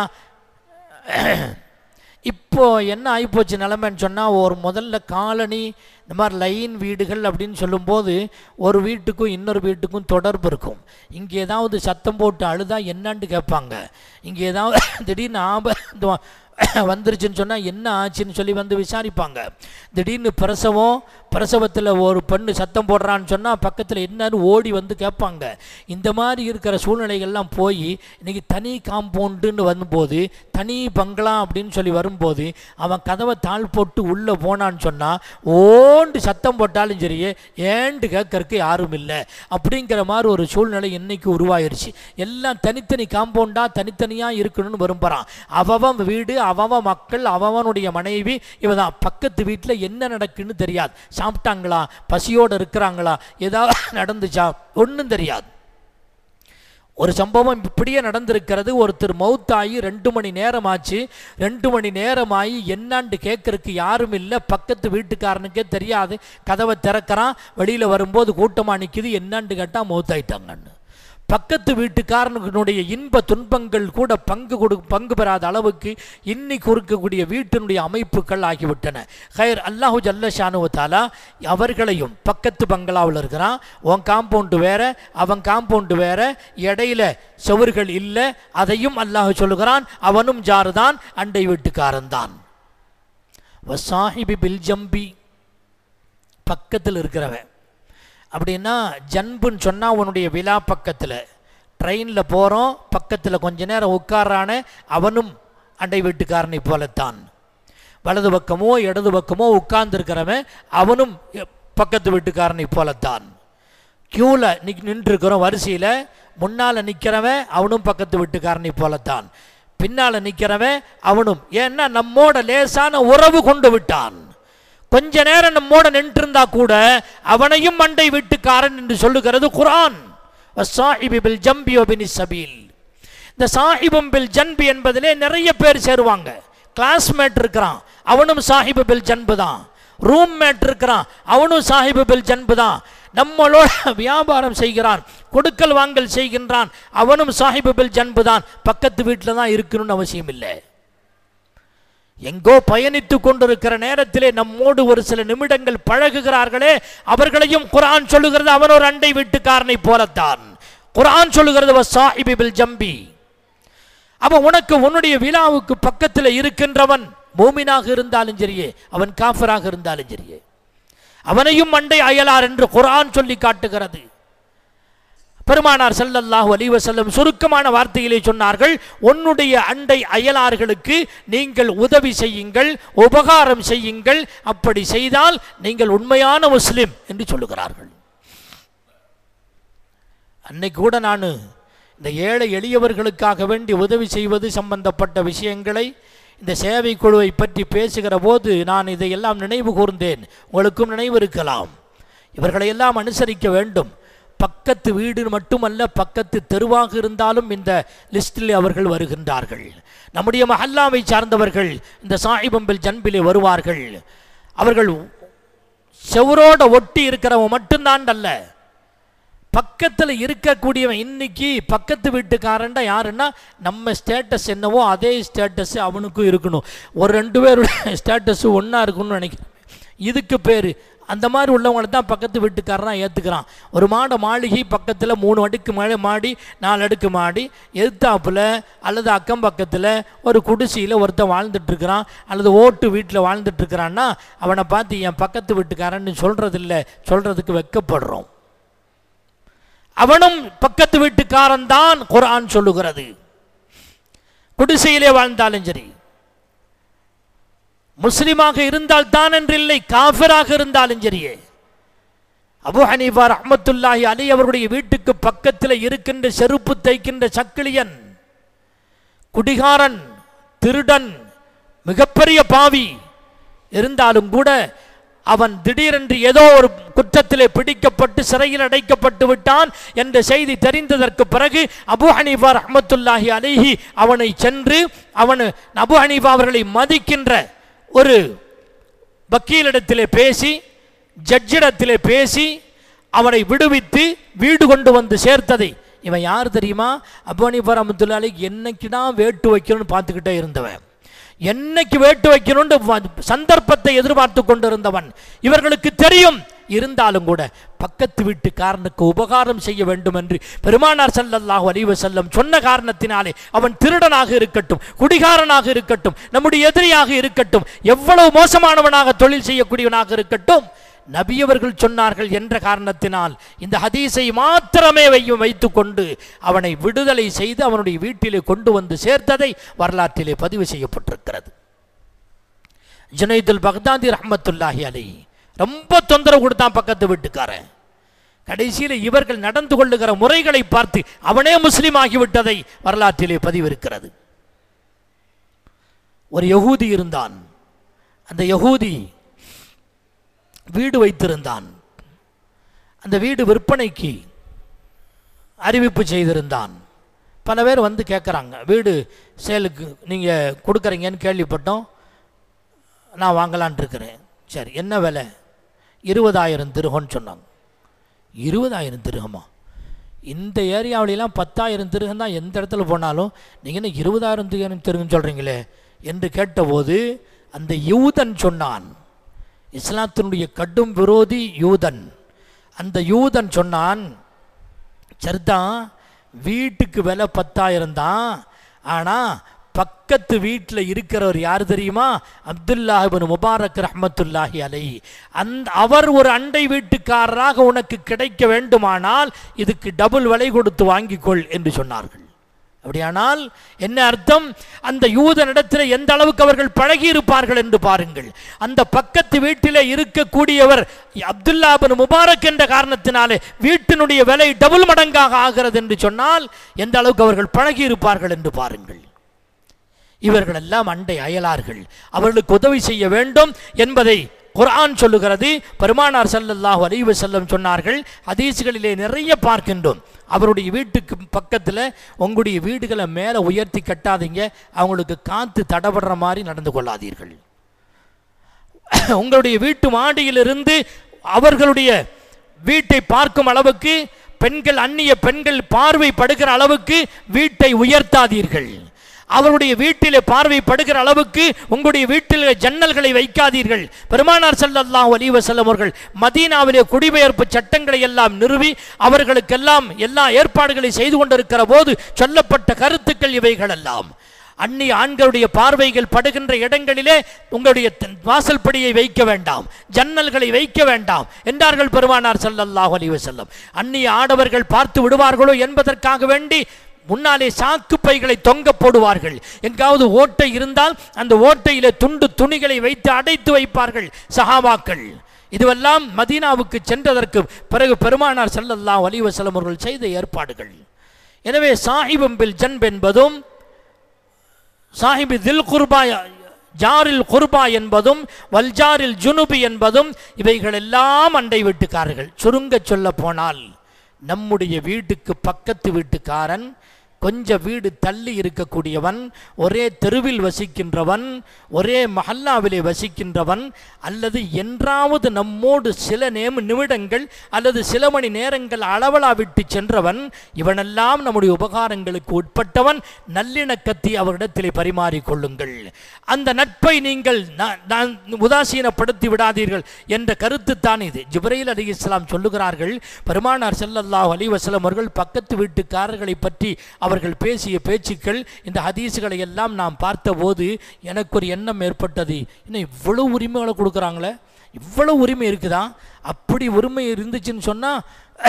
இப்போ என்ன ஆகிப்போச்சு நிலைமைன்னு சொன்னால் ஒரு முதல்ல காலனி இந்த மாதிரி லைன் வீடுகள் அப்படின்னு சொல்லும்போது ஒரு வீட்டுக்கும் இன்னொரு வீட்டுக்கும் தொடர்பு இருக்கும் இங்கே ஏதாவது சத்தம் போட்டு அழுதா என்னன்னு கேட்பாங்க இங்கே ஏதாவது திடீர்னு ஆபத்து வந்துருச்சுன்னு சொன்னால் என்ன ஆச்சுன்னு சொல்லி வந்து விசாரிப்பாங்க திடீர்னு பிரசவம் பிரசவத்தில் ஒரு பெண்ணு சத்தம் போடுறான்னு சொன்னால் பக்கத்தில் என்னன்னு ஓடி வந்து கேட்பாங்க இந்த மாதிரி இருக்கிற சூழ்நிலைகள்லாம் போய் இன்னைக்கு தனி காம்பவுண்டுன்னு வரும்போது தனி பங்களா அப்படின்னு சொல்லி வரும்போது அவன் கதவை தாழ் போட்டு உள்ளே போனான்னு சொன்னால் ஓண்டு சத்தம் போட்டாலும் சரி ஏண்டு கேட்கறக்கு யாரும் இல்லை அப்படிங்கிற மாதிரி ஒரு சூழ்நிலை இன்னைக்கு உருவாயிருச்சு எல்லாம் தனித்தனி காம்பவுண்டாக தனித்தனியாக இருக்கணும்னு விரும்புகிறான் அவவன் வீடு அவவன் மக்கள் அவவனுடைய மனைவி இவதான் பக்கத்து வீட்டில் என்ன நடக்குன்னு தெரியாது சாப்பிட்டாங்களா பசியோடு இருக்கிறாங்களா ஏதாவது நடந்துச்சா ஒன்றும் தெரியாது ஒரு சம்பவம் இப்படியே நடந்திருக்கிறது ஒருத்தர் மௌத்தாகி ரெண்டு மணி நேரம் ஆச்சு ரெண்டு மணி நேரமாகி என்னான்னு கேட்கறதுக்கு யாரும் இல்லை பக்கத்து வீட்டுக்காரனுக்கே தெரியாது கதவை திறக்கிறான் வெளியில் வரும்போது கூட்டமாக நிற்கிது என்னான்னு கேட்டால் மௌத்தாயிட்டாங்கன்னு பக்கத்து வீட்டுக்காரனுடைய இன்ப துன்பங்கள் கூட பங்கு கொடு பங்கு பெறாத அளவுக்கு இன்னைக்கு இருக்கக்கூடிய வீட்டினுடைய அமைப்புகள் ஆகிவிட்டன ஹைர் அல்லாஹு ஜல்லஷானுவத்தாலா அவர்களையும் பக்கத்து பங்களாவில் இருக்கிறான் உன் காம்பவுண்டு வேற அவன் காம்பவுண்டு வேற இடையில செவர்கள் இல்லை அதையும் அல்லாஹ் சொல்லுகிறான் அவனும் ஜாருதான் அண்டை வீட்டுக்காரன் தான் வசாஹிபி பில் ஜம்பி பக்கத்தில் இருக்கிறவன் அப்படின்னா ஜன்புன்னு சொன்னால் உன்னுடைய விழா பக்கத்தில் ட்ரெயினில் போகிறோம் பக்கத்தில் கொஞ்ச நேரம் உட்கார்றானே அவனும் அண்டை வீட்டுக்காரனை போலத்தான் வலது பக்கமோ இடது பக்கமோ உட்கார்ந்துருக்கிறவன் அவனும் எ- பக்கத்து வீட்டுக்காரனை போலத்தான் க்யூவில் நிக் நின்றுருக்கிறோம் வரிசையில் முன்னால் நிற்கிறவன் அவனும் பக்கத்து வீட்டுக்காரனை போலத்தான் பின்னால் நிற்கிறவன் அவனும் ஏன்னா நம்மோட லேசான உறவு கொண்டு விட்டான் கொஞ்ச நேரம் நம்மோட நின்றிருந்தா கூட அவனையும் மண்டை வீட்டுக்காரன் என்று சொல்லுகிறது குரான் வஸ்ஸாஹிபி பில் ஜம்பி வபினி சபீல் இந்த சாஹிபும் பில் ஜன்பி என்பதிலே நிறைய பேர் சேருவாங்க கிளாஸ்மேட் இருக்கிறான் அவனும் சாஹிபு பில் ஜன்பு தான் ரூம்மேட் இருக்கிறான் அவனும் சாஹிபு பில் ஜன்பு தான் நம்மளோட வியாபாரம் செய்கிறான் கொடுக்கல் வாங்கல் செய்கின்றான் அவனும் சாஹிபு பில் ஜன்பு தான் பக்கத்து வீட்டில் தான் இருக்கணும்னு அவசியம் இல்லை எங்கோ பயணித்து கொண்டிருக்கிற நேரத்திலே நம்மோடு ஒரு சில நிமிடங்கள் பழகுகிறார்களே அவர்களையும் குர்ஆன் சொல்லுகிறது அவன் ஒரு அண்டை வீட்டுக்காரனை போலத்தான் குர்ஆன் சொல்லுகிறது சாஹிபி பில் ஜம்பி அப்ப உனக்கு உன்னுடைய விழாவுக்கு பக்கத்தில் இருக்கின்றவன் மூமினாக இருந்தாலும் சரியே அவன் காஃபராக இருந்தாலும் சரியே அவனையும் மண்டை அயலார் என்று குர்ஆன் சொல்லி காட்டுகிறது பெருமானார் ஸல்லல்லாஹு அலைஹி வஸல்லம் சுருக்கமான வார்த்தையிலே சொன்னார்கள் உன்னுடைய அண்டை அயலார்களுக்கு நீங்கள் உதவி செய்யுங்கள் உபகாரம் செய்யுங்கள் அப்படி செய்தால் நீங்கள் உண்மையான முஸ்லிம் என்று சொல்லுகிறார்கள் அன்னைக்கு கூட நான் இந்த ஏழை எளியவர்களுக்காக வேண்டி உதவி செய்வது சம்பந்தப்பட்ட விஷயங்களை இந்த சேவை குழுவை பற்றி பேசுகிற போது நான் இதையெல்லாம் நினைவு கூர்ந்தேன் உங்களுக்கும் நினைவு இருக்கலாம் இவர்களை எல்லாம் அனுசரிக்க வேண்டும் பக்கத்து வீடு மட்டுமல்ல பக்கத்து தெருவாக இருந்தாலும் இந்த லிஸ்டில் அவர்கள் வருகின்றார்கள் நம்முடைய மஹல்லாவை சார்ந்தவர்கள் இந்த சாஹிபம்பில் ஜன்பிலே வருவார்கள் அவர்கள் செவரோட ஒட்டி இருக்கிறவன் மட்டும்தான் அல்ல பக்கத்தில் இருக்கக்கூடியவன் இன்னைக்கு பக்கத்து வீட்டுக்காரன்டா யாருன்னா நம்ம ஸ்டேட்டஸ் என்னவோ அதே ஸ்டேட்டஸ் அவனுக்கும் இருக்கணும் ஒரு ரெண்டு பேருடைய ஸ்டேட்டஸ் ஒன்றா இருக்கணும்னு நினைக்கிறேன் இதுக்கு பேர் அந்த மாதிரி உள்ளவங்களை தான் பக்கத்து வீட்டுக்காரன் ஏற்றுக்கிறான் ஒரு மாட மாளிகை பக்கத்தில் மூணு அடுக்கு மழை மாடி நாலு அடுக்கு மாடி எதிர்த்தாப்புல அல்லது அக்கம் பக்கத்தில் ஒரு குடிசையில் ஒருத்தன் வாழ்ந்துட்டு இருக்கிறான் அல்லது ஓட்டு வீட்டில் வாழ்ந்துட்டு இருக்கிறான்னா அவனை பார்த்து என் பக்கத்து வீட்டுக்காரன்னு சொல்கிறதில்ல சொல்கிறதுக்கு வெட்கப்படுறோம் அவனும் பக்கத்து வீட்டுக்காரன் தான் குர்ஆன் சொல்லுகிறது குடிசையிலே வாழ்ந்தாலும் சரி முஸ்லிமாக இருந்தால் தான் என்றில்லை காஃபிராக இருந்தாலும் சரியே அபு ஹனீஃபா ரஹ்மத்துல்லாஹி அலி அவருடைய வீட்டுக்கு பக்கத்தில் இருக்கின்ற செருப்பு தைக்கின்ற சக்கிலியன் குடிகாரன் திருடன் மிகப்பெரிய பாவி இருந்தாலும் கூட அவன் திடீரென்று ஏதோ ஒரு குற்றத்திலே பிடிக்கப்பட்டு சிறையில் அடைக்கப்பட்டு விட்டான் என்ற செய்தி தெரிந்ததற்கு பிறகு அபு ஹனீஃபா ரஹ்மத்துல்லாஹி அலைஹி அவனை சென்று அவன் அபு ஹனீஃபா அவர்களை மதிக்கின்ற ஒரு வக்கீலிடத்திலே பேசி ஜட்ஜிடத்திலே பேசி அவனை விடுவித்து வீடு கொண்டு வந்து சேர்த்ததை இவன் யார் தெரியுமா அபு ஹனீஃபா ரஹ்மத்துல்லாஹி என்னைக்குடா வேட்டு வைக்கணும்னு பார்த்துக்கிட்டே இருந்தவன் என்னைக்கு வேட்டு வைக்கணும்னு வ- சந்தர்ப்பத்தை எதிர்பார்த்து கொண்டிருந்தவன் இவர்களுக்கு தெரியும் இருந்தாலும் கூட பக்கத்து வீட்டுக்காரனுக்கு உபகாரம் செய்ய வேண்டும் என்று பெருமானார் ஸல்லல்லாஹு அலைஹி வஸல்லம் சொன்ன காரணத்தினாலே அவன் திருடனாக இருக்கட்டும் குடிகாரனாக இருக்கட்டும் நம்முடைய எதிரியாக இருக்கட்டும் எவ்வளவு மோசமானவனாக தொழில் செய்யக்கூடியவனாக இருக்கட்டும் நபியவர்கள் சொன்னார்கள் என்ற காரணத்தினால் இந்த ஹதீஸை மாத்திரமே வையும் வைத்துக்கொண்டு அவனை விடுதலை செய்து அவனுடைய வீட்டிலே கொண்டு வந்து சேர்த்ததை வரலாற்றிலே பதிவு செய்யப்பட்டிருக்கிறது ஜுனைதுல் பக்தாதி ரஹ்மத்துல்லாஹி அலை ரொம்ப தொந்தரவு கொடுத்தான் பக்கத்து வீட்டுக்காரன் கடைசியில் இவர்கள் நடந்து கொள்ளுகிற முறைகளை பார்த்து அவனே முஸ்லீம் ஆகிவிட்டதை வரலாற்றிலே பதிவிருக்கிறது ஒரு யகூதி இருந்தான் அந்த யகூதி வீடு வைத்திருந்தான் அந்த வீடு விற்பனைக்கு அறிவிப்பு செய்திருந்தான் பல பேர் வந்து கேட்குறாங்க வீடு சேலுக்கு நீங்கள் கொடுக்குறீங்கன்னு கேள்விப்பட்டோம் நான் வாங்கலான் இருக்கிறேன் சரி என்ன விலை இருபதாயிரம் திருகம்னு சொன்னாங்க இருபதாயிரம் திருகமா இந்த ஏரியாவிலலாம் பத்தாயிரம் திருகம் தான் எந்த இடத்துல போனாலும் நீங்கள் என்ன இருபதாயிரம் திருகம் திருகம் சொல்கிறீங்களே என்று கேட்டபோது அந்த யூதன் சொன்னான் இஸ்லாத்தினுடைய கடும் விரோதி யூதன் அந்த யூதன் சொன்னான் சரிதான் வீட்டுக்கு விலை பத்தாயிரம் தான் ஆனால் பக்கத்து வீட்டில் இருக்கிறவர் யார் தெரியுமா அப்துல்லாஹிபின் முபாரக் ரஹ்மத்துல்லாஹி அலை அந்த அவர் ஒரு அண்டை வீட்டுக்காரராக உனக்கு கிடைக்க வேண்டுமானால் இதுக்கு டபுள் விலை கொடுத்து வாங்கிக்கொள் என்று சொன்னார்கள் அப்படியானால் என்ன அர்த்தம் அந்த யூதனிடத்தில் எந்த அளவுக்கு அவர்கள் பழகி இருப்பார்கள் என்று பாருங்கள் அந்த பக்கத்து வீட்டிலே இருக்கக்கூடியவர் அப்துல்லா பின் முபாரக் என்ற காரணத்தினாலே வீட்டினுடைய விலை டபுள் மடங்காக ஆகிறது என்று சொன்னால் எந்த அளவுக்கு அவர்கள் பழகி இருப்பார்கள் என்று பாருங்கள் இவர்கள் எல்லாம் அண்டை அயலார்கள் அவர்களுக்கு உதவி செய்ய வேண்டும் என்பதை குர்ஆன் சொல்லுகிறது பெருமானார் ஸல்லல்லாஹு அலைஹி வஸல்லம் சொன்னார்கள் ஹதீஸ்களிலே நிறைய பார்க்கின்றோம் அவருடைய வீட்டுக்கு பக்கத்தில் உங்களுடைய வீடுகளை மேலே உயர்த்தி கட்டாதீங்க அவங்களுக்கு காற்று தடபடுற மாதிரி நடந்து கொள்ளாதீர்கள் உங்களுடைய வீட்டு மாடியிலிருந்து அவர்களுடைய வீட்டை பார்க்கும் அளவுக்கு பெண்கள் அந்நிய பெண்கள் பார்வை படுகிற அளவுக்கு வீட்டை உயர்த்தாதீர்கள் அவருடைய வீட்டிலே பார்வை படுகிற அளவுக்கு உங்களுடைய வீட்டில் ஜன்னல்களை வைக்காதீர்கள் பெருமானார் ஸல்லல்லாஹு அலைஹி வஸல்லம் அவர்கள் மதீனாவிலே குடிபெயர்ப்பு சட்டங்களை எல்லாம் நிறுவி அவர்களுக்கெல்லாம் எல்லா ஏற்பாடுகளை செய்து கொண்டிருக்கிற போது சொல்லப்பட்ட கருத்துக்கள் இவைகள் எல்லாம் அந்நிய ஆண்களுடைய பார்வைகள் படுகின்ற இடங்களிலே உங்களுடைய த- வாசல் படியை வைக்க வேண்டாம் ஜன்னல்களை வைக்க வேண்டாம் என்றார்கள் பெருமானார் ஸல்லல்லாஹு அலைஹி வஸல்லம் அந்நிய ஆடவர்கள் பார்த்து விடுவார்களோ என்பதற்காக வேண்டி முன்னாலே சாக்கு பைகளை தொங்க போடுவார்கள் எங்காவது ஓட்டை இருந்தால் அந்த ஓட்டையிலே துண்டு துணிகளை வைத்து அடைத்து வைப்பார்கள் சஹாபாக்கள் இதுவெல்லாம் மதீனாவுக்கு சென்றதற்கு பிறகு பெருமானார் ஸல்லல்லாஹு அலைஹி வஸல்லம் அவர்கள் செய்த ஏற்பாடுகள் எனவே சாஹிபம் பில் ஜன்ப் என்பதும் சாஹிபி தில் குர்பா ஜாரில் குர்பா என்பதும் வல்ஜாரில் ஜுனுபி என்பதும் இவைகளெல்லாம் அண்டை வீட்டுக்காரர்கள் சுருங்க சொல்ல போனால் நம்முடைய வீட்டுக்கு பக்கத்து வீட்டுக்காரன் கொஞ்ச வீடு தள்ளி இருக்கக்கூடியவன் ஒரே தெருவில் வசிக்கின்றவன் ஒரே மஹல்லாவிலே வசிக்கின்றவன் அல்லது என்றாவது நம்மோடு சில நேம நிமிடங்கள் அல்லது சில மணி நேரங்கள் அளவலா விட்டு சென்றவன் இவனெல்லாம் நம்முடைய உபகாரங்களுக்கு உட்பட்டவன் நல்லிணக்கத்தை அவரிடத்திலே பரிமாறிக்கொள்ளுங்கள் அந்த நட்பை நீங்கள் நான் நான் உதாசீனப்படுத்தி விடாதீர்கள் என்ற கருத்து தான் இது ஜிப்ரைல் அலி இஸ்லாம் சொல்லுகிறார்கள் பெருமானார் செல்லல்லாஹ் அலி வசலம் அவர்கள் பக்கத்து வீட்டுக்காரர்களை பற்றி அவர்கள் பேசிய பேச்சுக்கள் இந்த ஹதீஸுகளை எல்லாம் நாம் பார்த்தபோது எனக்கு ஒரு எண்ணம் ஏற்பட்டது இன்னும் இவ்வளவு உரிமைகளை கொடுக்குறாங்களே இவ்வளவு உரிமை இருக்குதா அப்படி உரிமை இருந்துச்சுன்னு சொன்னால்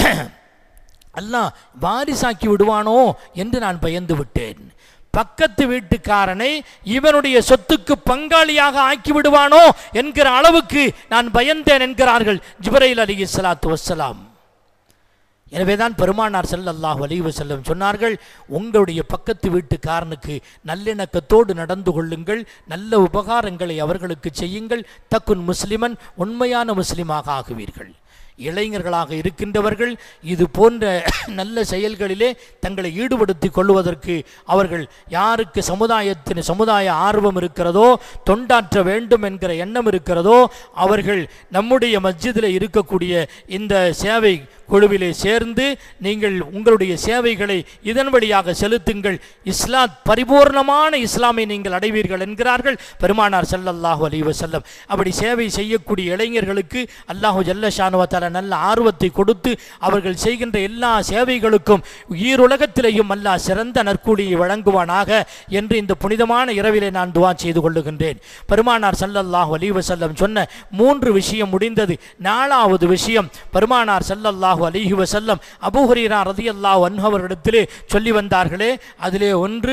அல்லாஹ் வாரிசாக்கி விடுவானோ என்று நான் பயந்து விட்டேன் பக்கத்து வீட்டுக்காரனை இவனுடைய சொத்துக்கு பங்காளியாக ஆக்கி விடுவானோ என்கிற அளவுக்கு நான் பயந்தேன் என்கிறார்கள் ஜிப்ரைல் அலி இஸ்லாத்து வசலாம் எனவேதான் பெருமானார் ஸல்லல்லாஹு அலைஹி வஸல்லம் சொன்னார்கள் உங்களுடைய பக்கத்து வீட்டுக்காரனுக்கு நல்லிணக்கத்தோடு நடந்து கொள்ளுங்கள் நல்ல உபகாரங்களை அவர்களுக்கு செய்யுங்கள் தக்குன் முஸ்லிமன் உண்மையான முஸ்லிமாக ஆகுவீர்கள் இளைஞர்களாக இருக்கின்றவர்கள் இது போன்ற நல்ல செயல்களிலே தங்களை ஈடுபடுத்திக் கொள்வதற்கு அவர்கள் யாருக்கு சமுதாயத்தின் சமுதாய ஆர்வம் இருக்கிறதோ தொண்டாற்ற வேண்டும் என்கிற எண்ணம் இருக்கிறதோ அவர்கள் நம்முடைய மஸ்ஜிதில் இருக்கக்கூடிய இந்த சேவை குழுவிலே சேர்ந்து நீங்கள் உங்களுடைய சேவைகளை இதன் வழியாக செலுத்துங்கள் இஸ்லாத் பரிபூர்ணமான இஸ்லாமை நீங்கள் அடைவீர்கள் என்கிறார்கள் பெருமானார் ஸல்லல்லாஹு அலைஹி வஸல்லம் அப்படி சேவை செய்யக்கூடிய இளைஞர்களுக்கு அல்லாஹு ஜல்லஷானுவத்தால நல்ல ஆர்வத்தை கொடுத்து அவர்கள் செய்கின்ற எல்லா சேவைகளுக்கும் ஈருலகத்திலேயும் அல்லாஹ் சிறந்த நற்கூலியை வழங்குவானாக என்று இந்த புனிதமான இரவிலே நான் துவா செய்து கொள்ளுகின்றேன் பெருமானார் ஸல்லல்லாஹு அலைஹி வஸல்லம் சொன்ன மூன்று விஷயம் முடிந்தது நாலாவது விஷயம் பெருமானார் ஸல்லல்லாஹு அலைஹி வஸல்லம் அபூ ஹுரைரா ரலியல்லாஹு அன்ஹு அவர்களிடத்திலே சொல்லி வந்தார்களே அதிலே ஒன்று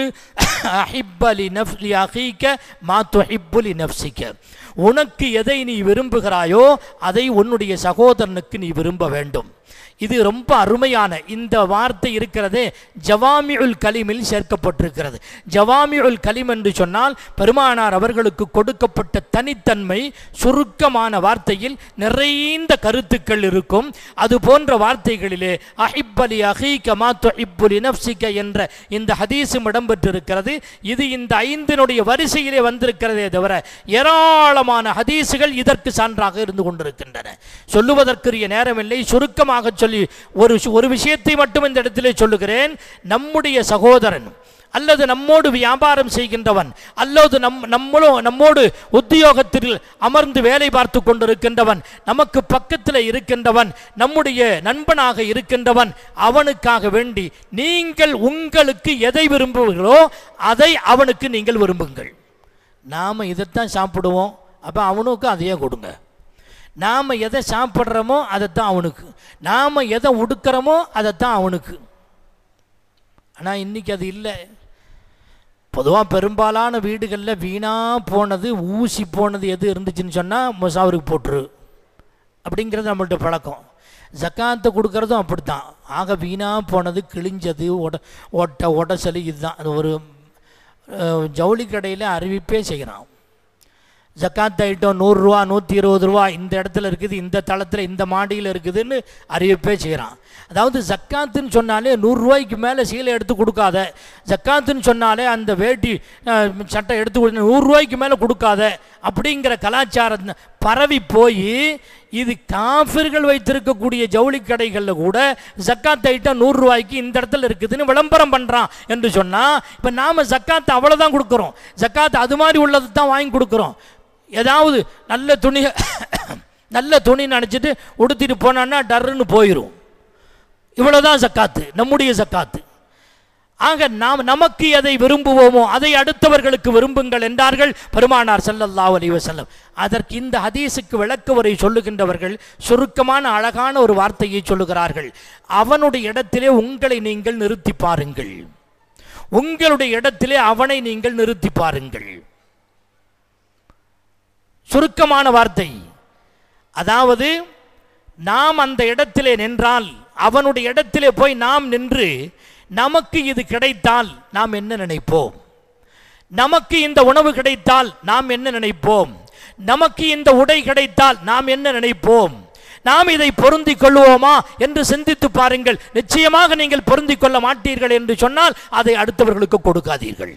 அஹிப்ப லி நஃப்லி அகீக மா துஹிப்பு லி நஃப்சிக உனக்கு எதை நீ விரும்புகிறாயோ அதை உன்னுடைய சகோதரனுக்கு நீ விரும்ப வேண்டும் இது ரொம்ப அருமையான இந்த வார்த்தை இருக்கிறதே ஜவாமியுல் கலிமில் சேர்க்கப்பட்டிருக்கிறது ஜவாமியுல் கலிம் என்று சொன்னால் பெருமானார் அவர்களுக்கு கொடுக்கப்பட்ட தனித்தன்மை சுருக்கமான வார்த்தையில் நிறைந்த கருத்துக்கள் இருக்கும் அது போன்ற வார்த்தைகளிலே அஹிப்பலி அஹீகமா தொஹிப்புலி நப்சிக்க என்ற இந்த ஹதீஸும் இடம்பெற்றிருக்கிறது இது இந்த ஐந்தினுடைய வரிசையிலே வந்திருக்கிறதே தவிர ஏராளமான ஹதீஸுகள் இதற்கு சான்றாக இருந்து கொண்டிருக்கின்றன சொல்லுவதற்குரிய நேரமில்லை சுருக்கமாக சொல்லி ஒரு ஒரு விஷயத்தை மட்டும் இந்த இடத்திலே சொல்லுகிறேன் நம்முடைய சகோதரன் அல்லது நம்மோடு வியாபாரம் செய்கின்றவன் அல்லது நம் நம்மளோ நம்மோடு உத்தியோகத்தில் அமர்ந்து வேலை பார்த்து கொண்டிருக்கின்றவன் நமக்கு பக்கத்தில் இருக்கின்றவன் நம்முடைய நண்பனாக இருக்கின்றவன் அவனுக்காக வேண்டி நீங்கள் உங்களுக்கு எதை விரும்புகிறோ அதை அவனுக்கு நீங்கள் விரும்புங்கள் நாம் இதைத்தான் சாப்பிடுவோம் அப்போ அவனுக்கு அதையே கொடுங்க நாம் எதை சாப்பிட்றோமோ அதைத்தான் அவனுக்கு நாம் எதை உடுக்கிறோமோ அதைத்தான் அவனுக்கு ஆனால் இன்றைக்கி அது இல்லை பொதுவாக பெரும்பாலான வீடுகளில் வீணாக போனது ஊசி போனது எது இருந்துச்சுன்னு சொன்னால் மொசாவருக்கு போட்டுரு அப்படிங்கிறது நம்மள்ட்ட பழக்கம் ஜக்காத்தை கொடுக்கறதும் அப்படித்தான் ஆக வீணாக போனது கிழிஞ்சது ஒட ஒட்ட உடசலி இதுதான் அது ஒரு அஹ், ஜவுளி கடையில் அறிவிப்பே செய்கிறான் ஜக்காத் ஐட்டம் நூறுரூவா நூற்றி இருபது ரூபா இந்த இடத்துல இருக்குது இந்த தளத்தில் இந்த மாடியில் இருக்குதுன்னு அறிவிப்பே செய்கிறான் அதாவது ஜக்காத்துன்னு சொன்னாலே நூறுரூவாய்க்கு மேலே சீலை எடுத்து கொடுக்காத ஜக்காத்துன்னு சொன்னாலே அந்த வேட்டி அஹ், சட்டை எடுத்து கொடு நூறுரூவாய்க்கு மேலே கொடுக்காத அப்படிங்கிற கலாச்சாரம் பரவி போய் இது காஃபிர்கள் வைத்திருக்கக்கூடிய ஜவுளி கடைகளில் கூட ஜக்காத் ஐட்டம் நூறுரூவாய்க்கு இந்த இடத்துல இருக்குதுன்னு விளம்பரம் பண்ணுறான் என்று சொன்னால் இப்போ நாம் ஜக்காத்து அவ்வளோதான் கொடுக்குறோம் ஜக்காத் அது மாதிரி உள்ளது தான் வாங்கி கொடுக்குறோம் ஏதாவது நல்ல துணி நல்ல துணி நினச்சிட்டு உடுத்திட்டு போனான்னா டர்ருன்னு போயிடும் இவ்வளோதான் ஜக்காத்து நம்முடைய ஜக்காத்து ஆக நாம் நமக்கு எதை விரும்புவோமோ அதை அடுத்தவர்களுக்கு விரும்புங்கள் என்றார்கள் பெருமானார் ஸல்லல்லாஹு அலைஹி வஸல்லம் அதற்கு இந்த ஹதீஸுக்கு விளக்க உரை சொல்லுகின்றவர்கள் சுருக்கமான அழகான ஒரு வார்த்தையை சொல்லுகிறார்கள் அவனுடைய இடத்திலே உங்களை நீங்கள் நிறுத்தி பாருங்கள் உங்களுடைய இடத்திலே அவனை நீங்கள் நிறுத்தி பாருங்கள் சுருக்கமான வார்த்தை அதாவது நாம் அந்த இடத்திலே நின்றால் அவனுடைய இடத்திலே போய் நாம் நின்று நமக்கு இது கிடைத்தால் நாம் என்ன நினைப்போம் நமக்கு இந்த உணவு கிடைத்தால் நாம் என்ன நினைப்போம் நமக்கு இந்த உடை கிடைத்தால் நாம் என்ன நினைப்போம் நாம் இதை பொருந்திக் கொள்வோமா என்று சிந்தித்து பாருங்கள் நிச்சயமாக நீங்கள் பொருந்திக் கொள்ள மாட்டீர்கள் என்று சொன்னால் அதை அடுத்தவர்களுக்கு கொடுக்காதீர்கள்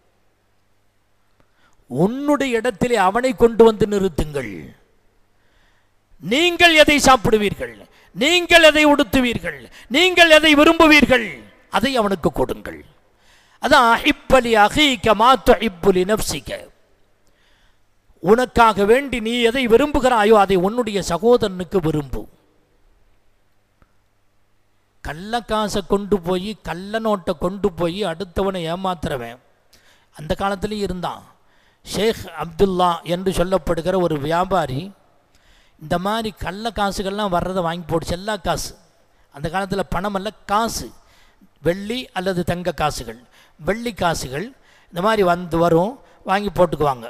உன்னுடைய இடத்திலே அவனை கொண்டு வந்து நிறுத்துங்கள் நீங்கள் எதை சாப்பிடுவீர்கள் நீங்கள் எதை உடுத்துவீர்கள் நீங்கள் எதை விரும்புவீர்கள் அதை அவனுக்கு கொடுங்கள் அதான் அஹிப்பலி அகீக்க மாத்து இப்புலி நப்சிக்க உனக்காக வேண்டி நீ எதை விரும்புகிறாயோ அதை உன்னுடைய சகோதரனுக்கு விரும்பு கள்ள காசை கொண்டு போய் கள்ள நோட்டை கொண்டு போய் அடுத்தவனை ஏமாத்துறவன் அந்த காலத்துலேயும் இருந்தான் ஷேக் அப்துல்லா என்று சொல்லப்படுகிற ஒரு வியாபாரி இந்த மாதிரி கள்ள காசுகள்லாம் வர்றதை வாங்கி போட்டு செல்லா காசு அந்த காலத்தில் பணம் அல்ல காசு வெள்ளி அல்லது தங்க காசுகள் வெள்ளி காசுகள் இந்த மாதிரி வந்து வரும் வாங்கி போட்டுக்குவாங்க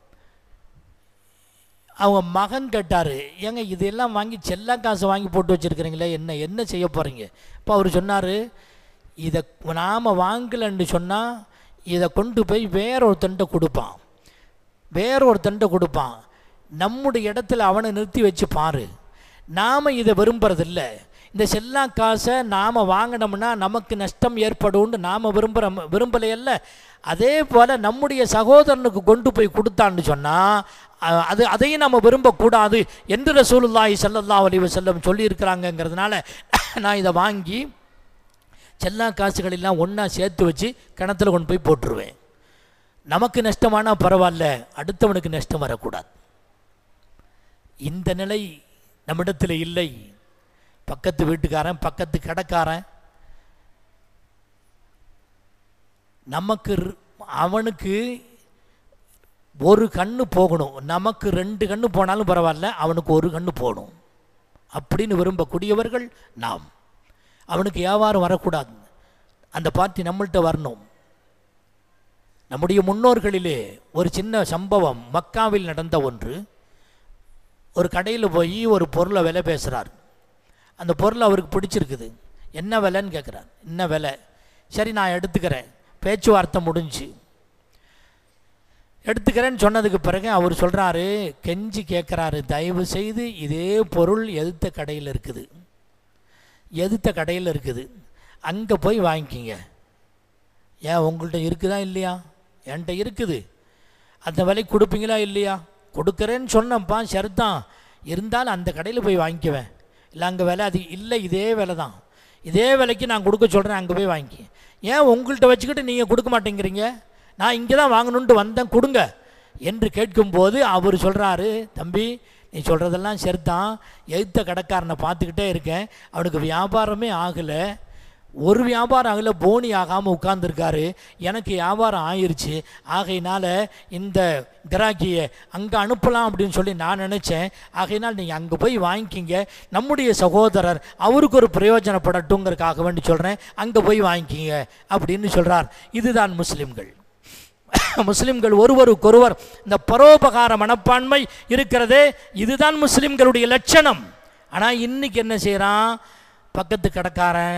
அவங்க மகன் கேட்டார் ஏங்க இதெல்லாம் வாங்கி செல்லா காசு வாங்கி போட்டு வச்சுருக்கிறீங்களே என்ன என்ன செய்ய போகிறீங்க இப்போ அவர் சொன்னார் இதை நாம் வாங்கலைன்னு சொன்னால் இதை கொண்டு போய் வேற ஒருத்தன்ட்ட கொடுப்பான் வேற ஒருத்தன்ட்ட கொடுப்பான் நம்முடைய இடத்துல அவனை நிறுத்தி வச்சு பாரு நாம் இதை விரும்புறதில்ல இந்த செல்லா காசை நாம் வாங்கினோம்னா நமக்கு நஷ்டம் ஏற்படும்னு நாம் விரும்புகிற விரும்பலையல்ல அதே போல் நம்முடைய சகோதரனுக்கு கொண்டு போய் கொடுத்தான்னு சொன்னால் அது அதையும் நம்ம விரும்பக்கூடாது என்று ரசூலுல்லாஹி ஸல்லல்லாஹு அலைஹி வஸல்லம் சொல்லியிருக்கிறாங்கங்கிறதுனால நான் இதை வாங்கி செல்லா காசுகள் எல்லாம் ஒன்றா சேர்த்து வச்சு கிணத்துல கொண்டு போய் போட்டுருவேன் நமக்கு நஷ்டமானால் பரவாயில்ல அடுத்தவனுக்கு நஷ்டம் வரக்கூடாது இந்த நிலை நம்மிடத்தில் இல்லை பக்கத்து வீட்டுக்காரன் பக்கத்து கடைக்காரன் நமக்கு ரு- அவனுக்கு ஒரு கண்ணு போகணும் நமக்கு ரெண்டு கண்ணு போனாலும் பரவாயில்ல அவனுக்கு ஒரு கண்ணு போகணும் அப்படின்னு விரும்பக்கூடியவர்கள் நாம் அவனுக்கு வியாபாரம் வரக்கூடாது அந்த பார்ட்டி நம்மள்கிட்ட வரணும் நம்முடைய முன்னோர்களிலே ஒரு சின்ன சம்பவம் மக்காவில் நடந்த ஒன்று ஒரு கடையில் போய் ஒரு பொருளை விலை பேசுகிறார் அந்த பொருள் அவருக்கு பிடிச்சிருக்குது என்ன விலைன்னு கேட்குறார் என்ன விலை சரி நான் எடுத்துக்கிறேன் பேச்சுவார்த்தை முடிஞ்சு எடுத்துக்கிறேன்னு சொன்னதுக்கு பிறகு அவர் சொல்கிறாரு கெஞ்சி கேட்குறாரு தயவு செய்து இதே பொருள் எதிர்த்த கடையில் இருக்குது எதிர்த்த கடையில் இருக்குது அங்கே போய் வாங்கிக்கிங்க ஏன் உங்கள்கிட்ட இருக்குதா இல்லையா என்கிட்ட இருக்குது அந்த விலைக்கு கொடுப்பீங்களா இல்லையா கொடுக்குறேன்னு சொன்னப்பா சரிதான் இருந்தாலும் அந்த கடையில் போய் வாங்கிக்குவேன் இல்லை அங்கே விலை அது இல்லை இதே விலை தான் இதே விலைக்கு நான் கொடுக்க சொல்கிறேன் அங்கே போய் வாங்கி ஏன் உங்கள்கிட்ட வச்சுக்கிட்டு நீங்கள் கொடுக்க மாட்டேங்கிறீங்க நான் இங்கே தான் வாங்கணுன்ட்டு வந்தேன் கொடுங்க என்று கேட்கும்போது அவர் சொல்கிறாரு தம்பி நீ சொல்கிறதெல்லாம் சரிதான் எதிர்த்த கடைக்காரனை பார்த்துக்கிட்டே இருக்கேன் அவனுக்கு வியாபாரமே ஆகலை ஒரு வியாபாரம் ஆகல போனி ஆகாமல் உட்கார்ந்துருக்காரு எனக்கு வியாபாரம் ஆயிருச்சு ஆகையினால இந்த கிராக்கியை அங்கே அனுப்பலாம் அப்படின்னு சொல்லி நான் நினச்சேன் ஆகையினால் நீங்கள் அங்கே போய் வாங்கிக்கிங்க நம்முடைய சகோதரர் அவருக்கு ஒரு பிரயோஜனப்படட்டுங்கிறதுக்காக வேண்டி சொல்கிறேன் அங்கே போய் வாங்கிக்கிங்க அப்படின்னு சொல்கிறார் இதுதான் முஸ்லிம்கள் முஸ்லிம்கள் ஒருவருக்கொருவர் இந்த பரோபகார மனப்பான்மை இருக்கிறதே இதுதான் முஸ்லிம்களுடைய லட்சணம் ஆனால் இன்னைக்கு என்ன செய்கிறான் பக்கத்து கடைக்காரன்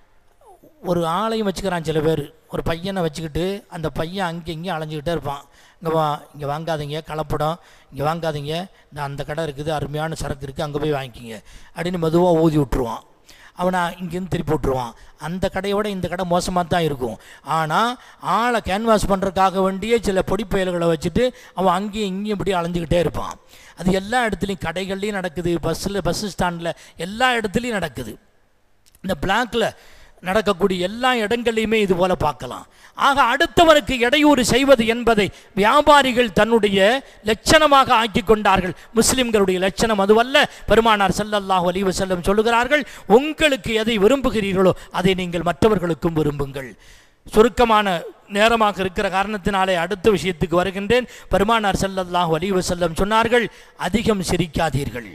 ஒரு ஆளையும் வச்சுக்கிறான் சில பேர் ஒரு பையனை வச்சுக்கிட்டு அந்த பையன் அங்கே இங்கேயும் அலைஞ்சிக்கிட்டே இருப்பான் இங்கே வா இங்கே வாங்காதீங்க கலப்படம் இங்கே வாங்காதீங்க இந்த அந்த கடை இருக்குது அருமையான சரக்கு இருக்குது அங்கே போய் வாங்கிக்கிங்க அப்படின்னு மெதுவாக ஊதி விட்டுருவான் அவனை இங்கேருந்து திருப்பி விட்டுருவான் அந்த கடையோட இந்த கடை மோசமாக தான் இருக்கும் ஆனால் ஆளை கேன்வாஸ் பண்ணுறதுக்காக வேண்டிய சில பொடி பயல்களை வச்சுட்டு அவன் அங்கேயும் இங்கேயும் இப்படி அலைஞ்சிக்கிட்டே இருப்பான் அது எல்லா இடத்துலையும் கடைகள்லையும் நடக்குது பஸ்ஸில் பஸ் ஸ்டாண்டில் எல்லா இடத்துலையும் நடக்குது இந்த பிளாக்ல நடக்கக்கூடிய எல்லா இடங்களையுமே இது போல பார்க்கலாம் ஆக அடுத்தவனுக்கு இடையூறு செய்வது என்பதை வியாபாரிகள் தன்னுடைய லட்சணமாக ஆக்கி கொண்டார்கள் முஸ்லிம்களுடைய லட்சணம் அதுவல்ல பெருமானார் ஸல்லல்லாஹு அலைஹி வஸல்லம் சொல்லுகிறார்கள் உங்களுக்கு எதை விரும்புகிறீர்களோ அதை நீங்கள் மற்றவர்களுக்கும் விரும்புங்கள் சுருக்கமான நேரமாக இருக்கிற காரணத்தினாலே அடுத்த விஷயத்துக்கு வருகின்றேன் பெருமானார் ஸல்லல்லாஹு அலைஹி வஸல்லம் சொன்னார்கள் அதிகம் சிரிக்காதீர்கள்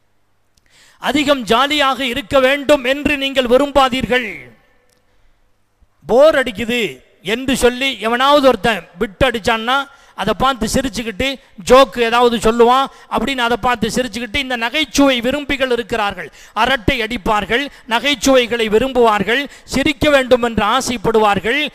அதிகம் ஜாலியாக இருக்க வேண்டும் என்று நீங்கள் விரும்பாதீர்கள் போர் அடிக்குது என்று சொல்லி எவனாவது ஒருத்தன் பிட் அடிச்சான்னா அதை பார்த்து சிரிச்சுக்கிட்டு ஜோக்கு ஏதாவது சொல்லுவான் அப்படின்னு அதை பார்த்து சிரிச்சுக்கிட்டு இந்த நகைச்சுவை விரும்பிகள் இருக்கிறார்கள் அரட்டை அடிப்பார்கள் நகைச்சுவைகளை விரும்புவார்கள் சிரிக்க வேண்டும் என்று ஆசைப்படுவார்கள்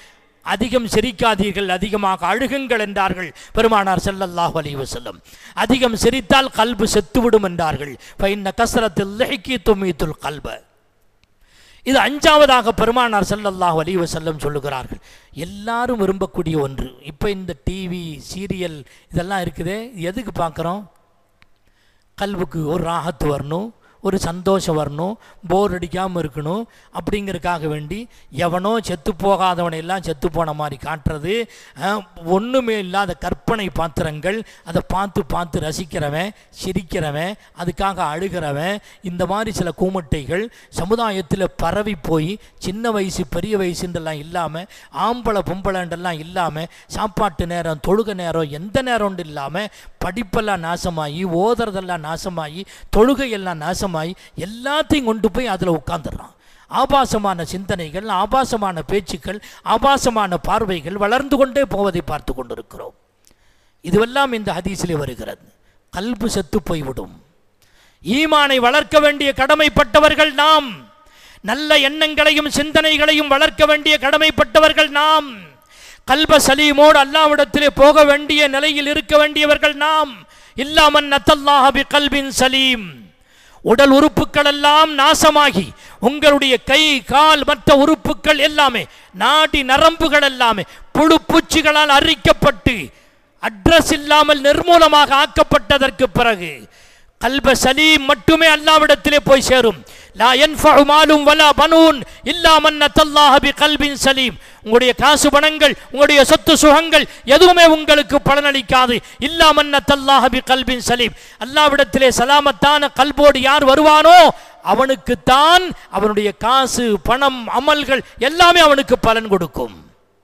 அதிகம் சிரிக்காதீர்கள் அதிகமாக அழுகுங்கள் என்றார்கள் பெருமானார் ஸல்லல்லாஹு அலைஹி வஸல்லம் அதிகம் சிரித்தால் கல்பு செத்துவிடும் என்றார்கள் ஃபைன்ன கஸ்ரத்தில் லஹிக்கி துமீத்துல் கல்ப இது அஞ்சாவதாக பெருமானார் ஸல்லல்லாஹு அலைஹி வஸல்லம் சொல்லுகிறார்கள் எல்லாரும் விரும்பக்கூடிய ஒன்று இப்போ இந்த டிவி சீரியல் இதெல்லாம் இருக்குதே எதுக்கு பார்க்குறோம் கல்வுக்கு ஒரு ராகத்து வரணும் ஒரு சந்தோஷம் வரணும் போர் அடிக்காமல் இருக்கணும் அப்படிங்கிறதுக்காக வேண்டி எவனோ செத்து போகாதவனை எல்லாம் செத்து போன மாதிரி காட்டுறது அஹ், ஒண்ணுமே இல்லாத கற்பனை பாத்திரங்கள் அதை பார்த்து பார்த்து ரசிக்கிறவன் சிரிக்கிறவன் அதுக்காக அழுகிறவன் இந்த மாதிரி சில கூமட்டைகள் சமுதாயத்தில் பரவி போய் சின்ன வயசு பெரிய வயசுன்றெல்லாம் இல்லாமல் ஆம்பளை பொம்பளைன்றெல்லாம் இல்லாமல் சாப்பாட்டு நேரம் தொழுக நேரம் எந்த நேரம்னு இல்லாமல் படிப்பெல்லாம் நாசமாகி ஓதுறதெல்லாம் நாசமாகி தொழுகையெல்லாம் நாசமாகி எல்லாத்தையும் கொண்டு போய் அதில் உட்காந்துடுறான் ஆபாசமான சிந்தனைகள் ஆபாசமான பேச்சுக்கள் ஆபாசமான பார்வைகள் வளர்ந்து கொண்டே போவதை பார்த்து கொண்டிருக்கிறோம் இதுவெல்லாம் இந்த ஹதீஸிலே வருகிறது கல்பு செத்து போய்விடும் ஈமானை வளர்க்க வேண்டிய கடமைப்பட்டவர்கள் நாம் நல்ல எண்ணங்களையும் சிந்தனைகளையும் வளர்க்க வேண்டிய கடமைப்பட்டவர்கள் நாம் கல்ப சலீமோடு அல்லாவிடத்திலே போக வேண்டிய நிலையில் இருக்க வேண்டியவர்கள் நாம் இல்லாமன் நத்தல்லாஹ பி கல்பின் சலீம் உடல் உறுப்புகள் எல்லாம் நாசமாகி உங்களுடைய கை கால் மற்ற உறுப்புகள் எல்லாமே நாடி நரம்புகள் எல்லாமே புழு பூச்சிகளால் அரிக்கப்பட்டு அட்ரஸ் இல்லாமல் நிர்மூலமாக ஆக்கப்பட்டதற்கு பிறகு கல்ப சலீம் மட்டுமே அல்லாவிடத்திலே போய் சேரும் லா யன்ஃபஉ மாலும் வலா பனூன் இல்லா மன் அத்தல்லாஹ பி கல்பின் சலீம் உங்களுடைய காசு பணங்கள் உங்களுடைய சொத்து சுகங்கள் எதுவுமே உங்களுக்கு பலனளிக்காது இல்லா மன் அத்தல்லாஹ பி கல்பின் சலீம் அல்லாவிடத்திலே சலாமத்தான கல்போடு யார் வருவானோ அவனுக்குத்தான் அவனுடைய காசு பணம் அமல்கள் எல்லாமே அவனுக்கு பலன் கொடுக்கும்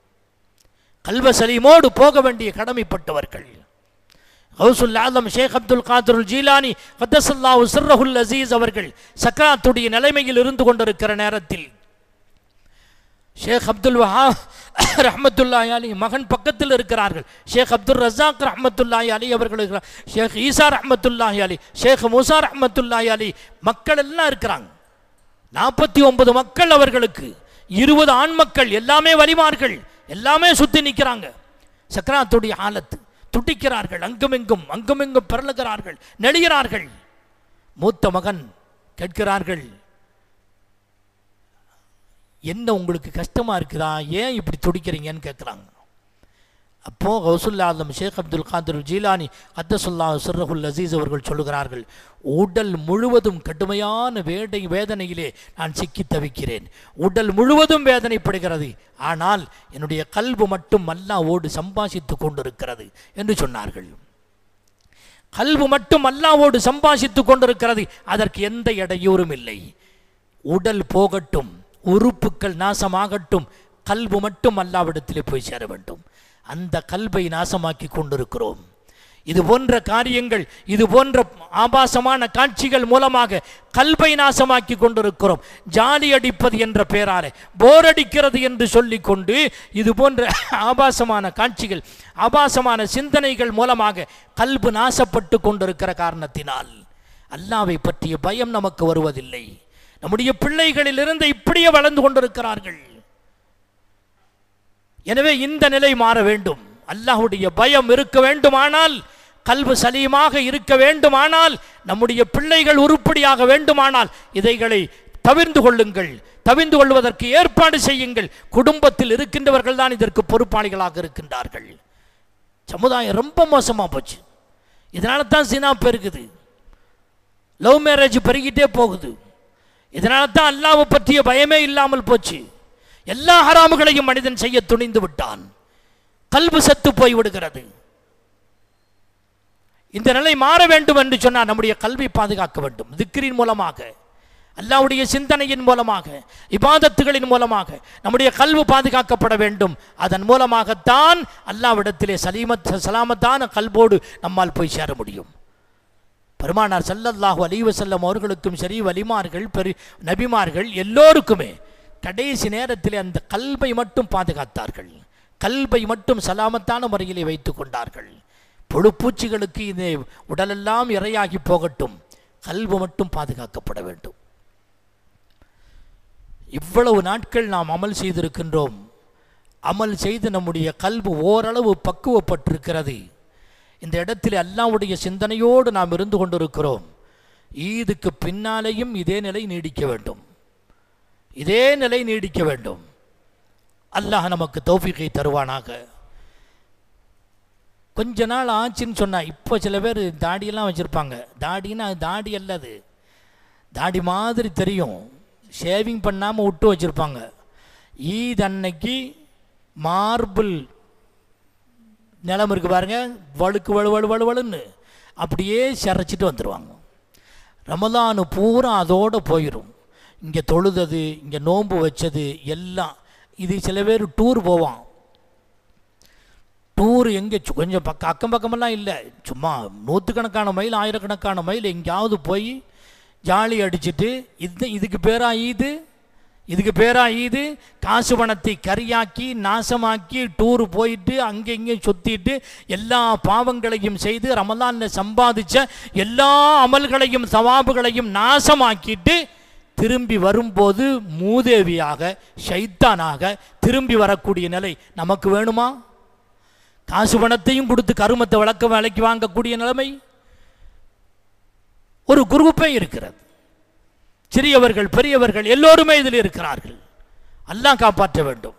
கல்வ சலீமோடு போக வேண்டிய கடமைப்பட்டவர்கள் ஹவுசுல் ஆலம் ஷேக் அப்துல் காதருல் ஜீலானி கத்தசல்லாஹு சிர்ரஹுல் அசீஸ் அவர்கள் சக்கராத்துடைய நிலைமையில் இருந்து கொண்டிருக்கிற நேரத்தில் ஷேக் அப்துல் வஹா ரஹ்மத்துல்லாஹி அலி மகன் பக்கத்தில் இருக்கிறார்கள் ஷேக் அப்துல் ரஸாக் ரஹ்மத்துல்லாஹி அலி அவர்கள் இருக்கிறார் ஷேக் ஈசா ரஹ்மத்துல்லாஹி அலி ஷேக் மூசா ரஹ்மத்துல்லாஹி அலி மக்கள் எல்லாம் இருக்கிறாங்க நாற்பத்தி ஒன்பது மக்கள் அவர்களுக்கு இருபது ஆண் மக்கள் எல்லாமே வலிமார்கள் எல்லாமே சுத்தி நிற்கிறாங்க சக்கராத்துடைய ஆலத்து துடிக்கிறார்கள் அங்குமெங்கும் அங்குமெங்கும் பிறழுகிறார்கள் நெளிகிறார்கள் மூத்த மகன் கேட்கிறார்கள் என்ன உங்களுக்கு கஷ்டமா இருக்குதா ஏன் இப்படி துடிக்கிறீங்கன்னு கேட்குறாங்க அப்போ கௌசுல்லா ஆலம் ஷேக் அப்துல் காதர் ஜீலானி அத்தசுல்லா சிர்ரகுல் அசீஸ் அவர்கள் சொல்லுகிறார்கள் உடல் முழுவதும் கடுமையான வேடை வேதனையிலே நான் சிக்கி தவிக்கிறேன் உடல் முழுவதும் வேதனைப்படுகிறது ஆனால் என்னுடைய கல்வு மட்டும் அல்லாவோடு சம்பாஷித்து கொண்டிருக்கிறது என்று சொன்னார்கள் கல்வு மட்டும் அல்லாவோடு சம்பாஷித்து கொண்டிருக்கிறது அதற்கு எந்த இடையூறும் இல்லை உடல் போகட்டும் உறுப்புகள் நாசமாகட்டும் கல்வு மட்டும் அல்லாவிடத்திலே போய் சேர வேண்டும் அந்த கல்வை நாசமாக்கி கொண்டிருக்கிறோம் இது போன்ற காரியங்கள் இது போன்ற ஆபாசமான காட்சிகள் மூலமாக கல்வை நாசமாக்கி கொண்டிருக்கிறோம் ஜாலி அடிப்பது என்ற பெயராலே போர் அடிக்கிறது என்று சொல்லிக்கொண்டு இது போன்ற ஆபாசமான காட்சிகள் ஆபாசமான சிந்தனைகள் மூலமாக கல்பு நாசப்பட்டு கொண்டிருக்கிற காரணத்தினால் அல்லாவை பற்றிய பயம் நமக்கு வருவதில்லை நம்முடைய பிள்ளைகளிலிருந்து இப்படியே வளர்ந்து கொண்டிருக்கிறார்கள் எனவே இந்த நிலை மாற வேண்டும் அல்லாஹ்வுடைய பயம் இருக்க வேண்டுமானால் கல்வு சலீமாக இருக்க வேண்டுமானால் நம்முடைய பிள்ளைகள் உருப்படியாக வேண்டுமானால் இதைகளை தவிர்ந்து கொள்ளுங்கள் தவிர்ந்து கொள்வதற்கு ஏற்பாடு செய்யுங்கள் குடும்பத்தில் இருக்கின்றவர்கள் தான் இதற்கு பொறுப்பாளிகளாக இருக்கின்றார்கள் சமுதாயம் ரொம்ப மோசமாக போச்சு இதனால தான் சினா பெருகுது லவ் மேரேஜ் பெருகிட்டே போகுது இதனால தான் அல்லாவை பற்றிய பயமே இல்லாமல் போச்சு எல்லா ஹராமுகளையும் மனிதன் செய்ய துணிந்து விட்டான் கல்பு செத்து போய் விடுகிறது இந்த நிலை மாற வேண்டும் என்று சொன்னால் நம்முடைய கல்வி பாதுகாக்க வேண்டும் திக்ரின் மூலமாக அல்லாவுடைய சிந்தனையின் மூலமாக இபாதத்துகளின் மூலமாக நம்முடைய கல்வி பாதுகாக்கப்பட வேண்டும் அதன் மூலமாகத்தான் அல்லாவிடத்திலே சலீமத் சலாமத்தான கல்போடு நம்மால் போய் சேர முடியும் பெருமானார் ஸல்லல்லாஹு அலைஹி வஸல்லம் அவர்களுக்கும் சரி வலிமார்கள் பெரு நபிமார்கள் எல்லோருக்குமே கடைசி நேரத்தில் அந்த கல்வை மட்டும் பாதுகாத்தார்கள் கல்வை மட்டும் சலாமத்தான முறையிலே வைத்து கொண்டார்கள் புழுப்பூச்சிகளுக்கு இது உடலெல்லாம் இரையாகி போகட்டும் கல்வு மட்டும் பாதுகாக்கப்பட வேண்டும் இவ்வளவு நாட்கள் நாம் அமல் செய்திருக்கின்றோம் அமல் செய்து நம்முடைய கல்வி ஓரளவு பக்குவப்பட்டிருக்கிறது இந்த இடத்தில் அல்லாவுடைய சிந்தனையோடு நாம் இருந்து கொண்டிருக்கிறோம் ஈதுக்கு பின்னாலேயும் இதே நிலை நீடிக்க வேண்டும் இதே நிலை நீடிக்க வேண்டும் அல்லாஹ் நமக்கு தௌஃபீகை தருவானாக கொஞ்ச நாள் ஆச்சுன்னு சொன்னா இப்போ சில பேர் தாடியெல்லாம் வச்சுருப்பாங்க தாடின்னா அது தாடி அல்ல அது தாடி மாதிரி தெரியும் ஷேவிங் பண்ணாமல் விட்டு வச்சுருப்பாங்க ஈத் அன்னைக்கு மார்பிள் நிலம் இருக்கு பாருங்க வழுக்கு வலு வலு வலு வலுன்னு அப்படியே சிரைச்சிட்டு வந்துடுவாங்க ரமலானு பூரா அதோடு போயிடும் இங்கே தொழுதது இங்கே நோன்பு வச்சது எல்லாம் இது சில பேர் டூர் போவான் டூர் எங்கே சு- கொஞ்சம் பக்கம் அக்கம் பக்கமெல்லாம் இல்லை சும்மா நூற்றுக்கணக்கான மைல் ஆயிரக்கணக்கான மைல் எங்கேயாவது போய் ஜாலி அடிச்சிட்டு இது இதுக்கு பேரா ஈது இதுக்கு பேரா ஈது காசு பணத்தை கரியாக்கி நாசமாக்கி டூர் போயிட்டு அங்கே இங்கே சுற்றிட்டு எல்லா பாவங்களையும் செய்து ரமலானில் சம்பாதிச்ச எல்லா அமல்களையும் சவாபுகளையும் நாசமாக்கிட்டு திரும்பி வரும்போது மூதேவியாக ஷைத்தானாக திரும்பி வரக்கூடிய நிலை நமக்கு வேணுமா காசு பணத்தையும் கொடுத்து கருமத்தை வளர்க்க விலைக்கு வாங்கக்கூடிய நிலைமை ஒரு குரூப்பே இருக்கிறது சிறியவர்கள் பெரியவர்கள் எல்லோருமே இதில் இருக்கிறார்கள் அல்லாஹ் காப்பாற்ற வேண்டும்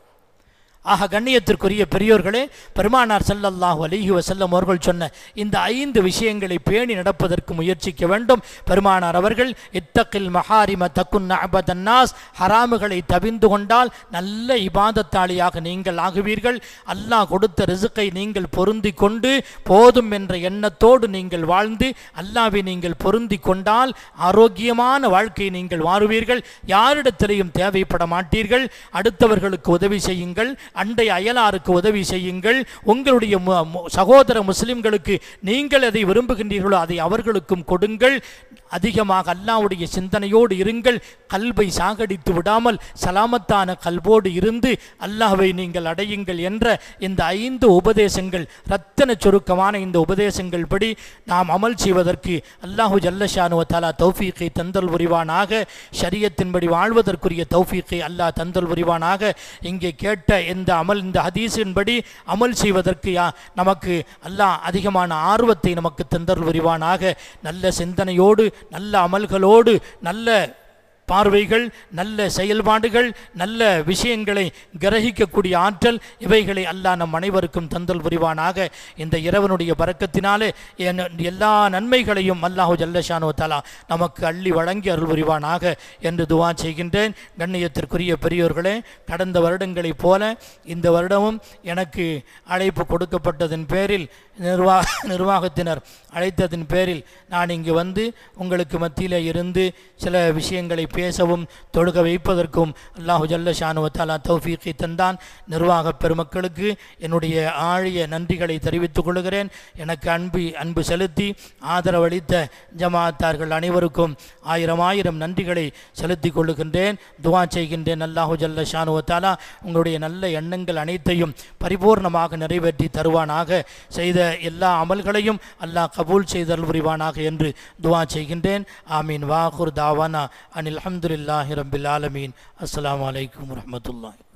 ஆக கண்ணியத்திற்குரிய பெரியோர்களே பெருமானார் ஸல்லல்லாஹு அலைஹி வஸல்லம் அவர்கள் சொன்ன இந்த ஐந்து விஷயங்களை பேணி நடப்பதற்கு முயற்சிக்க வேண்டும் பெருமானார் அவர்கள் இத்தக்கில் மஹாரிம தக்குன் அபதன்னாஸ் ஹராமுகளை தவிந்து கொண்டால் நல்ல இபாதத்தாளியாக நீங்கள் ஆகுவீர்கள் அல்லாஹ் கொடுத்த ரிசுக்கை நீங்கள் பொருந்தி கொண்டு போதும் என்ற எண்ணத்தோடு நீங்கள் வாழ்ந்து அல்லாவை நீங்கள் பொருந்தி கொண்டால் ஆரோக்கியமான வாழ்க்கையை நீங்கள் வாழுவீர்கள் யாரிடத்திலையும் தேவைப்பட மாட்டீர்கள் அடுத்தவர்களுக்கு உதவி செய்யுங்கள் அண்டை அயலாருக்கு உதவி செய்யுங்கள் உங்களுடைய மு- மு- சகோதர முஸ்லிம்களுக்கு நீங்கள் எதை விரும்புகின்றீர்களோ அதை அவர்களுக்கும் கொடுங்கள் அதிகமாக அல்லாவுடைய சிந்தனையோடு இருங்கள் கல்வை சாகடித்து விடாமல் சலாமத்தான கல்வோடு இருந்து அல்லாஹ்வை நீங்கள் அடையுங்கள் என்ற இந்த ஐந்து உபதேசங்கள் ரத்தன சுருக்கமான இந்த உபதேசங்கள் படி நாம் அமல் செய்வதற்கு அல்லாஹு ஜல்லஷானு தாலா தௌஃபீக்கை தந்தல் புரிவானாக ஷரியத்தின்படி வாழ்வதற்குரிய தௌஃபீக்கை அல்லாஹ் தந்தல் புரிவானாக இங்கே கேட்ட இந்த அமல் இந்த ஹதீஸின்படி அமல் செய்வதற்கு யா- நமக்கு அல்லாஹ் அதிகமான ஆர்வத்தை நமக்கு தந்தல் புரிவானாக நல்ல சிந்தனையோடு நல்ல அமல்களோடு நல்ல பார்வைகள் நல்ல செயல்பாடுகள் நல்ல விஷயங்களை கிரகிக்கக்கூடிய ஆற்றல் இவைகளை அல்லாஹ் நம் அனைவருக்கும் தந்தல் புரிவானாக இந்த இறைவனுடைய பறக்கத்தினாலே என் எல்லா நன்மைகளையும் அல்லாஹு ஜல்லஷானு தலா நமக்கு அள்ளி வழங்கி அருள் புரிவானாக என்று துவா செய்கின்றேன் கண்ணியத்திற்குரிய பெரியோர்களே கடந்த வருடங்களைப் போல இந்த வருடமும் எனக்கு அழைப்பு கொடுக்கப்பட்டதன் பேரில் நிர்வா நிர்வாகத்தினர் அழைத்ததின் பேரில் நான் இங்கு வந்து உங்களுக்கு மத்தியில் இருந்து சில விஷயங்களை பேசவும் தொழுக வைப்பதற்கும் அல்லாஹு ஜல்ல ஷானுவத்தாலா தௌஃபீக்கை தந்தான் நிர்வாக பெருமக்களுக்கு என்னுடைய ஆழிய நன்றிகளை தெரிவித்துக் கொள்கிறேன் எனக்கு அன்பு அன்பு செலுத்தி ஆதரவளித்த ஜமாத்தார்கள் அனைவருக்கும் ஆயிரம் ஆயிரம் நன்றிகளை செலுத்திக் கொள்ளுகின்றேன் துவா செய்கின்றேன் அல்லாஹு ஜல்ல ஷானுவத்தாலா உங்களுடைய நல்ல எண்ணங்கள் அனைத்தையும் பரிபூர்ணமாக நிறைவேற்றி தருவானாக செய்த எல்லா அமல்களையும் அல்லாஹ் கபூல் செய்தல் புரிவானாக என்று துவா செய்கின்றேன் ஆமீன் வாகுர் தாவானா அனில் அல்ஹம்துலில்லாஹி ரபில் ஆலமீன் அஸ்ஸலாமு அலைக்கும் வரஹ்மத்துல்லாஹி